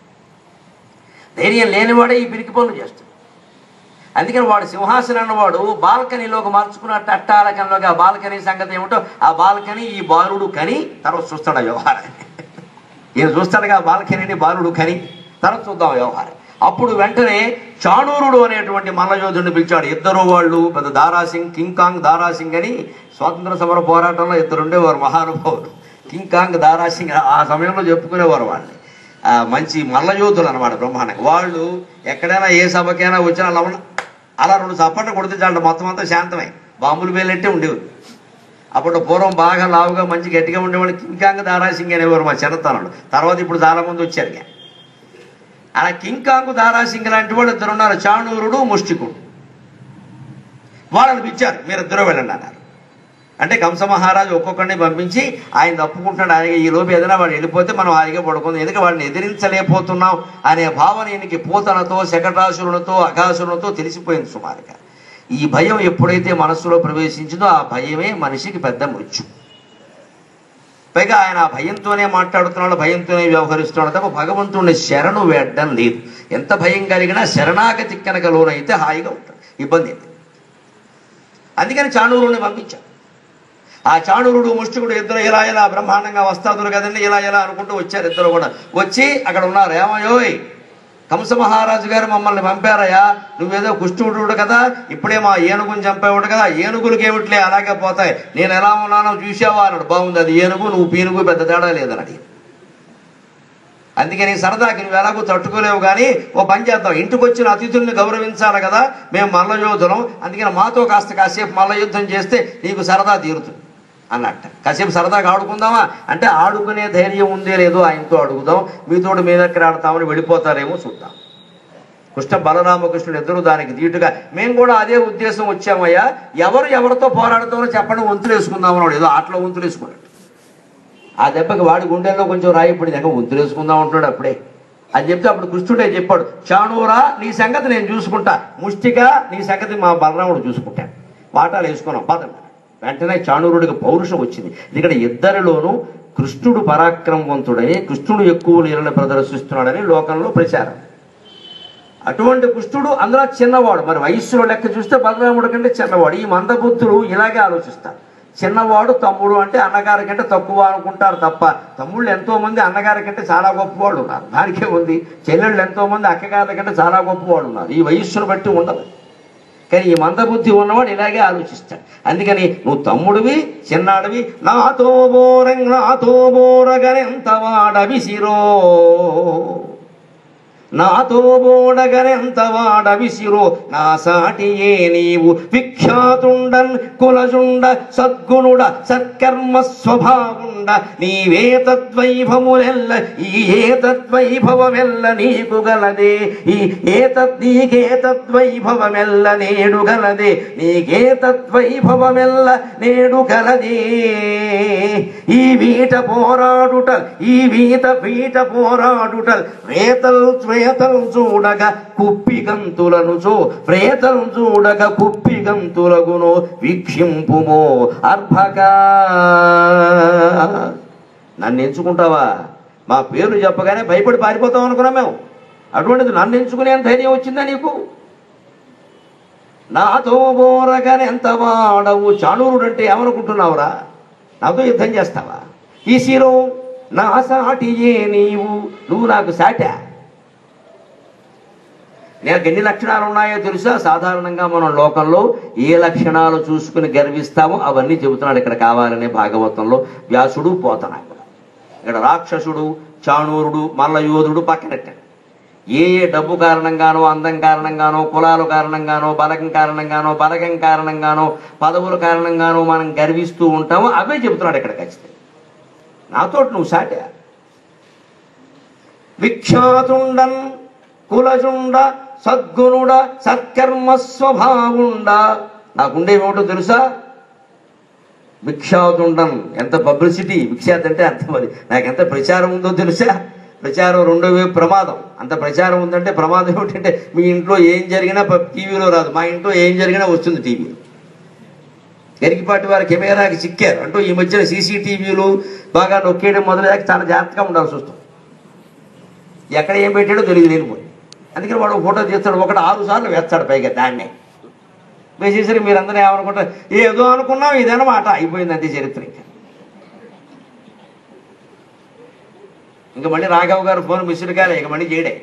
ధైర్యం లేనివాడే ఈ పిరికి పనులు చేస్తాడు అందుకని వాడు సింహాసనం అన్నవాడు బాల్కనీలోకి మార్చుకున్నట్టు అట్టాలకంలోకి ఆ బాల్కనీ సంగతి ఏమిటో ఆ బాల్కనీ ఈ బాలుడు కని తర్వాత చూస్తాడు ఆ వ్యవహారాన్ని ఈయన చూస్తాడుగా బాలకిరీని బాలుడు కని తర్వాత చూద్దాం వ్యవహారం అప్పుడు వెంటనే చాణూరుడు అనేటువంటి మల్లయోధుడిని పిలిచాడు ఇద్దరు వాళ్ళు పెద్ద దారాసింగ్ కింగ్ కాంగ్ దారాసింగ్ అని స్వాతంత్ర సమర పోరాటంలో ఇద్దరు ఉండేవారు మహానుభావులు కింగ్ కాంగ్ దారాసింగ్ ఆ సమయంలో చెప్పుకునేవారు వాళ్ళని ఆ, మంచి మల్లయోధులు అనమాట బ్రహ్మాండంగా వాళ్ళు ఎక్కడైనా ఏ సభకైనా వచ్చినా లవణ అలా రెండు చప్పట్లు కొడితే చాలు మొత్తం అంతా శాంతమై బాంబులు వేలెట్టే ఉండేవి అప్పుడు పూర్వం బాగా లావుగా మంచి గట్టిగా ఉండేవాళ్ళు కింకాంగ్ దారాసింగ్ అనేవారు మా చిన్నతనంలో తర్వాత ఇప్పుడు చాలా మంది వచ్చారు ఇక. అలా కింకాంగ్ దారాసింగ్ లాంటి వాళ్ళు ఇద్దరు ఉన్నారు చాణూరుడు ముష్టికుడు వాళ్ళని పిలిచారు మీరు ఇద్దరు వెళ్ళండి అన్నారు అంటే కంస మహారాజు ఒక్కొక్కడిని పంపించి ఆయన తప్పుకుంటున్నాడు ఆయన ఈ లోపు ఏదైనా వాడు వెళ్ళిపోతే మనం హాయిగా పడుకుంది ఎందుకంటే వాడిని ఎదిరించలేకపోతున్నాం అనే భావన ఈయనకి పూతనతో శకటాసురులతో అఘాసురులతో తెలిసిపోయింది సుమారుగా ఈ భయం ఎప్పుడైతే మనస్సులో ప్రవేశించిందో ఆ భయమే మనిషికి పెద్ద మృత్యు పైగా ఆయన ఆ భయంతోనే మాట్లాడుతున్నాడు భయంతోనే వ్యవహరిస్తున్నాడు తప్ప భగవంతుడిని శరణు వేయడం లేదు ఎంత భయం కలిగినా శరణాగతి కనుక లోనైతే హాయిగా ఉంటాడు ఇబ్బంది లేదు అందుకని చాణూరుని పంపించాడు ఆ చాణూరుడు ముష్టికుడు ఇద్దరు ఇలా ఇలా బ్రహ్మాండంగా వస్తాదులు కదండి ఇలా ఇలా అనుకుంటూ వచ్చారు ఇద్దరు కూడా వచ్చి అక్కడ ఉన్నారు ఏమయోయ్ కంస మహారాజు గారు మమ్మల్ని పంపారయ్యా నువ్వేదో కుష్ఠుడు కదా ఇప్పుడే మా ఏనుగుని చంపేవాడు కదా ఏనుగులకి ఏమిట్లే అలాగే పోతాయి నేను ఎలా ఉన్నానో చూసావా అన్నాడు బాగుంది అది ఏనుగు నువ్వు పీనుగు పెద్ద తేడా లేదని అడిగి అందుకని సరదాకి నువ్వు ఎలాగో తట్టుకోలేవు కానీ ఓ పని చేద్దాం ఇంటికి వచ్చిన అతిథుల్ని గౌరవించాలి కదా మేము మల్ల యోధులం అందుకని మాతో కాస్త కాసేపు మల్ల యుద్ధం చేస్తే నీకు సరదా తీరుతుంది అన్నట్ట కాసేపు సరదాగా ఆడుకుందామా అంటే ఆడుకునే ధైర్యం ఉందే లేదో ఆయనతో అడుగుదాం మీతోడు మీ దగ్గర ఆడతామని వెళ్ళిపోతారేమో చూద్దాం కృష్ణ బలరామకృష్ణుడు ఇద్దరు దానికి ధీటుగా మేము కూడా అదే ఉద్దేశం వచ్చామయ్యా ఎవరు ఎవరితో పోరాడుతామో చెప్పండి వంతులు వేసుకుందాం అన్నాడు ఏదో ఆటలో వంతులు వేసుకున్నాడు ఆ దెబ్బకి వాడి గుండెల్లో కొంచెం రాయిపడింది ఎక్కడ వంతులు వేసుకుందాం అంటున్నాడు అప్పుడే అని చెప్తే అప్పుడు కృష్ణుడే చెప్పాడు చాణూరా నీ సంగతి నేను చూసుకుంటా ముష్టిగా నీ సంగతి మా బలరాముడు చూసుకుంటాను వాటాలు వేసుకున్నాం పదండి వెంటనే చాణూరుడికి పౌరుషం వచ్చింది ఇక్కడ ఇద్దరిలోనూ కృష్ణుడు పరాక్రమవంతుడని కృష్ణుడు ఎక్కువ లీలను ప్రదర్శిస్తున్నాడని లోకంలో ప్రచారం అటువంటి కృష్ణుడు అందులో చిన్నవాడు మరి వయస్సులో లెక్క చూస్తే బలరాముడి కంటే చిన్నవాడు ఈ మందబుద్ధులు ఇలాగే ఆలోచిస్తారు చిన్నవాడు తమ్ముడు అంటే అన్నగారి కంటే తక్కువ అనుకుంటారు తప్ప తమ్ముళ్ళు ఎంతో మంది అన్నగారి కంటే చాలా గొప్పవాళ్ళు ఉన్నారు దానికే ఉంది చెల్లెళ్ళు ఎంతో మంది అక్కగారి కంటే చాలా గొప్పవాళ్ళు ఉన్నారు ఈ వయస్సును బట్టి ఉండదు కానీ ఈ మందబుద్ధి ఉన్నవాడు ఇలాగే ఆలోచిస్తాడు అందుకని నువ్వు తమ్ముడివి చిన్నాడివి నాతో బోరంగ్ నాతో బోరగనెంత వాడవిసిరో నాతో బోడగనెంత వాడవిసిరో నా సాటియే నీవు విఖ్యాతుండన్ కులజుండ సద్గుణుడ సత్కర్మ స్వభావుండ నీవే తద్వైభములెల్ల ఈ ఏ తద్వైభవమెల్ల నీకు గలదే ఈ ఏ తద్ నీకే తద్వైభవమెల్ల నేడు గలదే నీకే తద్వైభవమెల్ల నేడు గలదే ఈ వీట పోరాడుటల్ ఈ వీట వీట పోరాడుటల్ రేతల్ శ్వేతల్ చూడగ కుప్పి గంతులను చో ప్రేతల్ చూడగ కుప్పి గంతులగును వీక్షింపుమో అర్భగా నన్ను ఎంచుకుంటావా మా పేరు చెప్పగానే భయపడి పారిపోతాం అనుకున్నాం మేము అటువంటిది నన్ను ఎంచుకునే ధైర్యం వచ్చిందా నీకు నాతో బోరగానే ఎంత వాడవు చాణూరుడు అంటే ఏమనుకుంటున్నావురా నాతో యుద్ధం చేస్తావా ఈ శిరం నా సాటియే నీవు నువ్వు నాకు సాటా నాకు ఎన్ని లక్షణాలు ఉన్నాయో తెలుసా సాధారణంగా మనం లోకంలో ఏ లక్షణాలు చూసుకుని గర్విస్తామో అవన్నీ చెబుతున్నాడు ఇక్కడ కావాలనే భాగవతంలో వ్యాసుడు పోతన ఇక్కడ రాక్షసుడు చాణూరుడు మల్లయోధుడు పక్కనెట్టాడు ఏ ఏ డబ్బు కారణంగానో అందం కారణంగానో కులాల కారణంగానో బలగం కారణంగానో బలగం కారణంగానో పదవుల కారణంగానో మనం గర్విస్తూ ఉంటామో అవే చెబుతున్నాడు ఇక్కడ ఖచ్చితంగా నాతో నువ్వు సాటే విఖ్యాతుండన్ కులజుండ సద్గుణుడ సత్కర్మ స్వభావుండ నాకుండేమేమిటో తెలుసా విఖ్యాతుండన్ ఎంత పబ్లిసిటీ విఖ్యాత్ అంటే అర్థం అది నాకు ఎంత ప్రచారం ఉందో తెలుసా ప్రచారం రెండో వైపు ప్రమాదం అంత ప్రచారం ఉందంటే ప్రమాదం ఏమిటంటే మీ ఇంట్లో ఏం జరిగినా ప- టీవీలో రాదు మా ఇంట్లో ఏం జరిగినా వస్తుంది టీవీలో గరికిపాటి వారి కెమెరాకి చిక్కారు అంటూ ఈ మధ్యన సీసీటీవీలు బాగా నొక్కేయడం మొదలయ్యాక చాలా జాగ్రత్తగా ఉండాల్సి వస్తుంది ఎక్కడ ఏం పెట్టాడో తెలియదు నేను పోయి అందుకని వాడు ఫోటో తీస్తాడు ఒకటి ఆరు సార్లు వేస్తాడు పైగా దాన్నే వేసేసరికి మీరందరూ ఏమనుకుంటారు ఏదో అనుకున్నాం ఇదన్నమాట అయిపోయింది అంతే చరిత్ర ఇంకా ఇంకా మళ్ళీ రాఘవ్ గారు ఫోన్ మిస్డ్ కాలే ఇక మళ్ళీ చేయడే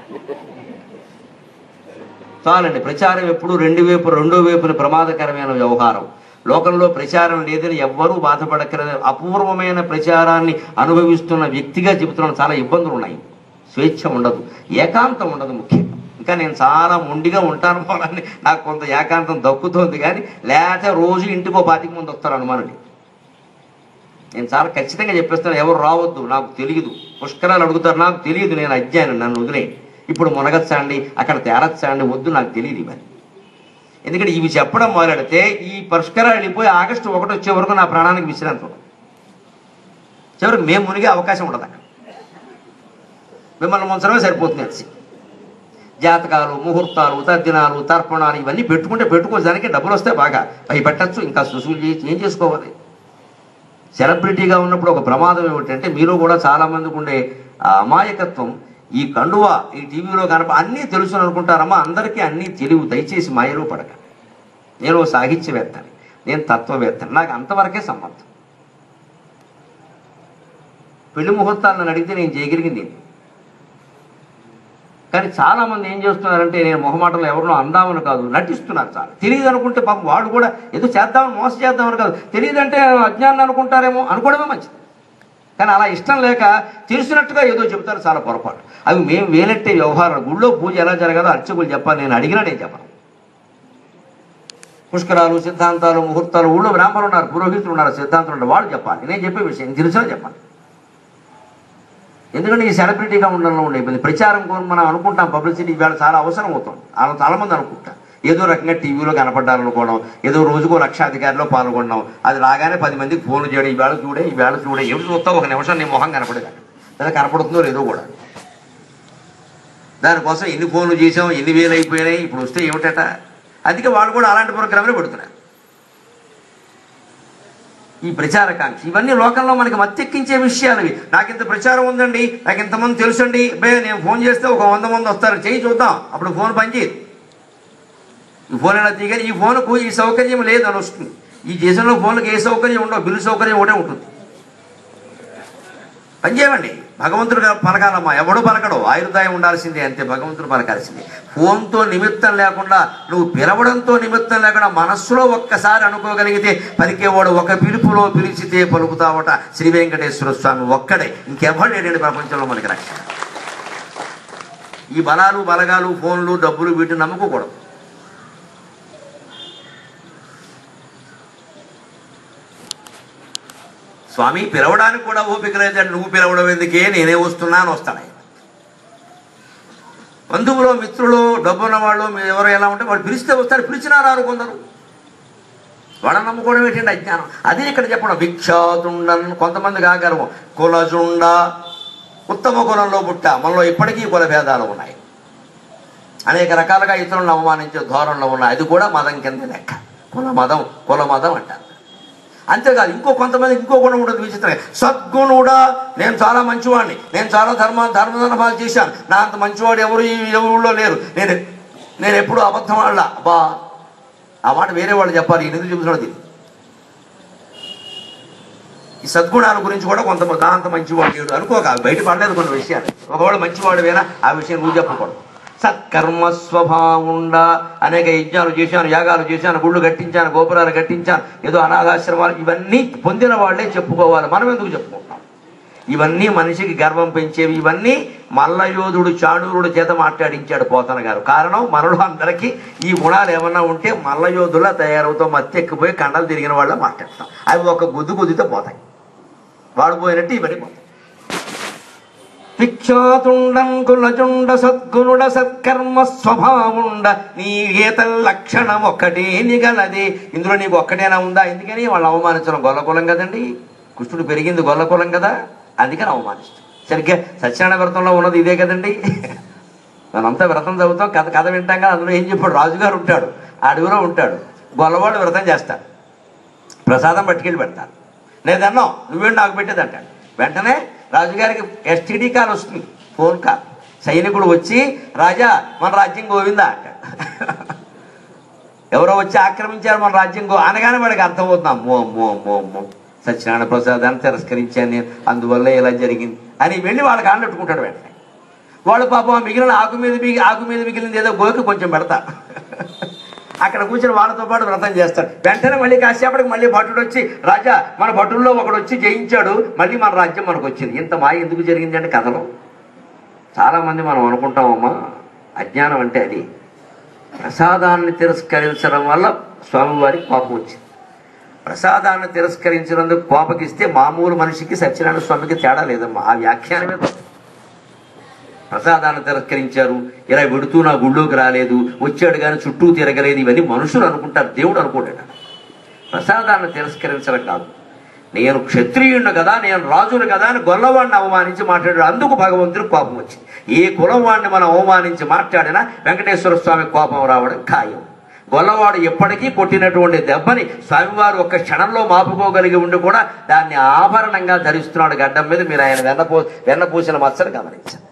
చాలండి ప్రచారం ఎప్పుడు రెండు వైపు రెండో వైపున ప్రమాదకరమైన వ్యవహారం లోకంలో ప్రచారం లేదని ఎవ్వరూ బాధపడక్కర్లేదు అపూర్వమైన ప్రచారాన్ని అనుభవిస్తున్న వ్యక్తిగా చెబుతున్నాను చాలా ఇబ్బందులు ఉన్నాయి స్వేచ్ఛ ఉండదు ఏకాంతం ఉండదు ముఖ్యం ఇంకా నేను చాలా మొండిగా ఉంటాను పోలని నాకు కొంత ఏకాంతం దక్కుతోంది కానీ లేకపోతే రోజు ఇంటికి ఓ పాతిక ముందు వస్తారు అనుమానుడి నేను చాలా ఖచ్చితంగా చెప్పేస్తాను ఎవరు రావద్దు నాకు తెలియదు పుష్కరాలు అడుగుతారు నాకు తెలియదు నేను అజ్ఞానం నన్ను వదిలే ఇప్పుడు మునగచ్చండి అక్కడ తేరచ్చండి వద్దు నాకు తెలియదు ఇవన్నీ ఎందుకంటే ఇవి చెప్పడం మొదలెడితే ఈ పుష్కరాలు వెళ్ళిపోయి ఆగస్టు ఒకటి వచ్చే వరకు నా ప్రాణానికి విశ్రాంతి ఉండదు. చివరికి మేము మునిగే అవకాశం ఉండదు అక్కడ మిమ్మల్ని ముంచడమే సరిపోతుంది అది జాతకాలు ముహూర్తాలు తద్దినాలు తర్పణాలు ఇవన్నీ పెట్టుకుంటే పెట్టుకోవడానికి డబ్బులు వస్తే బాగా అవి పెట్టచ్చు ఇంకా సుసులు చేసి ఏం చేసుకోవాలి సెలబ్రిటీగా ఉన్నప్పుడు ఒక ప్రమాదం ఏమిటంటే మీలో కూడా చాలా మందికి ఉండే ఆ అమాయకత్వం ఈ కండువ ఈ టీవీలో కనప అన్నీ తెలుసు అని అనుకుంటారమ్మా అందరికీ అన్నీ తెలివి దయచేసి మాయలో పడక నేను ఓ సాహిత్యవేత్తని నేను తత్వవేత్తని నాకు అంతవరకే సంబంధం పెళ్లి ముహూర్తాలు నన్ను అడిగితే నేను చేయగలిగింది ఏంటి? కానీ చాలా మంది ఏం చేస్తున్నారంటే నేను మొహమాటంలో ఎవరినో అందామని కాదు నటిస్తున్నారు చాలా తెలియదు అనుకుంటే పాపం వాడు కూడా ఏదో చేద్దామని మోసం చేద్దామని కాదు తెలియదంటే అజ్ఞానం అనుకుంటారేమో అనుకోవడమే మంచిది కానీ అలా ఇష్టం లేక తెలిసినట్టుగా ఏదో చెబుతారు చాలా పొరపాటు అవి మేము వేలెట్టే వ్యవహారాలు గుళ్ళో పూజ ఎలా జరగదో అర్చకులు చెప్పాలి నేను అడిగినా నేను చెప్పను పుష్కరాలు సిద్ధాంతాలు ముహూర్తాలు ఊళ్ళో బ్రాహ్మణులు ఉన్నారు పురోహితులు ఉన్నారు సిద్ధాంతులు ఉన్నారు వాళ్ళు చెప్పాలి నేను చెప్పే విషయం తెలిసినా చెప్పాలి ఎందుకంటే ఈ సెలబ్రిటీగా ఉండడంలో ఉండే ఇబ్బంది ప్రచారం కోసం మనం అనుకుంటాం పబ్లిసిటీ ఇవాళ చాలా అవసరం అవుతుంది అలా చాలా మంది అనుకుంటాం ఏదో రకంగా టీవీలో కనపడ్డాలనుకోవడం ఏదో రోజుకో లక్షాధికారిలో పాల్గొనడం అది రాగానే పది మందికి ఫోన్ చేయడం ఈవేళ చూడే ఈవేళ చూడే ఏమి చూస్తావు ఒక నిమిషం నీ మొహం కనపడేది లేదా కనపడుతుందో లేదో కూడా దానికోసం ఎన్ని ఫోన్లు చేసాం ఎన్ని వేలు అయిపోయినాయి ఇప్పుడు వస్తే ఏమిటట అందుకే వాళ్ళు కూడా అలాంటి ప్రోగ్రాంలు పెడుతున్నారు ఈ ప్రచారకాంక్ష ఇవన్నీ లోకంలో మనకి మత్తెక్కించే విషయాలు ఇవి నాకు ఇంత ప్రచారం ఉందండి నాకు ఇంతమంది తెలుసండి బే నేను ఫోన్ చేస్తే ఒక వంద మంది వస్తారు చేయి చూద్దాం అప్పుడు ఫోన్ పనిచేయదు ఈ ఫోన్ ఎలా తీయగానే ఈ ఫోన్కు ఈ సౌకర్యం లేదు అని వస్తుంది ఈ దేశంలో ఫోన్కి ఏ సౌకర్యం ఉండవు బిల్లు సౌకర్యం ఒకటే ఉంటుంది పనిచేయమండి భగవంతుడు పలకాలమ్మా ఎవడు పలకడు ఆయుర్దాయం ఉండాల్సిందే అంతే భగవంతుడు పలకాల్సిందే ఫోన్తో నిమిత్తం లేకుండా నువ్వు పిలవడంతో నిమిత్తం లేకుండా మనస్సులో ఒక్కసారి అనుకోగలిగితే పలికేవాడు ఒక పిలుపులో పిలిచితే పలుకుతావట శ్రీ వెంకటేశ్వర స్వామి ఒక్కడే ఇంకెవడు లేడండి ప్రపంచంలో మనకి రక్షణ ఈ బలాలు బలగాలు ఫోన్లు డబ్బులు వీటిని నమ్ముకోకూడదు స్వామి పిలవడానికి కూడా ఓపిక లేదంటే నువ్వు పిలవడం ఎందుకే నేనే వస్తున్నా అని వస్తాను ఆయన. బంధువులు మిత్రులు డబ్బున్న వాళ్ళు మీరు ఎవరు ఎలా ఉంటే వాళ్ళు పిలిస్తే వస్తారు పిలిచినా రారు కొందరు వాళ్ళని నమ్ముకోవడం ఏంటంటే అజ్ఞానం అదే ఇక్కడ చెప్పడం భిక్షాతుండన్ కొంతమంది కాగలము కులజుండ ఉత్తమ కులంలో పుట్ట మనలో ఇప్పటికీ కుల భేదాలు ఉన్నాయి అనేక రకాలుగా ఇతరులను అవమానించే ధోరణిలో ఉన్నాయి అది కూడా మదం కింద లెక్క కుల మదం కుల మదం అంటారు అంతేకాదు ఇంకో కొంతమంది ఇంకో గుణం ఉండదు విచిత్రంగా సద్గుణుడా నేను చాలా మంచివాడిని నేను చాలా ధర్మ ధర్మధర్మాలు చేశాను నా అంత మంచివాడు ఎవరు ఈ ఊళ్ళో లేరు నేను నేను ఎప్పుడు అబద్ధం వాళ్ళ అబ్బా ఆ మాట వేరే వాళ్ళు చెప్పాలి ఈయన ఎందుకు చెబుతున్నాడు దీన్ని ఈ సద్గుణాల గురించి కూడా కొంతమంది నా అంత మంచివాడు లేడు అనుకోక అవి బయట పడలేదు కొన్ని విషయాలు ఒకవేళ మంచివాడు వేనా ఆ విషయం నువ్వు చెప్పకూడదు సత్కర్మ స్వభావుండ అనేక యజ్ఞాలు చేశాను యాగాలు చేశాను గుళ్ళు కట్టించాను గోపురాలు కట్టించాను ఏదో అనాథాశ్రమాలు ఇవన్నీ పొందిన వాళ్ళే చెప్పుకోవాలి మనం ఎందుకు చెప్పుకుంటాం ఇవన్నీ మనిషికి గర్వం పెంచేవి ఇవన్నీ మల్లయోధుడు చాణూరుడు చేత మాట్లాడించాడు పోతన గారు కారణం మనలో అందరికీ ఈ గుణాలు ఏమన్నా ఉంటే మల్లయోధులా తయారవుతాం మత్తెక్కిపోయి కండలు తిరిగిన వాళ్ళ మాట్లాడతాం అవి ఒక గుద్దు గుద్దితే పోతాయి వాడు పోయినట్టు ఇవన్నీ పోతాయి విఖ్యాతుండం కులచుండ సద్గుణుడ సత్కర్మ స్వభావుండ నీ గీత లక్షణం ఒక్కటే నిగలది ఇందులో నీకు ఒక్కటేనా ఉందా ఎందుకని వాళ్ళు అవమానించడం గొల్లకులం కదండి కృష్ణుడు పెరిగింది గొల్లకులం కదా అందుకని అవమానిస్తాం సరిగ్గా సత్యనారాయణ వ్రతంలో ఉన్నది ఇదే కదండి మనంతా వ్రతం చదువుతాం కథ కథ వింటాం కదా అందులో ఏం చెప్పాడు రాజుగారు ఉంటాడు అడవిలో ఉంటాడు గొల్లవాడు వ్రతం చేస్తాడు ప్రసాదం పట్టుకెళ్ళి పెడతారు లేదన్నో నువ్వే నాకు పెట్టేది అంటాడు వెంటనే రాజుగారికి ఎస్టీడీ కాల్ వస్తుంది ఫోన్ కాల్ సైనికుడు వచ్చి రాజా మన రాజ్యం గోవిందా అంటాడు ఎవరో వచ్చి ఆక్రమించారు మన రాజ్యం గో అనగానే వాడికి అర్థమవుతుంది అమ్మో అమ్మో అమ్మో అమ్మో సత్యనారాయణ ప్రసాదాన్ని తిరస్కరించాను నేను అందువల్ల ఇలా జరిగింది అని వెళ్ళి వాళ్ళకి ఆండట్టుకుంటాడు వెంటనే వాళ్ళు పాపం ఆ మిగిలిన ఆకు మీద మిగి ఆకు మీద మిగిలింది ఏదో గోకి కొంచెం పెడతారు అక్కడ కూర్చొని వాళ్ళతో పాటు వ్రతం చేస్తాడు వెంటనే మళ్ళీ కాసేపటికి మళ్ళీ భటుడు వచ్చి రాజా మన భటుల్లో ఒకడు వచ్చి జయించాడు మళ్ళీ మన రాజ్యం మనకు వచ్చింది ఇంత మాయ ఎందుకు జరిగింది అంటే కథలో చాలా మంది మనం అనుకుంటామమ్మా అజ్ఞానం అంటే అది ప్రసాదాన్ని తిరస్కరించడం వల్ల స్వామివారికి కోపం వచ్చింది ప్రసాదాన్ని తిరస్కరించినందుకు కోపకిస్తే మామూలు మనిషికి సత్యనారాయణ స్వామికి తేడా లేదమ్మా ఆ వ్యాఖ్యానమే తప్పు ప్రసాదాన్ని తిరస్కరించారు ఇలా విడుతూ నా గుళ్ళోకి రాలేదు వచ్చాడు కానీ చుట్టూ తిరగలేదు ఇవన్నీ మనుషులు అనుకుంటారు దేవుడు అనుకోలేడు ప్రసాదాన్ని తిరస్కరించడం కాదు నేను క్షత్రియుడు కదా నేను రాజును కదా అని గొల్లవాడిని అవమానించి మాట్లాడాడు అందుకు భగవంతుడికి కోపం వచ్చింది ఏ కులం వాడిని మనం అవమానించి మాట్లాడినా వెంకటేశ్వర స్వామి కోపం రావడం ఖాయం గొల్లవాడు ఎప్పటికీ కొట్టినటువంటి దెబ్బని స్వామివారు ఒక్క క్షణంలో మాపుకోగలిగి ఉండి కూడా దాన్ని ఆభరణంగా ధరిస్తున్నాడు గడ్డం మీద మీరు ఆయన వెన్నపూ వెన్నపూసిన మచ్చలు గమనించారు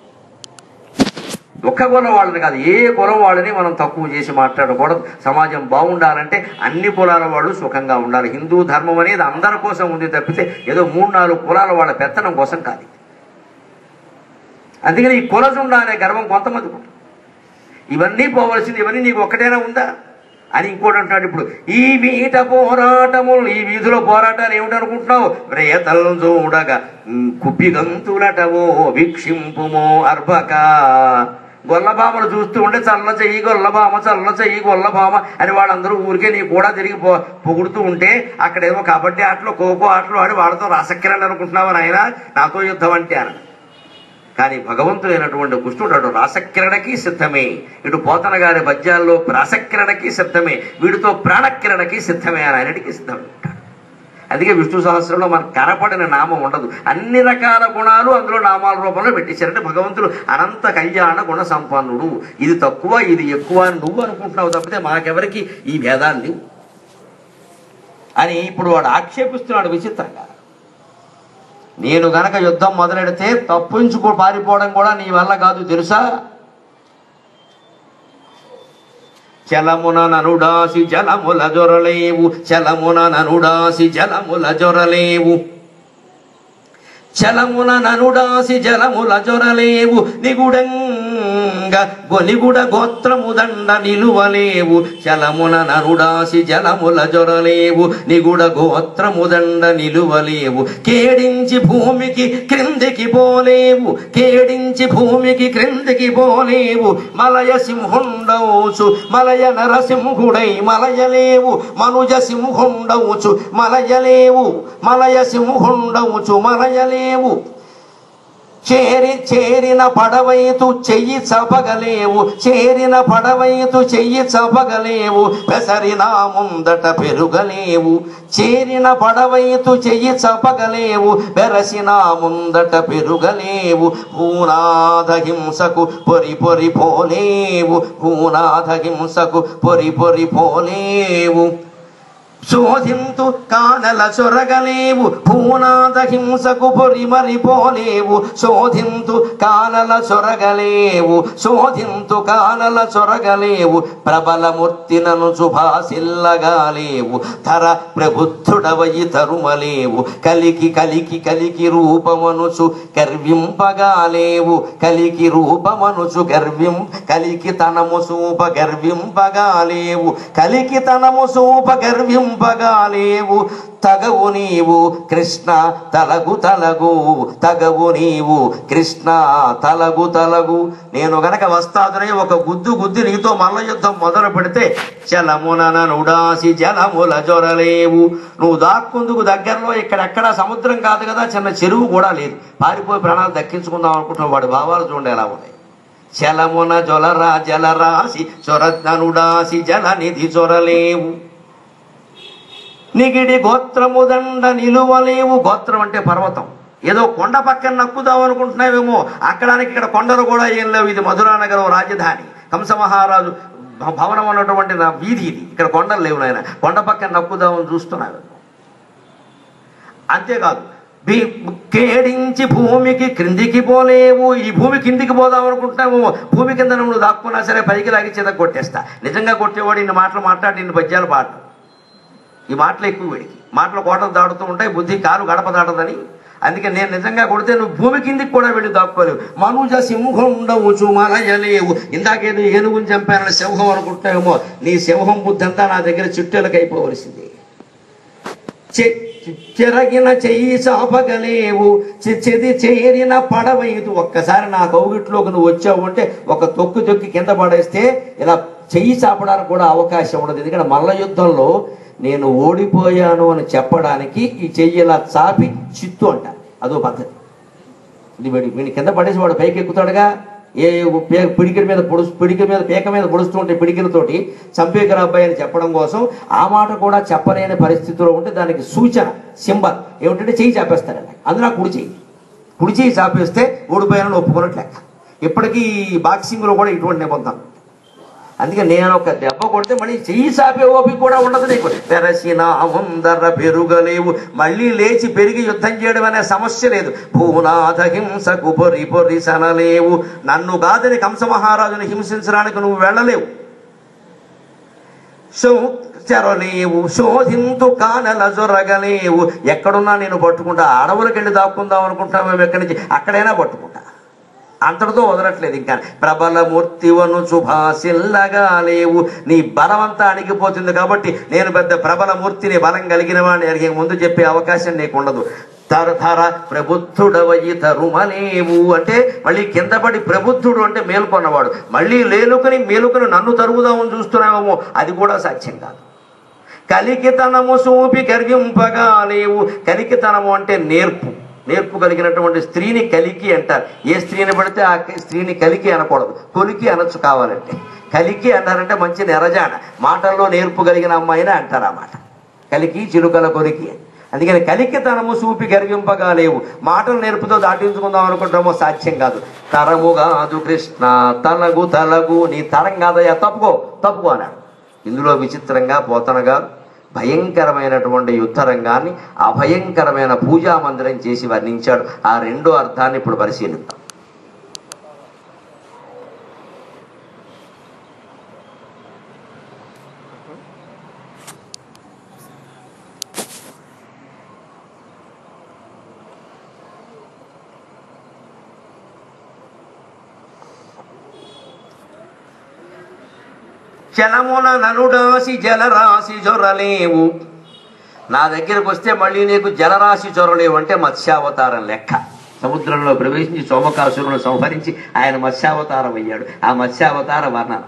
ఒక్క కులం వాళ్ళని కాదు ఏ కులం వాళ్ళని మనం తక్కువ చేసి మాట్లాడకూడదు సమాజం బాగుండాలంటే అన్ని కులాల వాళ్ళు సుఖంగా ఉండాలి హిందూ ధర్మం అనేది అందరి కోసం ఉంది తప్పితే ఏదో మూడు నాలుగు కులాల వాళ్ళ పెత్తనం కోసం కాదు అందుకని ఈ కులజుండ అనే గర్వం కొంతమందికి ఉంటుంది. ఇవన్నీ పోవలసింది ఇవన్నీ నీకు ఒక్కటేనా ఉందా అని ఇంకోటి అంటాడు ఇప్పుడు ఈ వీట పోరాటములు ఈ వీధిలో పోరాటాలు ఏమిటనుకుంటున్నావు రేతలు చూడగా ఉమ్, కుప్పిగంతులటవో వీక్షింపుమో అర్భక గొల్లబామను చూస్తూ ఉంటే చల్ల చెయ్యి గొల్లబామ చల్ల చెయ్యి గొల్లబామ అని వాళ్ళందరూ ఊరికే నీ కూడా తిరిగి పో పొగుడుతూ ఉంటే అక్కడేమో కబడ్డీ ఆటలు ఖోఖో ఆటలు ఆడి వాడితో రాసక్కిరండి అనుకుంటున్నావు నాయన నాతో యుద్ధం అంటే అన్నాడు కానీ భగవంతుడైనటువంటి కృష్ణుడు అటు రాసకిరణకి సిద్ధమే ఇటు పోతన గారి పద్యాల్లో రాసకిరణకి సిద్ధమే వీడితో ప్రాణకిరణకి సిద్ధమే అని ఆయనటికి సిద్ధమే ఉంటాడు అందుకే విష్ణు సహస్రంలో మనకు కనపడిన నామం ఉండదు అన్ని రకాల గుణాలు అందులో నామాల రూపంలో పెట్టేశారంటే భగవంతుడు అనంత కళ్యాణ గుణ సంపన్నుడు ఇది తక్కువ ఇది ఎక్కువ అని నువ్వు అనుకుంటున్నావు తప్పితే మాకెవరికి ఈ భేదాలు లేవు అని ఇప్పుడు వాడు ఆక్షేపిస్తున్నాడు విచిత్రంగా నేను గనక యుద్ధం మొదలెడితే తప్పించుకో పారిపోవడం కూడా నీ వల్ల కాదు తెలుసా చలమున ననుడాసి జలముల జొరలేవు చలమున ననుడాసి జలముల జొరలేవు చలమున ననుడాసి జలముల జొరలేవు నిగుడంగ గొనిగుడ గోత్రము దండ నిలువలేవు చలమున నరుడాసి జలముల జొరలేవు నిగుడ గోత్రము దండ నిలువలేవు కేడించి భూమికి క్రిందికి పోలేవు కేడించి భూమికి క్రిందికి పోలేవు మలయ సింహుండవుచు మలయ నరసింహుడై మలయలేవు మనుజ సింహుండవుచు మలయలేవు మలయ సింహుండవుచు మలయలేవు చేరి చేరిన పడవైతు చెయ్యి చపగలేవు చేరిన పడవైతు చెయ్యి చపగలేవు పెసరిన ముందట పెరుగలేవు చేరిన పడవైతు చెయ్యి చపగలేవు బెరసిన ముందట పెరుగలేవు భూనాథ హింసకు పొరి పొరి పోలేవు భూనాథ హింసకు పొరి పొరి పోలేవు శోధింతు కానల చొరగలేవు భూనాథ హింసకు పొరి మరిపోలేవు శోధింతు కానల చొరగలేవు శోధింతు కానల చొరగలేవు ప్రబలమూర్తినను శుభాసిల్లగాలేవు ధర ప్రబుద్ధుడవయి తరుమలేవు కలికి కలికి కలికి రూపమనుచు గర్వింపగాలేవు కలికి రూపమనుచు గర్విం కలికి తనము సూప గర్వింపగాలేవు కలికి తనము సూప గర్వింపగాలేవు కలిగింపగాలేవు తగవు నీవు కృష్ణ తలగు తలగు తగవు నీవు కృష్ణ తలగు తలగు నేను గనక వస్తాదునై ఒక గుద్దు గుద్ది నీతో మల్ల యుద్ధం మొదలు పెడితే చలమున నుడాసి జలముల జొరలేవు నువ్వు దాక్కుందుకు దగ్గరలో ఇక్కడెక్కడ సముద్రం కాదు కదా చిన్న చెరువు కూడా లేదు పారిపోయి ప్రాణాలు దక్కించుకుందాం అనుకుంటున్నావు వాడి భావాలు చూడండి ఎలా ఉన్నాయి చలమున జొలరా జలరాశి చొరత్ననుడాసి జలనిధి చొరలేవు నిగిడి గోత్రము దండ నిలువలేవు గోత్రం అంటే పర్వతం ఏదో కొండ పక్కన నక్కుదాం అనుకుంటున్నావేమో అక్కడానికి ఇక్కడ కొండలు కూడా ఏం లేవు ఇది మధురానగరం రాజధాని కంస మహారాజు భ- భవనం అన్నటువంటి నా వీధి ఇది ఇక్కడ కొండలు లేవు నాయన కొండ పక్కన నక్కుదామని చూస్తున్నావు అంతేకాదు భీ- కేడించి భూమికి క్రిందికి పోలేవు ఈ భూమి కిందికి పోదాం అనుకుంటున్నాము భూమి కింద నువ్వు దాక్కున్నా సరే పైకి లాగి చేత కొట్టేస్తా నిజంగా కొట్టేవాడు ఇన్ని మాటలు మాట్లాడి ఇన్ని పద్యాలు పాడటం ఈ మాటలు ఎక్కువ వీడికి మాటలు కోటలు దాడుతూ ఉంటాయి బుద్ధి కాలు గడప దాటదని అందుకే నేను నిజంగా కొడితే నువ్వు భూమి కిందికి కూడా వెళ్ళి దాక్కోలేవు మనుజ సింహం ఉండవు చుమలయలేవు ఇందాకేదో ఏనుగుని చంపానని సింహం అనుకుంటావేమో నీ సింహం బుద్ధి అంతా నా దగ్గర చుట్టెలకు అయిపోవలసింది చె- చెరగిన చెయ్యి చాపగలేవు చె- చెది చేరిన పడవైదు ఒక్కసారి నా కౌగిట్లోకి నువ్వు వచ్చావు అంటే ఒక తొక్కు తొక్కి కింద పడేస్తే ఇలా చెయ్యి చాపడానికి కూడా అవకాశం ఉండదు ఎందుకంటే మల్ల యుద్ధంలో నేను ఓడిపోయాను అని చెప్పడానికి ఈ చెయ్యి ఇలా చాపి చిత్తు అంట అదో పద్ధతి ఇది వీడి వీడిని కింద పడేసి వాడు పైకి ఎక్కుతాడుగా ఏ పే పిడికిల మీద పొడుస్తు పిడికిల మీద పేక మీద పొడుస్తూ ఉంటే పిడికిలతోటి చంపేకర అబ్బాయి అని చెప్పడం కోసం ఆ మాట కూడా చెప్పలేని పరిస్థితిలో ఉంటే దానికి సూచన సింబల్ ఏమిటంటే చెయ్యి చాపేస్తారు అందులో కుడి చెయ్యి కుడి చెయ్యి చాపేస్తే ఓడిపోయానని ఒప్పుకున్నట్లు లెక్క ఇప్పటికీ బాక్సింగ్లో కూడా ఇటువంటి నిబంధన అందుకే నేను ఒక దెబ్బ కొడితే మళ్ళీ చెయ్యి సాపే ఓపిక కూడా ఉండదు నీకు పెరసిన ముందర పెరుగలేవు మళ్ళీ లేచి పెరిగి యుద్ధం చేయడం అనే సమస్య లేదు భూనాథ హింసకు పొరి పొరి సనలేవు నన్ను కాదని కంస మహారాజుని హింసించడానికి నువ్వు వెళ్ళలేవు సో చెరలేవు శోధింతు కానల జొరగలేవు ఎక్కడున్నా నేను పట్టుకుంటా అడవులకు వెళ్ళి దాక్కుందాం అనుకుంటాం మేము ఎక్కడి నుంచి అక్కడైనా పట్టుకుంటా అంతటితో వదలట్లేదు ఇంకా ప్రబల మూర్తివను శుభాశిల్లగా లేవు నీ బలం అంతా అణిగిపోతుంది కాబట్టి నేను పెద్ద ప్రబల మూర్తిని బలం కలిగిన వాడిని అడిగే ముందు చెప్పే అవకాశం నీకు ఉండదు తరతర ప్రబుద్ధుడవయి తరుమలేవు అంటే మళ్ళీ కింద పడి ప్రబుద్ధుడు అంటే మేల్కొన్నవాడు మళ్ళీ లేనుకొని మేలుకొని నన్ను తరుగుదామని చూస్తున్నావేమో అది కూడా సాధ్యం కాదు కలికితనము సూపి గర్వింపగా లేవు కలికితనము అంటే నేర్పు నేర్పు కలిగినటువంటి స్త్రీని కలికి అంటారు ఏ స్త్రీని పడితే ఆ స్త్రీని కలికి అనకూడదు కొలికి అనొచ్చు కావాలంటే కలికి అన్నారంటే మంచి నెరజాన మాటల్లో నేర్పు కలిగిన అమ్మాయిని అంటారు ఆ మాట కలికి చిలుకల కొలికి అందుకని కలికితనము సూపి గర్వింపగా లేవు మాటలు నేర్పుతో దాటించుకుందాం అనుకుంటామో సాధ్యం కాదు తరము కాదు కృష్ణ తలగు తలగు నీ తరం కాదయ్యా తప్పుకో తప్పుకో అన్నాడు ఇందులో విచిత్రంగా పోతన గారు భయంకరమైనటువంటి యుద్ధ రంగాన్ని అభయంకరమైన పూజా మందిరం చేసి వర్ణించాడు ఆ రెండో అర్థాన్ని ఇప్పుడు పరిశీలిద్దాం జలమున ననుడాసి జలరాశి జొరలేవు నా దగ్గరకు వస్తే మళ్ళీ నీకు జలరాశి చొరలేవు అంటే మత్స్యావతారం లెక్క సముద్రంలో ప్రవేశించి సోమకాసురును సంహరించి ఆయన మత్స్యావతారం అయ్యాడు ఆ మత్స్యావతార వర్ణన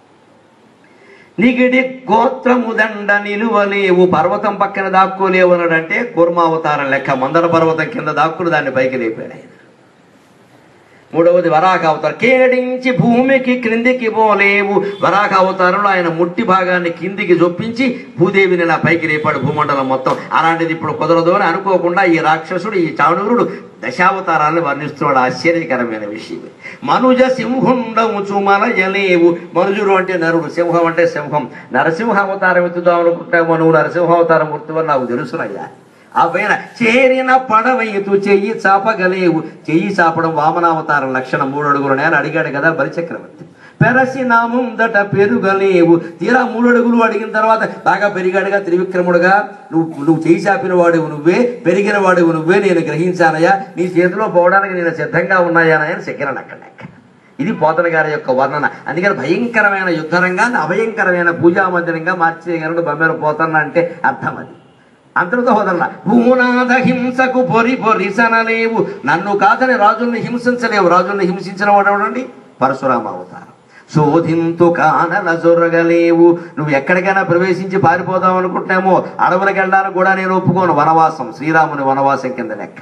నిగిడి గోత్రము దండ నిలువలేవు పర్వతం పక్కన దాక్కోలేవు అన్నాడంటే కూర్మావతారం లెక్క మందర పర్వతం కింద దాక్కుని దాన్ని పైకి లేపాడు ఆయన మూడవది వరాహ అవతారం కేడించి భూమికి క్రిందికి పోలేవు వరాహ అవతారంలో ఆయన ముట్టి భాగాన్ని కిందికి జొప్పించి భూదేవిని ఇలా పైకి రేపాడు భూమండలం మొత్తం అలాంటిది ఇప్పుడు కుదరదు అని అనుకోకుండా ఈ రాక్షసుడు ఈ చాణూరుడు దశావతారాలను వర్ణిస్తున్నాడు ఆశ్చర్యకరమైన విషయం మనుజ సింహుండము చుమలయలేవు మనుజుడు అంటే నరుడు సింహం అంటే సింహం నరసింహ అవతారం ఎత్తుదాం అనుకుంటామో నువ్వు నరసింహ అవతారం గుర్తువని నాకు తెలుసునయ్యా ఆ పైన చేరిన పడవయ్యతు చెయ్యి చాపగలేవు చెయ్యి చాపడం వామనావతారం లక్షణం మూడు అడుగులు నేను అడిగాడు కదా బలిచక్రవర్తి పెరసి నా ముందట పెరుగలేవు తీరా మూడు అడుగులు అడిగిన తర్వాత బాగా పెరిగాడుగా త్రివిక్రముడుగా నువ్వు నువ్వు చేయి చాపిన వాడివి నువ్వే పెరిగిన వాడివి నువ్వే నేను గ్రహించానయ్యా నీ చేతిలో పోవడానికి నేను సిద్ధంగా ఉన్నాయానని శకిరన్ అక్కడ ఇది పోతన గారి యొక్క వర్ణన అందుకని భయంకరమైన యుద్ధ రంగాన్ని అభయంకరమైన పూజా మందిరంగా మార్చేయగలడు బొమ్మెర పోతన్న అంటే అర్థం అది అంతటితో వదల భూనాథ హింసకు పొరి పొరిసనలేవు నన్ను కాదని రాజుల్ని హింసించలేవు రాజుల్ని హింసించిన వాడు ఎవడండి పరశురామ అవతారం శోధింతు కానల జొరగలేవు నువ్వు ఎక్కడికైనా ప్రవేశించి పారిపోదాం అనుకుంటున్నామో అడవులకు వెళ్ళడానికి కూడా నేను ఒప్పుకోను వనవాసం శ్రీరాముని వనవాసం కింద లెక్క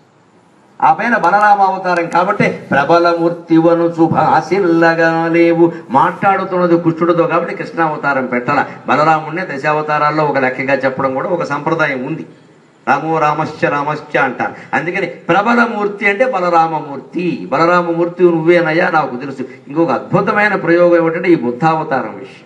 ఆ పైన బలరామ అవతారం కాబట్టి ప్రబలమూర్తివను శుభాశిల్లగా లేవు మాట్లాడుతున్నది కృష్ణుడితో కాబట్టి కృష్ణావతారం పెట్టాల బలరాముడినే దశావతారాల్లో ఒక లెక్కగా చెప్పడం కూడా ఒక సంప్రదాయం ఉంది రామో రామశ్చ రామశ్చ అంటారు అందుకని ప్రబలమూర్తి అంటే బలరామమూర్తి బలరామమూర్తి నువ్వేనయ్యా నాకు తెలుసు ఇంకొక అద్భుతమైన ప్రయోగం ఏమిటంటే ఈ బుద్ధావతారం విషయం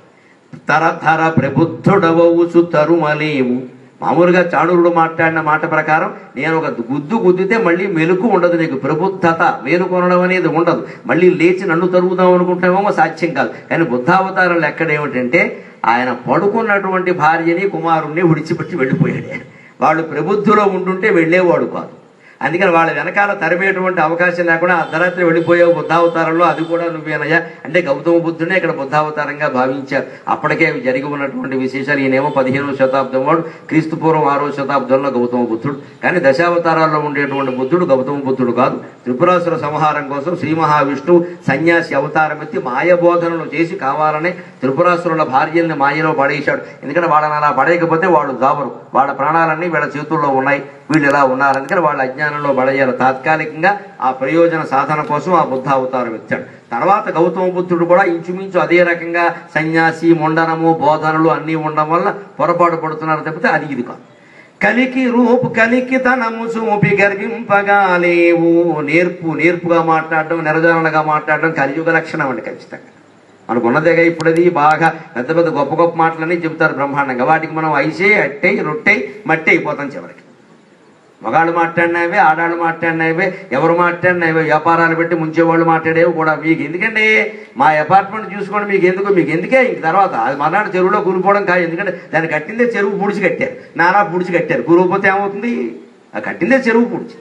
తరతర ప్రబుద్ధుడవవుచు తరుమలేవు మామూలుగా చాణురుడు మాట్లాడిన మాట ప్రకారం నేను ఒక గుద్దు గుద్దితే మళ్ళీ మెలకు ఉండదు నీకు ప్రబుద్ధత మేలుకొనడం అనేది ఉండదు మళ్ళీ లేచి నన్ను తరుగుదాం అనుకుంటామేమో సాధ్యం కాదు కానీ బుద్ధావతారంలో ఎక్కడేమిటంటే ఆయన పడుకున్నటువంటి భార్యని కుమారుణ్ణి విడిచిపెట్టి వెళ్ళిపోయాడు వాళ్ళు ప్రబుద్ధిలో ఉంటుంటే వెళ్ళేవాడు కాదు అందుకని వాళ్ళ వెనకాల తరిమేటువంటి అవకాశం లేకుండా అర్ధరాత్రి వెళ్ళిపోయావు బుద్ధావతారంలో అది కూడా నువ్వేనయ్యా అంటే గౌతమ బుద్ధుడే ఇక్కడ బుద్ధావతారంగా భావించారు అప్పటికే అవి జరిగి ఉన్నటువంటి విశేషాలు ఈయనేమో పదిహేనవ శతాబ్దం వాడు క్రీస్తు పూర్వం ఆరో శతాబ్దంలో గౌతమ బుద్ధుడు కానీ దశావతారాల్లో ఉండేటువంటి బుద్ధుడు గౌతమ బుద్ధుడు కాదు త్రిపురాసుర సంహారం కోసం శ్రీ మహావిష్ణువు సన్యాసి అవతారం ఎత్తి మాయబోధనలు చేసి కావాలనే త్రిపురాసురుల భార్యల్ని మాయలో పడేశాడు ఎందుకంటే వాళ్ళని అలా పడేయకపోతే వాళ్ళు జాబరు వాళ్ళ ప్రాణాలన్నీ వీళ్ళ చేతుల్లో ఉన్నాయి వీళ్ళు ఇలా ఉన్నారు అందుకని వాళ్ళ అజ్ఞానంలో పడేయాలి తాత్కాలికంగా ఆ ప్రయోజన సాధన కోసం ఆ బుద్ధ అవతారం ఇచ్చాడు తర్వాత గౌతమ బుద్ధుడు కూడా ఇంచుమించు అదే రకంగా సన్యాసి ముండనము బోధనలు అన్నీ ఉండడం వల్ల పొరపాటు పడుతున్నారు తప్పితే అది ఇది కాదు కలికి రూపు కలికి తనము చూపి గర్వింపగా లేవు నేర్పు నేర్పుగా మాట్లాడడం నిరజనలుగా మాట్లాడడం కలియుగ లక్షణం అండి ఖచ్చితంగా మనకు ఉన్నదేగా ఇప్పుడు అది బాగా పెద్ద పెద్ద గొప్ప గొప్ప మాటలన్నీ చెబుతారు బ్రహ్మాండంగా వాటికి మనం ఐసే అట్టై రొట్టె మట్టి అయిపోతాం చివరికి మగాళ్ళు మాట్లాడినవే ఆడాళ్ళు మాట్లాడినవే ఎవరు మాట్లాడినవే వ్యాపారాలు పెట్టి ముంచేవాళ్ళు మాట్లాడేవి కూడా మీకు ఎందుకంటే మా అపార్ట్మెంట్ చూసుకోండి మీకు ఎందుకు మీకు ఎందుకే ఇంక తర్వాత అది మర్నాడు చెరువులో కూలిపోవడం కాదు ఎందుకంటే దాన్ని కట్టిందే చెరువు పుడిచి కట్టారు నానా పుడిచి కట్టారు కూలిపోతే ఏమవుతుంది ఆ కట్టిందే చెరువు పుడిచి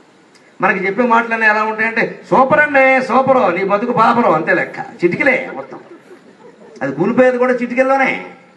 మనకి చెప్పే మాటలన్నీ ఎలా ఉంటాయంటే సూపర్ అండి సూపరు నీ బతుకు పాపరు అంతే లెక్క చిటికలే మొత్తం అది కూలిపోయేది కూడా చిటికల్లోనే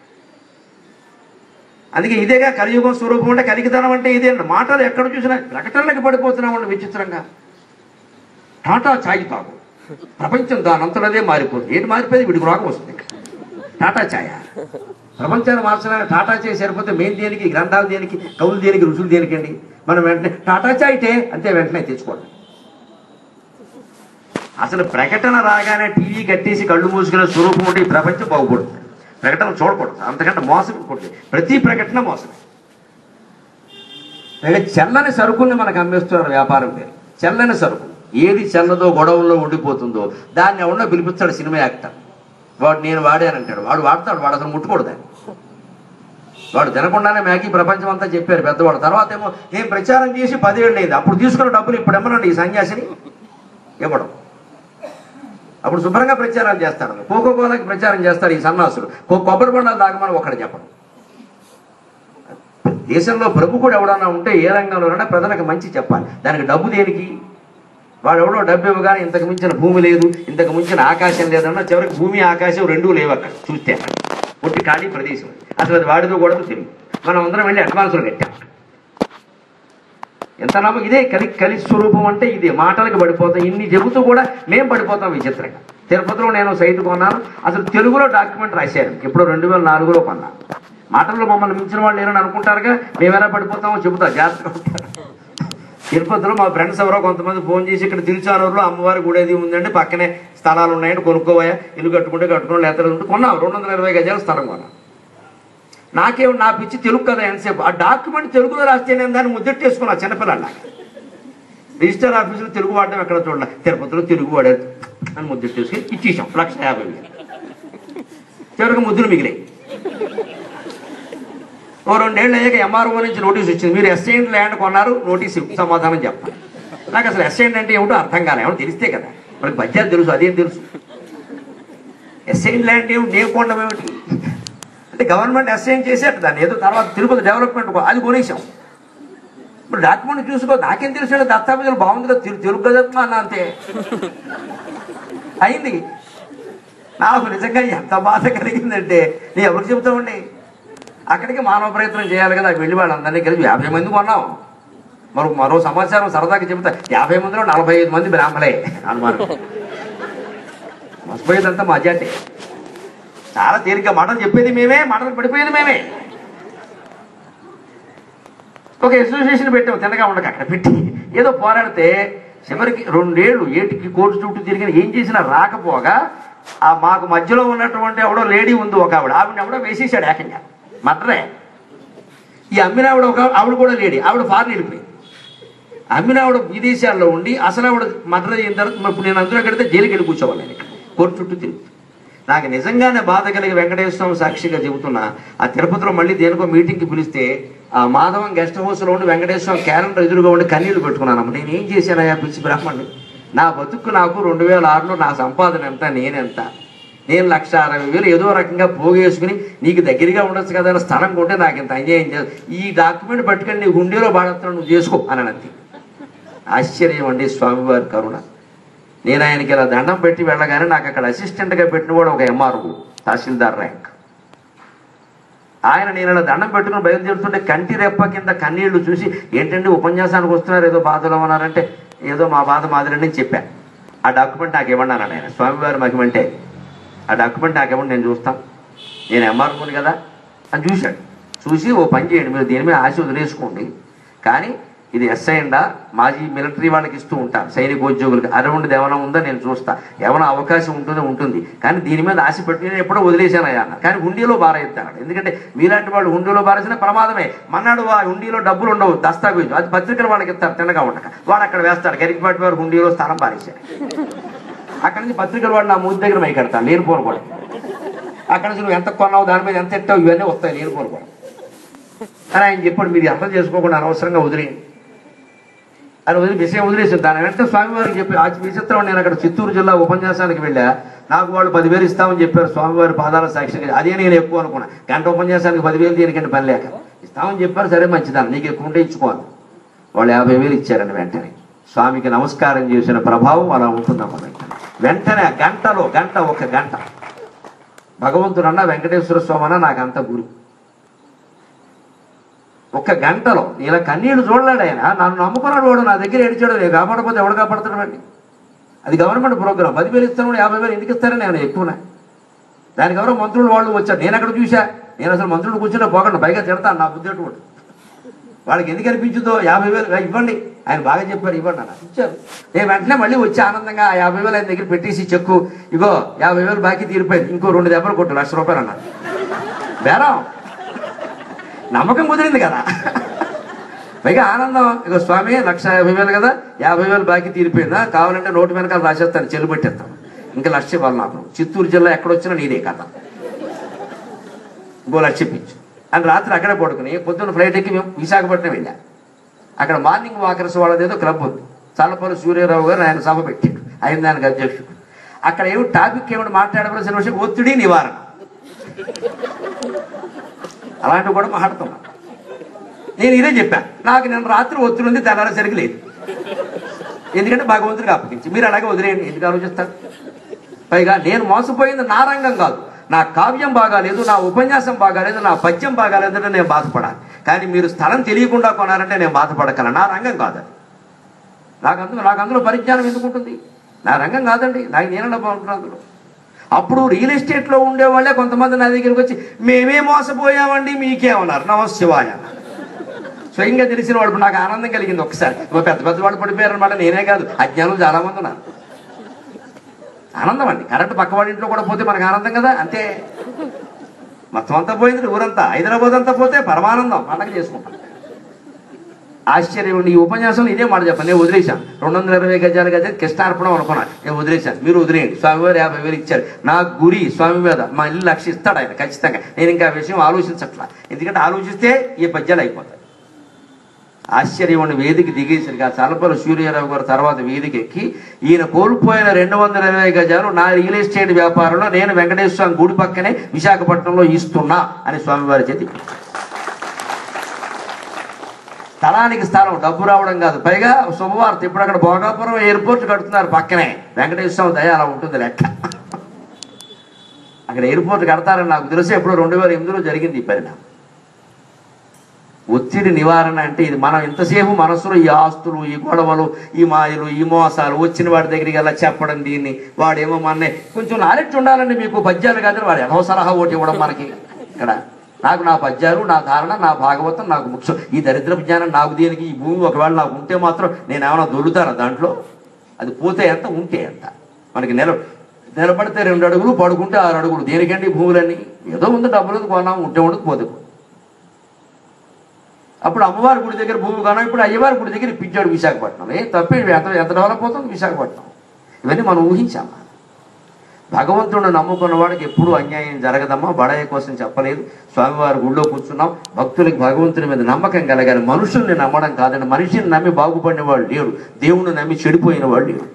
అందుకే ఇదేగా కలియుగం స్వరూపం అంటే కలిగితనం అంటే ఇదే అండి మాటలు ఎక్కడ చూసినా ప్రకటనలకు పడిపోతున్నామండి విచిత్రంగా టాటా ఛాయ్ తాగు ప్రపంచం దానంతలదే మారిపోతుంది ఏంటి మారిపోయింది వీడికి రోగం వస్తుంది ఇంకా. టాటా ఛాయ ప్రపంచాన్ని మార్చడానికి టాటా ఛాయ్ సరిపోతే మెయిన్ దేనికి గ్రంథాలు దేనికి కవులు దేనికి రుచులు దేనికండి మనం వెంటనే టాటా ఛాయ్ టే అంతే వెంటనే తెచ్చుకోండి అసలు ప్రకటన రాగానే టీవీ కట్టేసి కళ్ళు మూసుకునే స్వరూపం ఉంటే ఈ ప్రపంచం బాగుపడుతుంది ప్రకటన చూడకూడదు అంతకంటే మోసం కొడుతుంది ప్రతి ప్రకటన మోసమే పైగా చెల్లని సరుకుల్ని మనకు అమ్మేస్తున్నారు వ్యాపారం పేరు చెల్లని సరుకు ఏది చెల్లదో గొడవల్లో ఉండిపోతుందో దాన్ని ఎవడో పిలిపిస్తాడు సినిమా యాక్టర్ వాడు నేను వాడానంటాడు వాడు వాడతాడు వాడు అసలు ముట్టుకోడు దాన్ని వాడు తినకుండానే మ్యాగీ ప్రపంచం అంతా చెప్పారు పెద్దవాడు తర్వాత ఏమో ఏం ప్రచారం చేసి పదేళ్ళు అయింది అప్పుడు తీసుకున్న డబ్బులు ఇప్పుడు ఇమ్మనండి ఈ సన్యాసిని ఇవ్వడం అప్పుడు శుభ్రంగా ప్రచారం చేస్తాడు కోకో కోలాకి ప్రచారం చేస్తారు ఈ సన్నాసులు కో కొబ్బరి బొండాలు తాగమని ఒకటి చెప్పడం దేశంలో ప్రముఖుడు ఎవడన్నా ఉంటే ఏ రంగంలోనైనా ప్రజలకు మంచి చెప్పాలి దానికి డబ్బు దేనికి వాడు ఎవడో డబ్బు ఇవ్వగానే ఇంతకు మించిన భూమి లేదు ఇంతకు మించిన ఆకాశం లేదన్నా చివరికి భూమి ఆకాశం రెండూ లేవు అక్కడ చూస్తే అక్కడ ఒట్టి ఖాళీ ప్రదేశం అసలు అది వాడితో కూడా తెలియదు మనం అందరం వెళ్ళి అడ్వాన్సులు కట్టాం ఎంత నమ్మకం ఇదే కలి కలి స్వరూపం అంటే ఇదే మాటలకు పడిపోతాం ఇన్ని చెబుతూ కూడా మేము పడిపోతాం విచిత్రంగా తిరుపతిలో నేను సైట్ కొన్నాను అసలు తెలుగులో డాక్యుమెంట్ రాశాను ఇప్పుడు రెండు వేల నాలుగులో కొన్నాను మాటల్లో మమ్మల్ని మించిన వాళ్ళు లేరని అనుకుంటారుగా మేమెలా పడిపోతామో చెబుతా జాగ్రత్తగా ఉంటారు తిరుపతిలో మా ఫ్రెండ్స్ ఎవరో కొంతమంది ఫోన్ చేసి ఇక్కడ తిరుచానూరులో అమ్మవారి గుడి అది ఉందండి పక్కనే స్థలాలు ఉన్నాయండి కొనుక్కోవయా ఇల్లు కట్టుకుంటే కట్టుకుని లేకపోతే ఉంటే కొన్నాం రెండు వందల ఇరవై గజాల స్థలం కొన్నాం నాకేం నా పిచ్చి తెలుగు కదా ఎంతసేపు ఆ డాక్యుమెంట్ తెలుగులో రాస్తే నేను దాన్ని ముద్దెట్టేసుకున్నా చిన్నపిల్లల రిజిస్టర్ ఆఫీసులో తెలుగు వాడడం ఎక్కడ చూడాలి తిరుపతిలో తెలుగు వాడారు అని ముద్దెట్టేసుకుని ఇచ్చేసాం లక్ష యాభై వేలు చివరికి ముద్దులు మిగిలాయి ఓ రెండేళ్ళు అయ్యాక ఎంఆర్ఓ నుంచి నోటీస్ వచ్చింది మీరు ఎస్ఐన్ ల్యాండ్ కొన్నారు నోటీస్ ఇవ్వు, సమాధానం చెప్పాలి నాకు అసలు ఎస్ఐన్ అంటే ఏమిటో అర్థం కాలే ఏమో తెలిస్తే కదా మనకి బడ్జెట్ తెలుసు అదేం తెలుసు ఎస్ఐన్ ల్యాండ్ ఏమిటి నేను కొనడం ఏమిటి అంటే గవర్నమెంట్ అసైన్ చేసేట దాన్ని ఏదో తర్వాత తిరుపతి డెవలప్మెంట్ కో- అది కొనేసాం ఇప్పుడు డాక్యుమెంట్ చూసుకో నాకేం తెలిసిన దస్తావేజులు బాగుంది కదా తెలు- తెలుగు కదా అన్న అంతే అయింది నాకు నిజంగా ఎంత బాధ కలిగిందంటే నేను ఎవరికి చెబుతామండి అక్కడికి మానవ ప్రయత్నం చేయాలి కదా వెళ్ళి వాళ్ళందరినీ కలిపి యాభై మంది కొన్నాం మరో మరో సమాచారం సరదాగా చెబుతా యాభై మందిలో నలభై ఐదు మంది బ్రాహ్మలే అనుమానం మర్చిపోయేదంతా మా అజాటే చాలా తేలిగ్గా మాటలు చెప్పేది మేమే మాటలు పడిపోయేది మేమే ఒక అసోసియేషన్ పెట్టాం తిన్నగా ఉండక అక్కడ పెట్టి ఏదో పోరాడితే చివరికి రెండేళ్లు ఏటికి కోర్టు చుట్టూ తిరిగిన ఏం చేసినా రాకపోగా ఆ మాకు మధ్యలో ఉన్నటువంటి ఎవడో లేడీ ఉంది ఒక ఆవిడ ఆవిడ ఎవడో వేసేసాడు ఏకంగా మటరే ఈ అమ్మిన ఆవిడ ఒక ఆవిడ కూడా లేడీ ఆవిడ ఫారెన్ వెళ్ళిపోయింది అమ్మిన ఆవిడ విదేశాల్లో ఉండి అసలు ఆవిడ మర్డర్ అయిన తర్వాత మరి ఇప్పుడు నేను అందులో కడితే జైలుకి వెళ్ళి కూర్చోవాలి నేను ఇక్కడ. కోర్టు చుట్టూ తిరిగి నాకు నిజంగానే బాధ కలిగి వెంకటేశ్వర స్వామి సాక్షిగా చెబుతున్నా ఆ తిరుపతిలో మళ్ళీ దేనికో మీటింగ్కి పిలిస్తే ఆ మాధవం గెస్ట్ హౌస్లో ఉండి వెంకటేశ్వర స్వామి క్యాలెండర్ ఎదురుగా ఉండి కన్నీళ్లు పెట్టుకున్నాను నేను ఏం చేశానయ్యా పిలిచి బ్రాహ్మణుడు నా బతుకు నాకు రెండు వేల ఆరులో నా సంపాదన ఎంత నేనెంత నేను లక్ష అరవై వేలు ఏదో రకంగా పోగేసుకుని నీకు దగ్గరగా ఉండొచ్చు కదా అని స్థలం కొంటే నాకు ఇంత అన్యాయం చేయాలి ఈ డాక్యుమెంట్ పట్టుకొని నీ హుండీలో బాడతాను నువ్వు చేసుకో అని అంతే ఆశ్చర్యం అండి స్వామివారి కరుణ నేను ఆయనకి ఇలా దండం పెట్టి వెళ్ళగానే నాకు అక్కడ అసిస్టెంట్గా పెట్టిన కూడా ఒక ఎంఆర్ఓ తహసీల్దార్ ర్యాంక్ ఆయన నేను ఇలా దండం పెట్టుకుని బయలుదేరుతుంటే కంటి రెప్ప కింద కన్నీళ్లు చూసి ఏంటండి ఉపన్యాసానికి వస్తున్నారు ఏదో బాధలో ఉన్నారంటే ఏదో మా బాధ మాదిరి అని చెప్పాను ఆ డాక్యుమెంట్ నాకు ఇవ్వండి అన్నాడు ఆయన స్వామివారి మహిమంటే ఆ డాక్యుమెంట్ నాకు ఇవ్వండి నేను చూస్తాను నేను ఎంఆర్ఓని కదా అని చూశాడు చూసి ఓ పని చేయండి మీరు దీని మీద ఆశ వదిలేసుకోండి కానీ ఇది ఎస్ఐ అండా మాజీ మిలిటరీ వాళ్ళకి ఇస్తూ ఉంటారు సైనికోద్యోగులకు అరౌండ్ ఏమైనా ఉందో నేను చూస్తా ఏమైనా అవకాశం ఉంటుందో ఉంటుంది కానీ దీని మీద ఆశ పెట్టి నేను ఎప్పుడో వదిలేశానయ్యా అన్న కానీ హుండీలో బారేస్తాడు ఎందుకంటే మీలాంటి వాళ్ళు హుండీలో బారేసిన ప్రమాదమే మన్నాడు ఆ హుండీలో డబ్బులు ఉండవు దస్తావేజు అది పత్రికలు వాళ్ళకి ఇస్తారు తిన్నగా ఉండక వాడు అక్కడ వేస్తాడు గరికపాటి వారు హుండీలో స్థానం పారేశాడు అక్కడి నుంచి పత్రికలు వాడు నా మూతి దగ్గర మైకెడతాను లేనిపోను కూడా అక్కడ నుంచి నువ్వు ఎంత కొన్నావు దాని మీద ఎంత ఎట్టావు ఇవన్నీ వస్తాయి లేనిపోను కూడా అని ఆయన చెప్పాడు మీరు అర్థం చేసుకోకుండా అనవసరంగా వదిలేయండి అని వదిలి విషయం వదిలేసి దాని వెంటనే స్వామివారికి చెప్పి ఆ విచిత్రం నేను అక్కడ చిత్తూరు జిల్లా ఉపన్యాసానికి వెళ్ళా నాకు వాళ్ళు పదివేలు ఇస్తామని చెప్పారు స్వామివారి పాదాల సాక్షిగా అదే నేను ఎక్కువ అనుకున్నా గంట ఉపన్యాసానికి పదివేలు దీనికంటే పని లేక ఇస్తామని చెప్పారు సరే మంచిదాన్ని నీకు ఎక్కువ ఉంటే ఇచ్చుకోవాలి వాళ్ళు యాభై వేలు ఇచ్చారండి వెంటనే స్వామికి నమస్కారం చేసిన ప్రభావం అలా ఉంటుందమ్మ వెంటనే వెంటనే ఆ గంటలో గంట ఒక గంట భగవంతుడు అన్న వెంకటేశ్వర స్వామి అన్న నాకు అంత గురి ఒక్క గంటలో ఇలా కన్నీళ్లు చూడలేడు ఆయన నన్ను నమ్ముకున్నాడు వాడు నా దగ్గర ఏడిచాడు నేను కాపాడకపోతే ఎవడు కాపాడుతాడు అది గవర్నమెంట్ ప్రోగ్రామ్ పదివేలు ఇస్తాను యాభై వేలు ఎందుకు ఇస్తారని నేను ఎక్కువనే దానికి ఎవరో మంత్రులు వాళ్ళు వచ్చారు నేను అక్కడ చూసా నేను అసలు మంత్రులు కూర్చుంటే పోకండి పైగా తిడతాను నా బుద్ధి అటువంటి వాళ్ళకి ఎందుకు అనిపించుదో యాభై వేలు ఇవ్వండి ఆయన బాగా చెప్పారు ఇవ్వండి అన్న ఇచ్చారు నేను వెంటనే మళ్ళీ వచ్చి ఆనందంగా ఆ యాభై వేలు ఆయన దగ్గర పెట్టేసి చెక్కు ఇగో యాభై వేలు బాకీ తీరిపోయింది ఇంకో రెండు దెబ్బలు కొట్టు లక్ష రూపాయలు అన్నారు బేరం నమ్మకం కుదిరింది కదా పైగా ఆనందం ఇక స్వామి లక్ష యాభై వేలు కదా యాభై వేలు బాకీ తీరిపోయిందా కావాలంటే నోటు వెనకాల రాసేస్తాను చెల్లు పెట్టేస్తాను ఇంకా లక్ష ఇవ్వాలి నాకు చిత్తూరు జిల్లా ఎక్కడొచ్చినా నీదే కథ ఇంకో లక్ష ఇప్పించు అని రాత్రి అక్కడే పడుకుని పొద్దున్న ఫ్లైట్ ఎక్కి మేము విశాఖపట్నం వెళ్ళాం అక్కడ మార్నింగ్ వాకర్స్ వాళ్ళది ఏదో క్లబ్ ఉంది చల్లపల్లి సూర్యారావు గారు ఆయన సభ పెట్టాడు ఆయన దానికి అధ్యక్షుడు అక్కడ ఏమి టాపిక్ ఏమిటి మాట్లాడవలసిన విషయం ఒత్తిడి నివారణ అలాంటివి కూడా మాట్లాడుతున్నా నేను ఇదే చెప్పాను నాకు నేను రాత్రి ఒత్తిడి ఉంది తెల్లారేసరికి లేదు ఎందుకంటే భగవంతుడికి అప్పగించి మీరు అలాగే వదిలేయండి ఎందుకు ఆలోచిస్తారు పైగా నేను మోసపోయింది నా రంగం కాదు నా కావ్యం బాగాలేదు నా ఉపన్యాసం బాగాలేదు నా పద్యం బాగాలేదంటే నేను బాధపడాలి కానీ మీరు స్థలం తెలియకుండా కొనారంటే నేను బాధపడగలను నా రంగం కాదు అది. నాకు అందులో నాకు అందులో పరిజ్ఞానం ఎందుకు ఉంటుంది నా రంగం కాదండి నాకు నేనన్నా బాగుంటున్నాను అందులో అప్పుడు రియల్ ఎస్టేట్లో ఉండే వాళ్ళే కొంతమంది నా దగ్గరికి వచ్చి మేమే మోసపోయామండి మీకేమన్నారు నమశివాయ అన్నారు. స్వయంగా తెలిసిన వాడు నాకు ఆనందం కలిగింది ఒకసారి ఓ పెద్ద పెద్ద వాళ్ళు పడిపోయారు అనమాట నేనే కాదు అజ్ఞానం చాలా మంది ఉన్నారు ఆనందం అండి కరెంట్ పక్కవాడి ఇంట్లో కూడా పోతే మనకు ఆనందం కదా అంతే మొత్తం అంతా పోయింది ఊరంతా హైదరాబాద్ అంతా పోతే పరమానందం పండగ చేసుకుంటాం ఆశ్చర్యం ఈ ఉపన్యాసం ఇదే మాట చెప్పాను నేను వదిలేశాను రెండు వందల ఇరవై గజాలు గజ కృష్ణార్పణం అనుకున్నాను నేను వదిలేశాను మీరు వదిలేయండి స్వామివారు యాభై వేలు ఇచ్చారు నా గురి స్వామి మీద మా ఇల్లు లక్ష ఇస్తాడు ఆయన ఖచ్చితంగా నేను ఇంకా ఆ విషయం ఆలోచించట్లా ఎందుకంటే ఆలోచిస్తే ఈ పద్యాలు అయిపోతాయి ఆశ్చర్యం వేదిక దిగేసరికి ఆ చలపల్లి సూర్యారావు గారు తర్వాత వేదిక ఎక్కి ఈయన కోల్పోయిన రెండు వందల ఇరవై గజాలు నా రియల్ ఎస్టేట్ వ్యాపారంలో నేను వెంకటేశ్వర స్వామి గుడి పక్కనే విశాఖపట్నంలో ఇస్తున్నా అని స్వామివారి చేతి స్థలానికి స్థలం డబ్బు రావడం కాదు పైగా శుభవార్త ఇప్పుడు అక్కడ భోగాపురం ఎయిర్పోర్ట్ కడుతున్నారు పక్కనే వెంకటేశ్వర స్వామి దయ అలా ఉంటుంది లెక్క అక్కడ ఎయిర్పోర్ట్ కడతారని నాకు తెలిసి ఎప్పుడు రెండు వేల ఎనిమిదిలో జరిగింది ఈ పరిణామం ఒత్తిడి నివారణ అంటే ఇది మనం ఇంతసేపు మనసులో ఈ ఆస్తులు ఈ గొడవలు ఈ మాయలు ఈ మోసాలు వచ్చిన వాడి దగ్గరికి అలా చెప్పడం దీన్ని వాడేమో మన కొంచెం నాలెడ్జ్ ఉండాలండి మీకు పద్యాలు కాదు వాడు ఎనవ సలహా ఓటి ఇవ్వడం మనకి ఇక్కడ నాకు నా పద్యాలు నా ధారణ నా భాగవతం నాకు ముఖ్యం ఈ దరిద్ర జ్ఞానం నాకు దేనికి ఈ భూమి ఒకవేళ నాకు ఉంటే మాత్రం నేను ఏమైనా దొరుకుతానా దాంట్లో అది పోతే ఎంత ఉంటే ఎంత మనకి నిల నిలబడితే రెండు అడుగులు పడుకుంటే ఆరు అడుగులు దేనికండి ఈ భూములన్నీ ఏదో ఉంది డబ్బులు కొన్నాం ఉంటే ఉండదు పోతే పోదు. అప్పుడు అమ్మవారి గుడి దగ్గర భూమి కొన్నాం ఇప్పుడు అయ్యవారి గుడి దగ్గర ఇప్పించాడు విశాఖపట్నం ఏ తప్పే ఎంత ఎంత డెవలప్ అవుతుంది విశాఖపట్నం ఇవన్నీ మనం ఊహించామా భగవంతుడు నమ్ముకున్న వాడికి ఎప్పుడూ అన్యాయం జరగదమ్మా బడాయి కోసం చెప్పలేదు స్వామివారి గుళ్ళో కూర్చున్నాం భక్తులకి భగవంతుని మీద నమ్మకం కలగాలి మనుషుల్ని నమ్మడం కాదండి మనిషిని నమ్మి బాగుపడిన వాడు లేడు దేవుణ్ణి నమ్మి చెడిపోయిన వాడు లేడు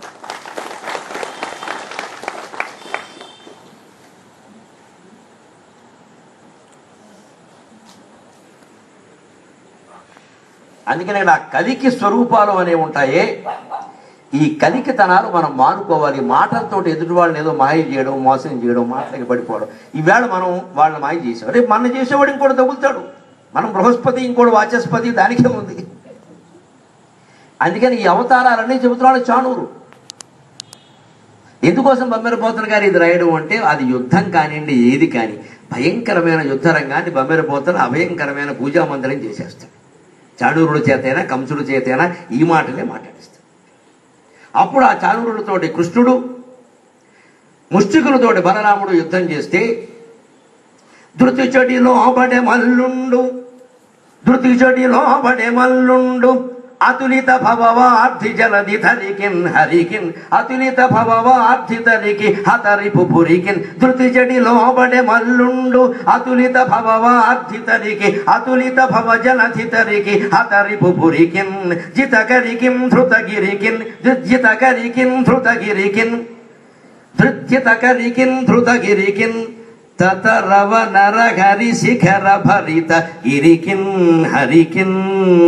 అందుకనే నా కలికి స్వరూపాలు అనేవి ఉంటాయే ఈ కలికితనాలు మనం మానుకోవాలి మాటలతోటి ఎదుటి వాళ్ళని ఏదో మాయ చేయడం మోసం చేయడం మాటలకి పడిపోవడం ఈవేళ మనం వాళ్ళని మాయ చేసాం రేపు మన చేసేవాడు ఇంకోటి తగులుతాడు మనం బృహస్పతి ఇంకోటి వాచస్పతి దానికే ఉంది అందుకని ఈ అవతారాలన్నీ చెబుతున్నాడు చాణూరు ఎందుకోసం బమ్మెరపోతన గారు ఇది రాయడం అంటే అది యుద్ధం కానివ్వండి ఏది కాని భయంకరమైన యుద్ధ రంగాన్ని బమ్మెరపోతన అభయంకరమైన పూజా మందిరం చేసేస్తాడు చాణూరుడి చేతైనా కంసుడి చేతైనా ఈ మాటలే మాట్లాడిస్తాడు అప్పుడు ఆ చాణూరుడితోటి కృష్ణుడు ముష్టికులతోటి బలరాముడు యుద్ధం చేస్తే ధృతి చెడిలో పడే మల్లుండు ధృతి చెడిలో పడే మల్లుండు అతులిత భవవార్థి జలది ధరికిన్ హరికిన్ అతులిత భవవార్థి తరికి హతరిపు పురికిన్ ధృతి చెడిలో పడే మల్లుండు అతులిత భవవార్థి తరికి అతులిత భవ జలధి తరికి హతరిపు పురికిన్ జితకరికిం ధృతగిరికిన్ జితకరికిన్ ధృతగిరికిన్ ధృత్యతకరికిన్ ధృతగిరికిన్ తతరవ నరహరి శిఖర భరిత గిరికిన్ హరికిన్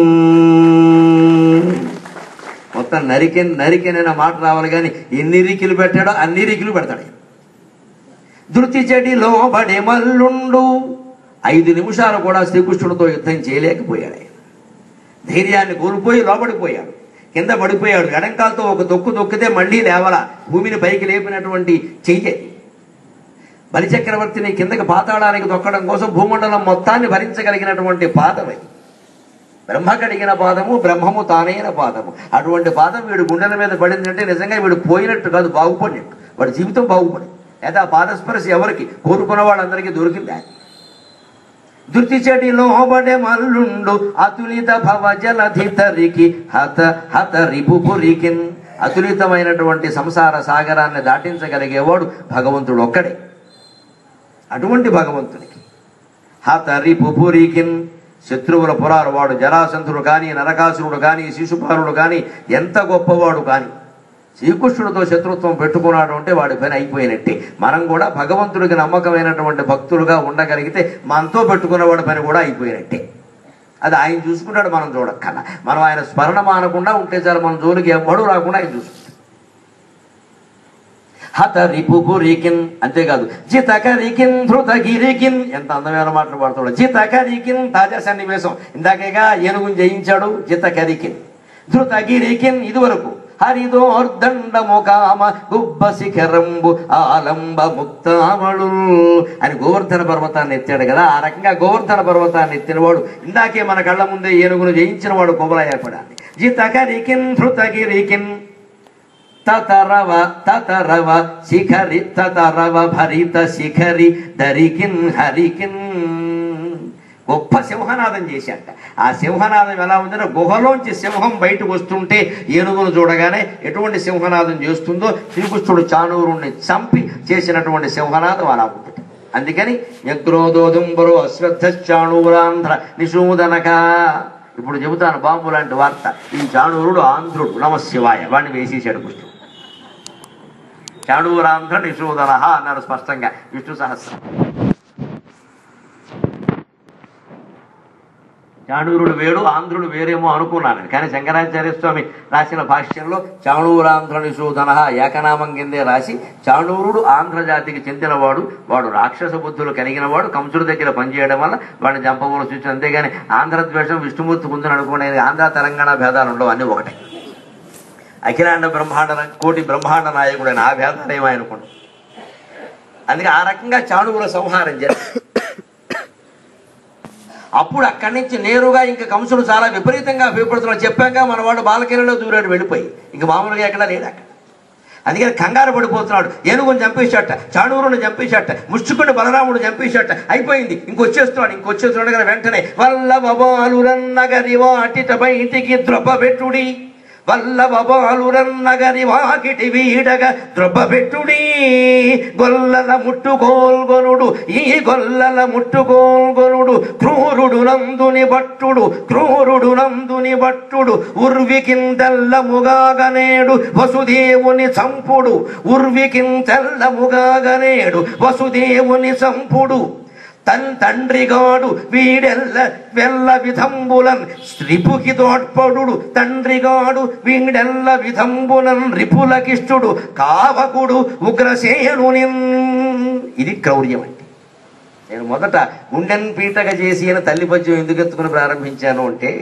మొత్తం నరికిన్ నరికిన్ అనే మాట రావాలి కానీ ఎన్ని రికిలు పెట్టాడో అన్ని రికిలు పెడతాడు ఆయన. ధృతి చెడిలో పడే మల్లుండు ఐదు నిమిషాలు కూడా శ్రీకృష్ణుడితో యుద్ధం చేయలేకపోయాడు ఆయన ధైర్యాన్ని కోల్పోయి లోపడిపోయాడు కింద పడిపోయాడు ఎడంకాలతో ఒక తొక్కు తొక్కితే మళ్ళీ లేవలా భూమిని పైకి లేపినటువంటి చెయ్యి బలిచక్రవర్తిని కిందకి పాతాళానికి తొక్కడం కోసం భూమండలం మొత్తాన్ని భరించగలిగినటువంటి పాదమై బ్రహ్మ కడిగిన పాదము బ్రహ్మము తానైన పాదము అటువంటి పాదం వీడు గుండెల మీద పడిందంటే నిజంగా వీడు పోయినట్టు కాదు బాగుపడినట్టు వాడి జీవితం బాగుపడింది లేదా ఆ పాదస్పర్శ ఎవరికి కోరుకున్న వాళ్ళందరికీ దొరికింది ఆయన ధృతి చెడిలో బడే మల్లుండు అతులిత భవ జలధి తరికి హత హత రిపుపురికిన్ అతులితమైనటువంటి సంసార సాగరాన్ని దాటించగలిగేవాడు భగవంతుడు ఒక్కడే అటువంటి భగవంతునికి హత రిపుపురికిన్ శత్రువుల పురాలు వాడు జరాసంధుడు కానీ నరకాసురుడు కానీ శిశుపాలుడు కానీ ఎంత గొప్పవాడు కానీ శ్రీకృష్ణుడితో శత్రుత్వం పెట్టుకున్నాడు అంటే వాడి పని అయిపోయినట్టే మనం కూడా భగవంతుడికి నమ్మకమైనటువంటి భక్తులుగా ఉండగలిగితే మనతో పెట్టుకున్న వాడి పని కూడా అయిపోయినట్టే అది ఆయన చూసుకుంటాడు మనం చూడక్కల మనం ఆయన స్మరణ మానకుండా ఉంటే చాలు మన జోలికి ఎవ్వడూ రాకుండా ఆయన చూసుకుంటాడు హత రిపుపురికిన్ అంతేకాదు జితకరికిన్ ధృతగిరికిన్ ఎంత అందమైన మాటలు పాడుతాడు జితకరికిన్ తాజా సన్నివేశం ఇందాకేగా ఏనుగుని జయించాడు జితకరికిన్ ధృతగిరికిన్ ఇది వరకు హరిదోర్దండము కామ గుబ్బ శిఖరంబు ఆలంబ ముక్తామళు అని గోవర్ధన పర్వతాన్ని ఎత్తాడు కదా ఆ రకంగా గోవర్ధన పర్వతాన్ని ఎత్తినవాడు ఇందాకే మన కళ్ళ ముందే ఏనుగును జయించిన వాడు కొబల ఏర్పడాలి జితకరికిన్ ధృతగిరికిన్ తతరవ తతరవ శిఖరి తతరవ భరిత శిఖరి దరికిన్ హరికిన్ గొప్ప సింహనాదం చేశాట ఆ సింహనాదం ఎలా ఉందంటే గుహలోంచి సింహం బయటకు వస్తుంటే ఏనుగును చూడగానే ఎటువంటి సింహనాదం చేస్తుందో శ్రీకృష్ణుడు చాణూరుణ్ణి చంపి చేసినటువంటి సింహనాదం అలా ఉంటుంది అందుకని యగ్రోదోదుంబరో అశ్వత్థ చాణూరాంధ్ర నిషూదనక ఇప్పుడు చెబుతాను బాంబు లాంటి వార్త ఈ చాణూరుడు ఆంధ్రుడు నమశివాయ వాడిని వేసేసాడు కృష్ణుడు చాణూరాంధ్ర నిషూదన అన్నారు స్పష్టంగా విష్ణు సహస్రం చాణూరుడు వేరు ఆంధ్రుడు వేరేమో అనుకున్నాను కానీ శంకరాచార్య స్వామి రాసిన భాష్యంలో చాణూరాంధ్రుని శోధన ఏకనామం కిందే రాసి చాణూరుడు ఆంధ్ర జాతికి చెందినవాడు వాడు రాక్షస బుద్ధులు కలిగినవాడు కంసుడి దగ్గర పనిచేయడం వల్ల వాడిని చంపవలసి వచ్చింది అంతేగాని ఆంధ్రద్వేషం విష్ణుమూర్తి కుందని అనుకునేది ఆంధ్ర తెలంగాణ భేదాలు ఉండవు అన్నీ ఒకటే అఖిలాండ బ్రహ్మాండ కోటి బ్రహ్మాండ నాయకుడైన ఆ భేదాలు ఏమనుకోండి అందుకే ఆ రకంగా చాణువుల సంహారం చేస్తారు అప్పుడు అక్కడి నుంచి నేరుగా ఇంకా కంసుడు చాలా విపరీతంగా భయపడుతున్నాడు చెప్పాక మనవాడు బాలకిరణలో దూరాడు వెళ్ళిపోయి ఇంక మామూలుగా ఎక్కడా లేడు అక్కడ అందుకని కంగారు పడిపోతున్నాడు ఏనుగుని చంపేశాట చాణూరుని చంపేశాట ముష్టికుని బలరాముడు చంపేశాట అయిపోయింది ఇంకొచ్చేస్తున్నాడు ఇంకొచ్చేస్తున్నాడు కదా వెంటనే వల్ల బాలురన్నగరి వాటిట బయటికి ద్రొబ్బబెట్టుడి వల్లభ బాలురన్నగరి వాకిటి వీడగ ద్రొబ్బబెట్టుడి గొల్లల ముట్టుకోల్గొనుడు ఈ గొల్లల ముట్టుకోల్గొనుడు క్రూరుడు నందుని భట్టుడు క్రూరుడు నందుని భట్టుడు ఉర్వికింతెల్లముగాగనేడు వసుదేవుని చంపుడు ఉర్వికింతెల్లముగాగనేడు వసుదేవుని చంపుడు తన్ తండ్రిగాడు వీడెల్ల వెల్ల విధంబులన్ రిపుకి తోడ్పడు తండ్రిగాడు వీడెల్ల విధంబులన్ రిపులకిష్టుడు కావకుడు ఉగ్రసేనుని ఇది క్రౌర్యం అంటే నేను మొదట గుండెన్ పీటగా చేసి అని తల్లి పద్యం ఎందుకు ఎత్తుకుని ప్రారంభించాను అంటే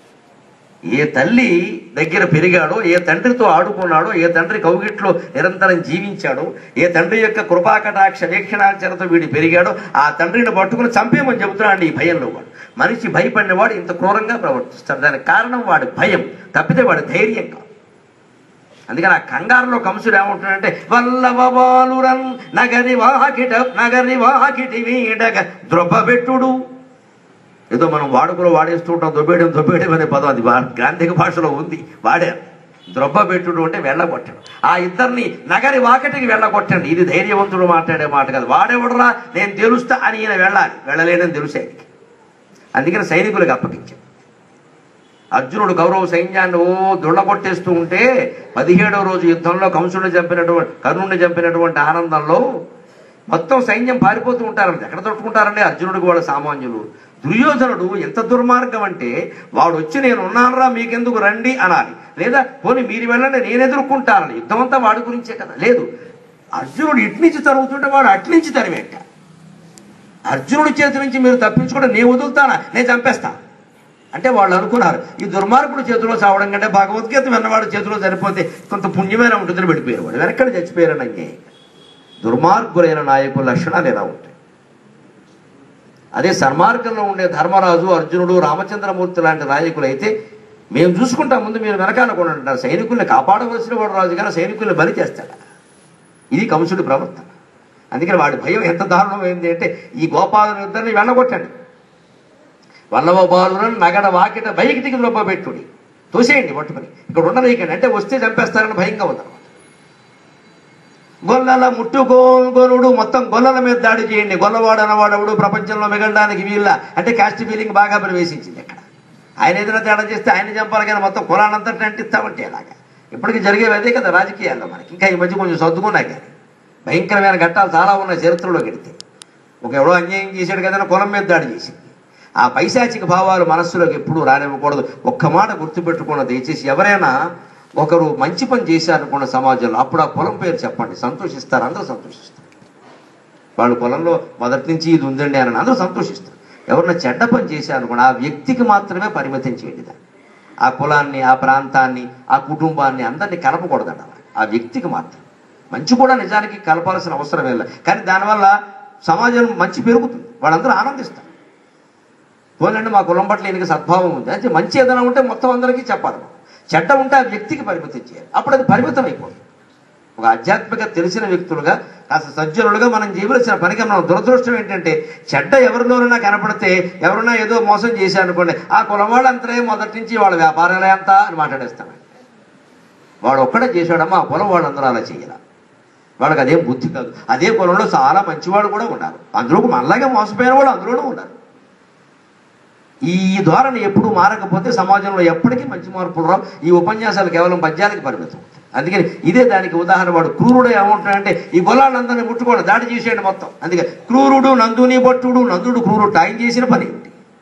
ఏ తల్లి దగ్గర పెరిగాడో ఏ తండ్రితో ఆడుకున్నాడో ఏ తండ్రి కౌగిట్లో నిరంతరం జీవించాడో ఏ తండ్రి యొక్క కృపాకటాక్ష వీక్షణాచరణతో వీడు పెరిగాడో ఆ తండ్రిని పట్టుకుని చంపేమని చెబుతున్నాడు ఈ భయంలో వాడు మనిషి భయపడినవాడు ఇంత క్రూరంగా ప్రవర్తిస్తాడు దానికి కారణం వాడి భయం తప్పితే వాడి ధైర్యం కాదు అందుకని ఆ కంగారులో కంసుడు ఏమంటున్నాడంటే వల్లభబాలురన్ నగరి వాకిట నగరి వాకిటి వీడగ ద్రొబ్బబెట్టుడు ఏదో మనం వాడుకలో వాడేస్తూ ఉంటాం దొబ్బేయడం దొబ్బేయడం అనే పదం అది వా- గ్రాంధిక భాషలో ఉంది వాడారు ద్రొబ్బబెట్టుడు అంటే వెళ్ళగొట్టడం ఆ ఇద్దరిని నగరి వాకటికి వెళ్ళగొట్టండి ఇది ధైర్యవంతుడు మాట్లాడే మాట కాదు వాడేవడరా నేను తెలుస్తా అని ఈయన వెళ్ళాలి వెళ్ళలేనని తెలుసు ఆయనకి అందుకని సైనికులకు అప్పగించాడు అర్జునుడు కౌరవ సైన్యాన్ని ఓ దుళ్ళగొట్టేస్తూ ఉంటే పదిహేడవ రోజు యుద్ధంలో కంసుడిని చంపినటువంటి కర్ణుడిని చంపినటువంటి ఆనందంలో మొత్తం సైన్యం పారిపోతూ ఉంటారండి ఎక్కడ తొట్టుకుంటారండి అర్జునుడికి వాళ్ళ సామాన్యులు దుర్యోధనుడు ఎంత దుర్మార్గం అంటే వాడు వచ్చి నేను ఉన్నానరా మీకెందుకు రండి అనాలి లేదా పోనీ మీరు వెళ్ళండి నేను ఎదుర్కొంటానని యుద్ధం అంతా వాడి గురించే కదా లేదు అర్జునుడు ఇట్నుంచి తరుగుతుంటే వాడు అట్నుంచి తరివేట అర్జునుడి చేతి నుంచి మీరు తప్పించుకుంటే నేను వదులుతానా నేను చంపేస్తా అంటే వాళ్ళు అనుకున్నారు ఈ దుర్మార్గుడు చేతిలో చావడం కంటే భగవద్గీత విన్నవాడు చేతిలో చనిపోతే కొంత పుణ్యమైన ఉంటుందని పెట్టిపోయారు వాడు వెనక్కడ చచ్చిపోయారని అన్యాయం దుర్మార్గులైన నాయకుల లక్షణాలు ఎలా ఉంటాయి అదే సన్మార్గంలో ఉండే ధర్మరాజు అర్జునుడు రామచంద్రమూర్తి లాంటి నాయకులు అయితే మేము చూసుకుంటాం ముందు మీరు వెనకాల కూడా ఉంటారు సైనికుల్ని కాపాడవలసిన వాడు రాజు కానీ సైనికుల్ని బలి చేస్తాడు ఇది కంసుడి ప్రవర్తన అందుకని వాడి భయం ఎంత దారుణమైంది అంటే ఈ గోపాలను ఇద్దరిని వెళ్ళగొట్టండి వల్లవ బాలురన్ నగడ వాకిట బయటికి పెట్టుడి తోసేయండి పట్టుకుని ఇక్కడ ఉండనీకండి అంటే వస్తే చంపేస్తారని భయంగా ఉందన్నమాట గొల్లల ముట్టుకోగొనుడు మొత్తం గొల్లల మీద దాడి చేయండి గొల్లవాడు అన్నవాడవుడు ప్రపంచంలో మిగలడానికి వీళ్ళ అంటే కాస్ట్ ఫీలింగ్ బాగా ప్రవేశించింది ఇక్కడ ఆయన ఏదైనా తేడా చేస్తే ఆయన చంపాలి కానీ మొత్తం కులానంతటి అంటిస్తామంటే అలాగా ఇప్పటికీ జరిగేవి అదే కదా రాజకీయాల్లో మనకి ఇంకా ఈ మధ్య కొంచెం సర్దుకున్నా కానీ భయంకరమైన ఘట్టాలు చాలా ఉన్నాయి చరిత్రలో గడితే ఒక ఎవడో అన్యాయం చేశాడు కదా అని కులం మీద దాడి చేసింది ఆ పైశాచిక భావాలు మనస్సులోకి ఎప్పుడూ రానివ్వకూడదు ఒక్క మాట గుర్తుపెట్టుకున్న దయచేసి ఎవరైనా ఒకరు మంచి పని చేశారనుకున్న సమాజంలో అప్పుడు ఆ కులం పేరు చెప్పండి సంతోషిస్తారు అందరూ సంతోషిస్తారు వాళ్ళు పొలంలో మొదటి నుంచి ఇది ఉందండి అని అందరూ సంతోషిస్తారు ఎవరన్నా చెడ్డ పని చేశారనుకోండి ఆ వ్యక్తికి మాత్రమే పరిమితం చేయండి దాన్ని ఆ కులాన్ని ఆ ప్రాంతాన్ని ఆ కుటుంబాన్ని అందరినీ కలపకూడదండి అలా ఆ వ్యక్తికి మాత్రం మంచి కూడా నిజానికి కలపాల్సిన అవసరం లేదు కానీ దానివల్ల సమాజం మంచి పెరుగుతుంది వాళ్ళందరూ ఆనందిస్తారు పోలండి మా కులం పట్ల ఈయనకి సద్భావం ఉంది అంటే మంచి ఏదైనా ఉంటే మొత్తం అందరికీ చెప్పాలి చెడ్డ ఉంటే ఆ వ్యక్తికి పరిమితం చేయాలి అప్పుడు అది పరిమితం అయిపోతుంది ఒక ఆధ్యాత్మిక తెలిసిన వ్యక్తులుగా కాస్త సజ్జనులుగా మనం చేయవలసిన పనికి మనం దురదృష్టం ఏంటంటే చెడ్డ ఎవరిలోనైనా కనపడితే ఎవరైనా ఏదో మోసం చేశారనుకోండి ఆ కులం వాళ్ళంతరే మొదటి నుంచి వాళ్ళ వ్యాపారాలే అంతా అని మాట్లాడేస్తాను వాడు ఒక్కడే చేశాడమ్మా ఆ కులం వాళ్ళందరూ అలా చేయాల వాళ్ళకి అదేం బుద్ధి కాదు అదే కులంలో చాలా మంచివాడు కూడా ఉన్నారు అందులో మనలాగే మోసపోయిన వాళ్ళు అందులోనూ ఉన్నారు ఈ ధోరణి ఎప్పుడు మారకపోతే సమాజంలో ఎప్పటికీ మంచి మార్పులు రావు ఈ ఉపన్యాసాలు కేవలం పద్యానికి పరిమితం అందుకని ఇదే దానికి ఉదాహరణ వాడు క్రూరుడు ఏమంటాడంటే ఈ గొల్లాళ్ళందరినీ ముట్టుకోండి దాడి చేసేయండి మొత్తం అందుకే క్రూరుడు నందుని భట్టుడు నందుడు క్రూరుడు ఆయన చేసిన పని ఏమిటి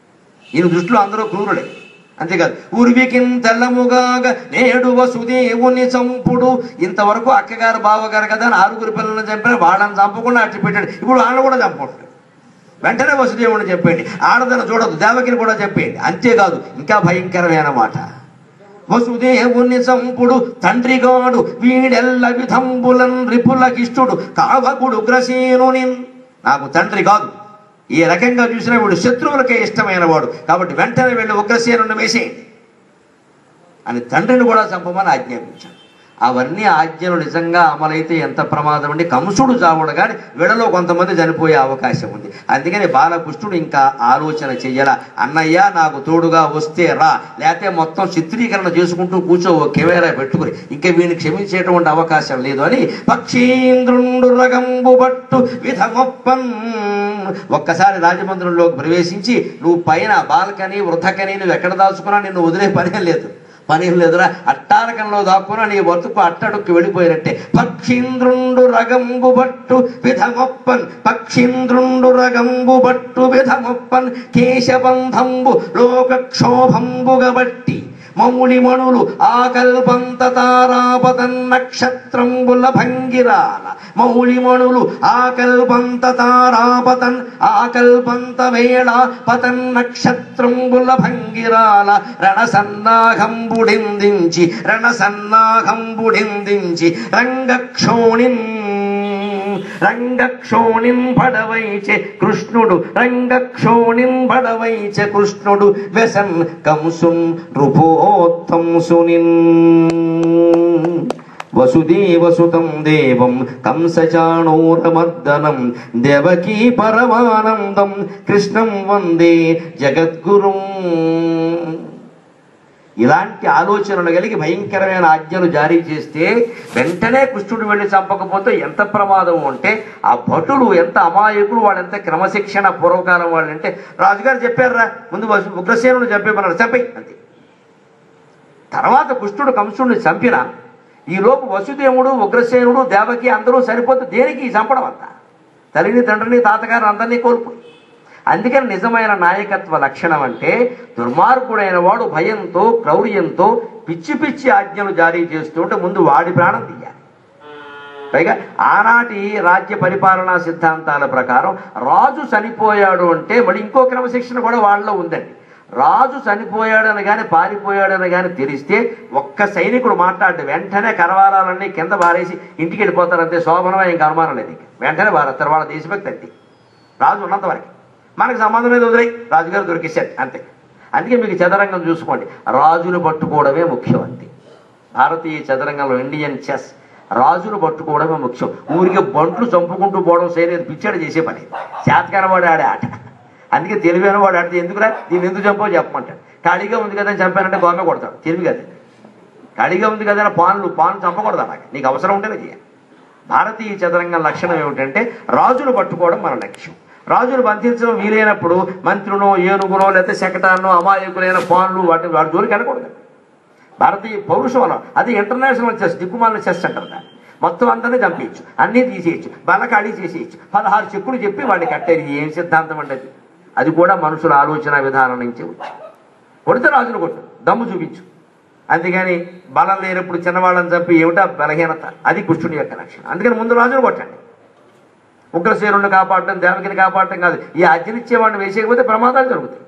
ఈయన దృష్టిలో అందరూ క్రూరులే అంతేకాదు ఉర్వికిన్ తెల్లముగాగ నేడు వసుదేవుని చంపుడు ఇంతవరకు అక్కగారు బావగారు కదా అని ఆరుగురు పిల్లల్ని చంపిన వాళ్ళని చంపకుండా అట్టి పెట్టాడు ఇప్పుడు వాళ్ళని కూడా చంపుకుంటాడు వెంటనే వసుదేవుని చెప్పండి ఆడదన చూడదు దేవకిని కూడా చెప్పేయండి అంతేకాదు ఇంకా భయంకరమైన మాట వసుదేవుని చంపుడు తండ్రిగాడు వీడెల్ల విధంబులన్ రిపులకిష్టుడు కావకుడు గ్రసీనుని నాకు తండ్రి కాదు ఈ రకంగా చూసిన వీడు శత్రువులకే ఇష్టమైన వాడు కాబట్టి వెంటనే వెళ్ళి ఉగ్రసేనుని వేసేయండి అని తండ్రిని కూడా చంపమని ఆజ్ఞాపించాడు అవన్నీ ఆజ్ఞలు నిజంగా అమలైతే ఎంత ప్రమాదం అండి కంసుడు చావుడు కానీ వీళ్ళలో కొంతమంది చనిపోయే అవకాశం ఉంది అందుకని బాలకృష్ణుడు ఇంకా ఆలోచన చెయ్యాల అన్నయ్య నాకు తోడుగా వస్తే రా లేకపోతే మొత్తం చిత్రీకరణ చేసుకుంటూ కూర్చో ఓ కెమెరా పెట్టుకుని ఇంకా వీడిని క్షమించేటువంటి అవకాశం లేదు అని పక్షీంద్రుండు రగంబు బట్టు విధమొప్పన్ ఒక్కసారి రాజమందిరంలోకి ప్రవేశించి నువ్వు పైన బాల్కనీ వృధకని నువ్వు ఎక్కడ దాచుకున్నా నిన్ను వదిలే పనే లేదు పని లేదురా అట్టారకంలో దాక్కున్నా నీ బతుకు అట్టడుక్కి వెళ్ళిపోయినట్టే పక్షీంద్రుండు రగంబు బట్టు విధమొప్పన్ పక్షీంద్రుండు రగంబు బట్టు విధమొప్పన్ కేశబంధంబు లోకక్షోభంబుగ బట్టి మౌళి మణులు ఆకల్పంత తారాపతన్ నక్షత్రంబుల భంగిరాల మౌళి మణులు ఆకల్పంత తారాపతన్ ఆకల్పంత వేళ పతన్ నక్షత్రంబుల భంగిరాల రణసన్నాహంబుడిందించి రణసన్నాహంబుడిందించి రంగక్షోణిన్ రంగక్షోణిం పడవైచే కృష్ణుడు రంగక్షోణిం పడవైచే కృష్ణుడు వ్యసన్ కంసున్ నృపోత్తంసునిన్ వసుదేవసుతం దేవం కంసచాణూరమర్దనం దేవకీ పరమానందం కృష్ణం వందే జగద్గురుం ఇలాంటి ఆలోచనలు కలిగి భయంకరమైన ఆజ్ఞలు జారీ చేస్తే వెంటనే కృష్ణుడు వెళ్ళి చంపకపోతే ఎంత ప్రమాదం అంటే ఆ భటులు ఎంత అమాయకులు వాళ్ళు ఎంత క్రమశిక్షణ పూర్వకాలం వాళ్ళు అంటే రాజుగారు చెప్పారా ముందు వసు- ఉగ్రసేనుడు చంపేమన్నారు చంపే అంతే తర్వాత కృష్ణుడు కంసుడిని చంపిన ఈలోపు వసుదేవుడు ఉగ్రసేనుడు దేవకి అందరూ సరిపోతే దేనికి ఈ చంపడం అంతా తల్లిని తండ్రిని తాతగారు అందరినీ కోల్పోయి అందుకని నిజమైన నాయకత్వ లక్షణం అంటే దుర్మార్గుడైన వాడు భయంతో క్రౌర్యంతో పిచ్చి పిచ్చి ఆజ్ఞలు జారీ చేస్తుంటే ముందు వాడి ప్రాణం తీయాలి పైగా ఆనాటి రాజ్య పరిపాలనా సిద్ధాంతాల ప్రకారం రాజు చనిపోయాడు అంటే మళ్ళీ ఇంకో క్రమశిక్షణ కూడా వాళ్ళలో ఉందండి రాజు చనిపోయాడని కానీ పారిపోయాడని కానీ తెలిస్తే ఒక్క సైనికుడు మాట్లాడి వెంటనే కరవాలాలన్నీ కింద బారేసి ఇంటికి వెళ్ళిపోతారంతే శోభనమే ఇంకా అనుమానం లేదు ఇంక. వెంటనే బారేస్తారు వాళ్ళ దేశభక్తి అంతే రాజు ఉన్నంత వరకు మనకు సంబంధం లేదు వదిలే రాజుగారు దొరికేశారు అంతే అందుకే మీకు చదరంగం చూసుకోండి రాజును పట్టుకోవడమే ముఖ్యం అంతే భారతీయ చదరంగంలో ఇండియన్ చెస్ రాజును పట్టుకోవడమే ముఖ్యం ఊరికి బంట్లు చంపుకుంటూ పోవడం సైనిక పిచ్చాడు చేసే పని చేతకాని వాడు ఆడే ఆట అందుకే తెలివైన వాడు ఆడితే ఎందుకురా దీన్ని ఎందుకు చంపో చెప్పమంటాడు ఖాళీగా ఉంది కదా అని చంపానంటే గోమే కొడతాడు తెలివి కదా ఖాళీగా ఉంది కదా అని పాన్లు పాన్లు చంపకూడదు అలాగే నీకు అవసరం ఉంటేనే చేయాలి భారతీయ చదరంగం లక్షణం ఏమిటంటే రాజును పట్టుకోవడం మన లక్ష్యం రాజును బంధించడం వీలైనప్పుడు మంత్రునో ఏనుగునో లేకపోతే శకటాన్నో అమాయకులైన పాన్లు వాటి వాటి జోలికి అనకూడదు భారతీయ పౌరుషం అలా అది ఇంటర్నేషనల్ చెస్ దిక్కుమాలిన చెస్ అంటారు దాన్ని మొత్తం అందరినీ చంపేయచ్చు అన్నీ తీసేయచ్చు బలకాళీ చేసేయచ్చు పదహారు చెక్కులు చెప్పి వాడిని కట్టేది ఏం సిద్ధాంతం అంటే అది? అది కూడా మనుషుల ఆలోచన విధానం నుంచి వచ్చి కొడితే రాజును కొట్టు దమ్ము చూపించు అందుకని బలం లేనప్పుడు చిన్నవాళ్ళని చంపి ఏమిటా బలహీనత అది కృష్ణుడి యొక్క లక్షణం అందుకని ముందు రాజును కొట్టండి ఉగ్రసేనుడిని కాపాడటం దేవకిని కాపాడటం కాదు ఈ అజ్జనిచ్చేవాడిని వేసేయకపోతే ప్రమాదాలు జరుగుతాయి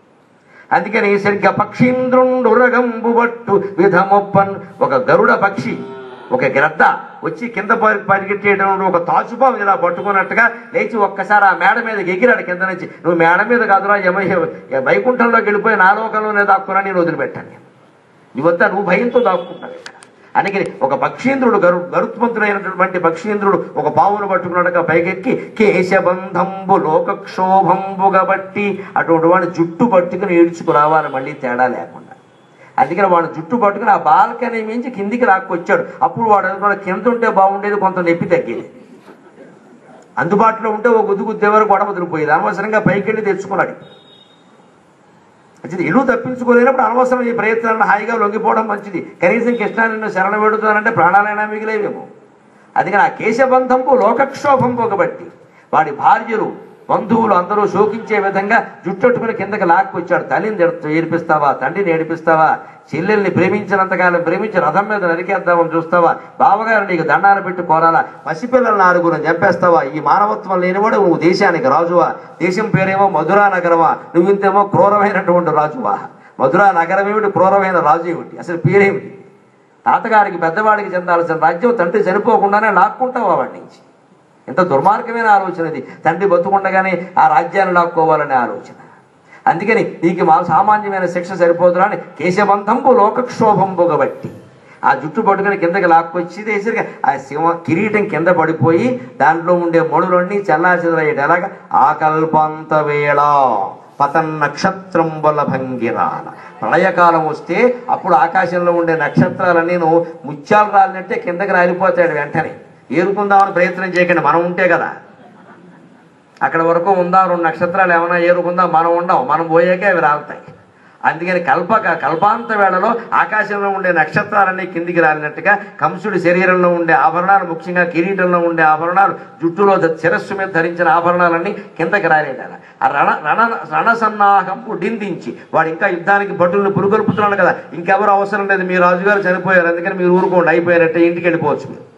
అందుకని సరిగ్గా పక్షీంద్రుండు రగంబు బట్టు విధమొప్పన్ ఒక గరుడ పక్షి ఒక గ్రద్ద వచ్చి కింద పరి పరిగెట్టేయడం ఒక తాచుపాము ఇలా పట్టుకున్నట్టుగా లేచి ఒక్కసారి ఆ మేడ మీద ఎగిరాడు కింద నుంచి నువ్వు మేడ మీద కాదురా యమ వైకుంఠంలోకి వెళ్ళిపోయి నా లోకంలోనే దాక్కున్నా నేను వదిలిపెట్టాను నేను నీవంతా నువ్వు భయంతో దాక్కుంటావు ఇక్కడ అందుకని ఒక పక్షీంద్రుడు గరు గరుత్మంతుడైనటువంటి పక్షీంద్రుడు ఒక పావును పట్టుకున్నట్టుగా పైకెక్కి కేశబంధంబు లోకక్షోభంబుగా బట్టి అటువంటి వాడిని జుట్టు పట్టుకుని ఈడ్చుకు రావాలి మళ్ళీ తేడా లేకుండా అందుకని వాడు జుట్టు పట్టుకుని ఆ బాల్కనీ మించి కిందికి లాక్కొచ్చాడు అప్పుడు వాడు అనుకున్నాడు కింద ఉంటే బాగుండేది కొంత నొప్పి తగ్గేది అందుబాటులో ఉంటే ఒక గుద్దు గుద్దే వరకు గొడవ వదిలిపోయేది అనవసరంగా పైకి వెళ్ళి తెచ్చుకున్నాడు మంచిది ఇల్లు తప్పించుకోలేనప్పుడు అనవసరం ఈ ప్రయత్నాలను హాయిగా లొంగిపోవడం మంచిది కనీసం కృష్ణా నిన్ను శరణ పెడుతానంటే ప్రాణాలైనా మిగిలేవేమో అందుకని ఆ కేశబంధంపు లోకక్షోభంపు ఒకబట్టి వాడి భార్యలు బంధువులు అందరూ శోకించే విధంగా జుట్టట్టుకుని కిందకి లాక్కొచ్చాడు తల్లిని ఎడ- ఏడిపిస్తావా తండ్రిని ఏడిపిస్తావా చెల్లెల్ని ప్రేమించినంతకాలం ప్రేమించి రథం మీద నరికేద్దామని చూస్తావా బావగారు నీకు దండాలు పెట్టి కోరాలా పసిపిల్లల ఆరుగురు చంపేస్తావా ఈ మానవత్వం లేనివాడు నువ్వు దేశానికి రాజువా దేశం పేరేమో మధురా నగరమా నువ్వు ఇంతేమో క్రూరమైనటువంటి రాజువా మధురా నగరం ఏమిటి క్రూరమైన రాజు ఏమిటి అసలు పేరేమిటి తాతగారికి పెద్దవాడికి చెందాల్సిన రాజ్యం తండ్రి చనిపోకుండానే లాక్కుంటావా వాడి నుంచి ఎంత దుర్మార్గమైన ఆలోచన ఇది తండ్రి బతుకుండగానే ఆ రాజ్యాన్ని లాక్కోవాలనే ఆలోచన అందుకని నీకు మా సామాన్యమైన శిక్ష సరిపోదురా అని కేశబంధంబు లోకక్షోభంబుగా బట్టి ఆ జుట్టు పట్టుకుని కిందకి లాక్కొచ్చి దేశంగా ఆ సింహ కిరీటం కింద పడిపోయి దాంట్లో ఉండే మణులన్నీ చల్లా చెదరయ్యేటి ఎలాగా ఆకల్పంత వేళ పతన్ నక్షత్రంబుల భంగిరాల ప్రళయకాలం వస్తే అప్పుడు ఆకాశంలో ఉండే నక్షత్రాలన్నీ ముత్యాలు రాలినట్టే కిందకి రాలిపోతాడు వెంటనే ఏరుకుందామని ప్రయత్నం చేయకండి మనం ఉంటే కదా అక్కడ వరకు ఉందాం రెండు నక్షత్రాలు ఏమైనా ఏరుకుందాం మనం ఉండం మనం పోయాకే అవి రాలుతాయి అందుకని కల్పక కల్పాంత వేళలో ఆకాశంలో ఉండే నక్షత్రాలన్నీ కిందికి రాలినట్టుగా కంసుడి శరీరంలో ఉండే ఆభరణాలు ముఖ్యంగా కిరీటంలో ఉండే ఆభరణాలు జుట్టులో ద- శిరస్సు మీద ధరించిన ఆభరణాలన్నీ కిందకి రాలేడాల ఆ రణ రణ రణసన్నాహంపు డిందించి వాడు ఇంకా యుద్ధానికి భటులను పురుగొల్పుతున్నాడు కదా ఇంకెవరు అవసరం లేదు మీ రాజుగారు చనిపోయారు అందుకని మీరు ఊరుకోండి అయిపోయినట్టే ఇంటికి వెళ్ళిపోవచ్చు మీరు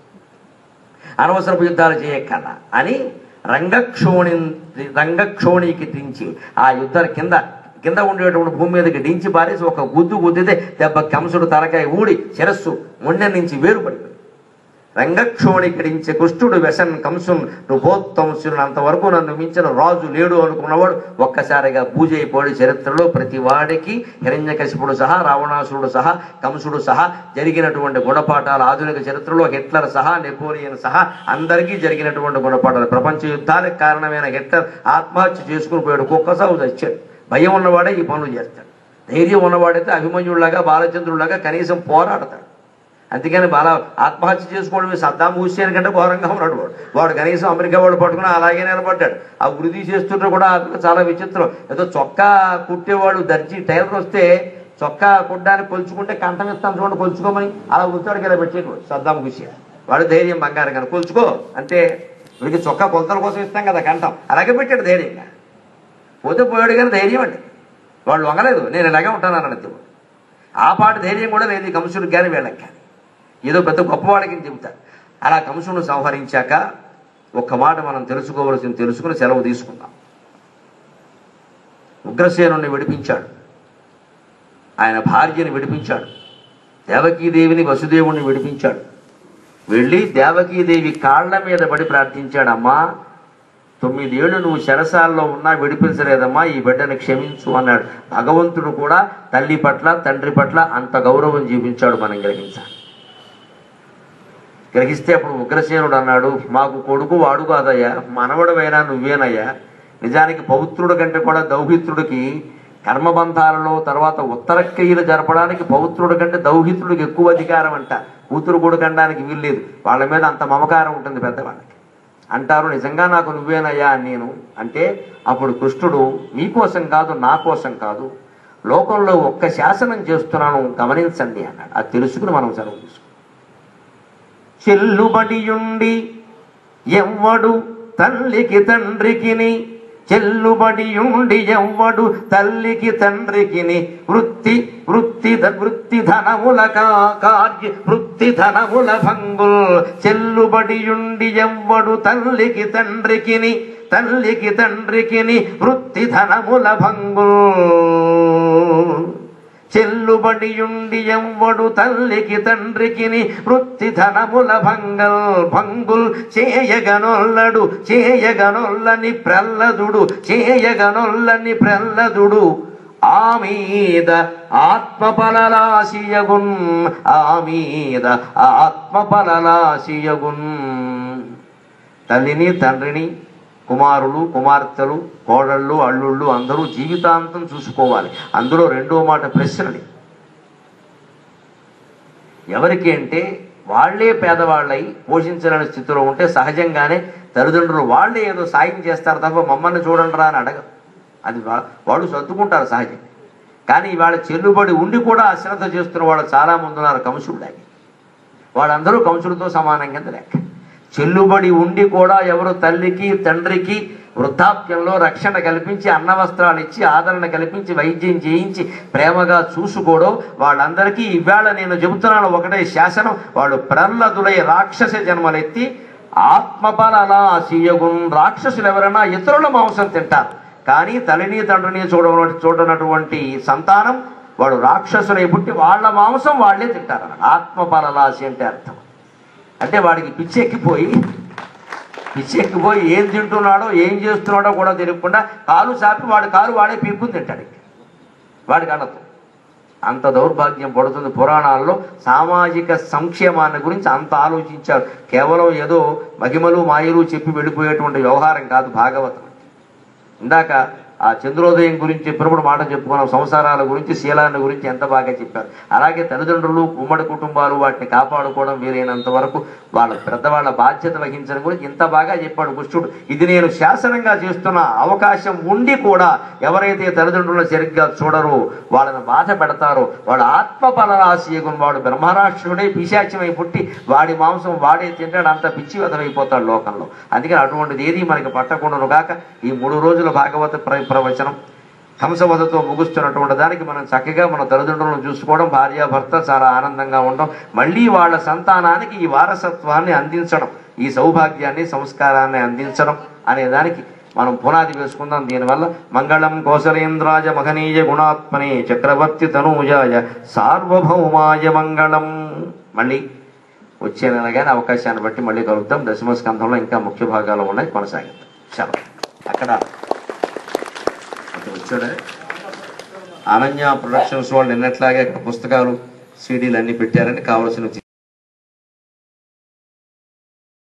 అనవసరపు యుద్ధాలు చేయక్కల అని రంగక్షోణి రంగక్షోణికి దించి ఆ యుద్ధాల కింద కింద ఉండేటువంటి భూమి మీదకి డించి పారేసి ఒక గుద్దు గుద్దితే దెబ్బ కంసుడు తలకాయ ఊడి శిరస్సు మొండె నుంచి వేరుపడిపోయింది రంగక్షోణికడించే కృష్ణుడు వ్యసన్ కంసున్ రుభోత్తంసుని అంతవరకు నన్ను మించిన రాజు లేడు అనుకున్నవాడు ఒక్కసారిగా పూజ అయిపోయి చరిత్రలో ప్రతి వాడికి హిరణ్యకశిపుడు సహా రావణాసురుడు సహా కంసుడు సహా జరిగినటువంటి గుణపాఠాలు ఆధునిక చరిత్రలో హిట్లర్ సహా నెపోలియన్ సహా అందరికీ జరిగినటువంటి గుణపాఠాలు ప్రపంచ యుద్ధాలకు కారణమైన హిట్లర్ ఆత్మహత్య చేసుకుని పోయాడు కుక్కసాగు చచ్చాడు భయం ఉన్నవాడే ఈ పనులు చేస్తాడు ధైర్యం ఉన్నవాడైతే అభిమన్యుడిలాగా బాలచంద్రుడిలాగా కనీసం పోరాడతాడు అందుకని బాల ఆత్మహత్య చేసుకోవడం సద్దాం హుస్సేన్ కంటే ఘోరంగా ఉన్నాడు వాడు వాడు కనీసం అమెరికా వాడు పట్టుకుని అలాగే నిలబడ్డాడు ఆ వృద్ధి చేస్తుంటే కూడా అతను చాలా విచిత్రం ఏదో చొక్కా కుట్టేవాడు దర్జీ టైలర్ వస్తే చొక్కా కుట్టడానికి కొలుచుకుంటే కంఠం ఇస్తాను చూడండి కొలుచుకోమని అలా ఉత్తాడికి ఇలా పెట్టేటవాడు సద్దాం హుస్సేన్ వాడు ధైర్యం బంగారం కానీ కొలుచుకో అంతే వీడికి చొక్కా కొలతల కోసం ఇస్తాం కదా కంఠం అలాగే పెట్టాడు ధైర్యంగా పోతే పోయాడు కానీ ధైర్యం అండి వాళ్ళు వంగలేదు నేను ఇలాగే ఉంటాను అన్నాడు దేవుడు ఆ పాటి ధైర్యం కూడా లేదు ఈ కంసుడికి కానీ వీళ్ళకి కానీ ఏదో పెద్ద గొప్పవాడికి చెబుతారు అలా కంసును సంహరించాక ఒక్క మాట మనం తెలుసుకోవలసింది తెలుసుకుని సెలవు తీసుకుందాం ఉగ్రసేనుని విడిపించాడు ఆయన భార్యని విడిపించాడు దేవకీదేవిని వసుదేవుణ్ణి విడిపించాడు వెళ్ళి దేవకీదేవి కాళ్ళ మీద పడి ప్రార్థించాడు అమ్మా తొమ్మిదేళ్లు నువ్వు చెరసాల్లో ఉన్నా విడిపించలేదమ్మా ఈ బిడ్డని క్షమించు అన్నాడు భగవంతుడు కూడా తల్లి పట్ల తండ్రి పట్ల అంత గౌరవం చూపించాడు మనం గ్రహించాలి గ్రహిస్తే అప్పుడు ఉగ్రసేనుడు అన్నాడు మాకు కొడుకు వాడు కాదయ్యా మనవడమైనా నువ్వేనయ్యా నిజానికి పౌత్రుడి కంటే కూడా దౌహిత్రుడికి కర్మబంధాలలో తర్వాత ఉత్తర క్రియలు జరపడానికి పౌత్రుడి కంటే దౌహిత్రుడికి ఎక్కువ అధికారం అంట కూతురు కూడా కనడానికి వీల్లేదు వాళ్ళ మీద అంత మమకారం ఉంటుంది పెద్దవాళ్ళకి అంటారు నిజంగా నాకు నువ్వేనయ్యా అని నేను అంటే అప్పుడు కృష్ణుడు మీకోసం కాదు నా కోసం కాదు లోకంలో ఒక్క శాసనం చేస్తున్నాను గమనించండి అన్నాడు అది తెలుసుకుని మనం సెలవు తీసుకున్నాం చెల్లుబడియుండి ఎవ్వడు తల్లికి తండ్రికిని చెల్లుబడియుండి ఎవ్వడు తల్లికి తండ్రికిని వృత్తి వృత్తి ధ- వృత్తి ధనముల కా- కార్య వృత్తి ధనముల భంగుల్ చెల్లుబడియుండి ఎవ్వడు తల్లికి తండ్రికిని తల్లికి తండ్రికిని వృత్తి ధనముల భంగుల్ చెల్లుబడియుండి ఎవ్వడు తల్లికి తండ్రికిని వృత్తి ధనముల భంగల్ భంగుల్ చేయగనొల్లడు చేయగనొల్లని ప్రల్లదుడు చేయగనొల్లని ప్రల్లదుడు ఆ మీద ఆత్మపలలాశియగున్ ఆ మీద ఆత్మపలలాశియగున్ తల్లిని తండ్రిని కుమారులు కుమార్తెలు కోడళ్ళు అల్లుళ్ళు అందరూ జీవితాంతం చూసుకోవాలి అందులో రెండో మాట ప్రశ్నని ఎవరికి అంటే వాళ్లే పేదవాళ్ళై పోషించలేని స్థితిలో ఉంటే సహజంగానే తల్లిదండ్రులు వాళ్ళే ఏదో సాయం చేస్తారు తప్ప మమ్మల్ని చూడండి రా అని అడగ అది వా- వాళ్ళు సర్దుకుంటారు సహజంగా కానీ వాళ్ళ చెల్లుబడి ఉండి కూడా అశ్రద్ధ చేస్తున్న వాళ్ళు చాలా మంది ఉన్నారు కంసుడిలాగే వాళ్ళందరూ కంసుడితో సమానం కింద లెక్క చెల్లుబడి ఉండి కూడా ఎవరు తల్లికి తండ్రికి వృద్ధాప్యంలో రక్షణ కల్పించి అన్న వస్త్రాలు ఇచ్చి ఆదరణ కల్పించి వైద్యం చేయించి ప్రేమగా చూసుకోవడం వాళ్ళందరికీ ఇవాళ నేను చెబుతున్నాను ఒకటే శాసనం వాళ్ళు ప్రహ్లదులై రాక్షస జన్మలెత్తి ఆత్మబలలాశీయగున్ రాక్షసులు ఎవరైనా ఇతరుల మాంసం తింటారు కానీ తల్లిని తండ్రిని చూడ చూడనటువంటి సంతానం వాడు రాక్షసులై పుట్టి వాళ్ళ మాంసం వాళ్ళే తింటారు ఆత్మబలలాశి అంటే అర్థం అంటే వాడికి పిచ్చెక్కిపోయి పిచ్చెక్కిపోయి ఏం తింటున్నాడో ఏం చేస్తున్నాడో కూడా తెలియకుండా కాలు చాపి వాడి కాలు వాడే పీక్కుని తింటాడు వాడికి అనదు అంత దౌర్భాగ్యం పడుతుంది పురాణాల్లో సామాజిక సంక్షేమాన్ని గురించి అంత ఆలోచించారు కేవలం ఏదో మహిమలు మాయలు చెప్పి వెళ్ళిపోయేటువంటి వ్యవహారం కాదు భాగవతం ఇందాక ఆ చంద్రోదయం గురించి చెప్పినప్పుడు మాట చెప్పుకున్నాం సంసారాల గురించి శీలాన్ని గురించి ఎంత బాగా చెప్పారు అలాగే తల్లిదండ్రులు ఉమ్మడి కుటుంబాలు వాటిని కాపాడుకోవడం వీలైనంత వరకు వాళ్ళ పెద్దవాళ్ళ బాధ్యత వహించడం గురించి ఇంత బాగా చెప్పాడు కృష్ణుడు ఇది నేను శాసనంగా చేస్తున్న అవకాశం ఉండి కూడా ఎవరైతే తల్లిదండ్రులను సరిగ్గా చూడరో వాళ్ళని బాధ పెడతారో వాళ్ళ ఆత్మ ఫలరాశియగుని వాడు బ్రహ్మరాక్షుడే పిశాచ్యమై పుట్టి వాడి మాంసం వాడే తింటాడు అంత పిచ్చి వదలైపోతాడు లోకంలో అందుకని అటువంటిది ఏది మనకి పట్టకుండాను గాక ఈ మూడు రోజుల భాగవత ప్ర- ప్రవచనం హంసవధతో ముగుస్తున్నటువంటి దానికి మనం చక్కగా మన తల్లిదండ్రులను చూసుకోవడం భార్యాభర్త చాలా ఆనందంగా ఉండడం మళ్ళీ వాళ్ళ సంతానానికి ఈ వారసత్వాన్ని అందించడం ఈ సౌభాగ్యాన్ని సంస్కారాన్ని అందించడం అనే దానికి మనం పునాది వేసుకుందాం దీనివల్ల మంగళం కోసలేంద్రాయ మహనీయ గుణాత్మనే చక్రవర్తి తనూజాయ సార్వభౌమాయ మంగళం మళ్ళీ వచ్చే నెల కానీ అవకాశాన్ని బట్టి మళ్ళీ కలుగుతాం దశమ స్కంధంలో ఇంకా ముఖ్య భాగాలు ఉన్నాయి కొనసాగిద్దాం చలో అక్కడ అక్కడ వచ్చాడే అనన్య ప్రొడక్షన్స్ వాళ్ళు నిన్నట్లాగే అక్కడ పుస్తకాలు సీడీలు అన్ని పెట్టారని కావలసిన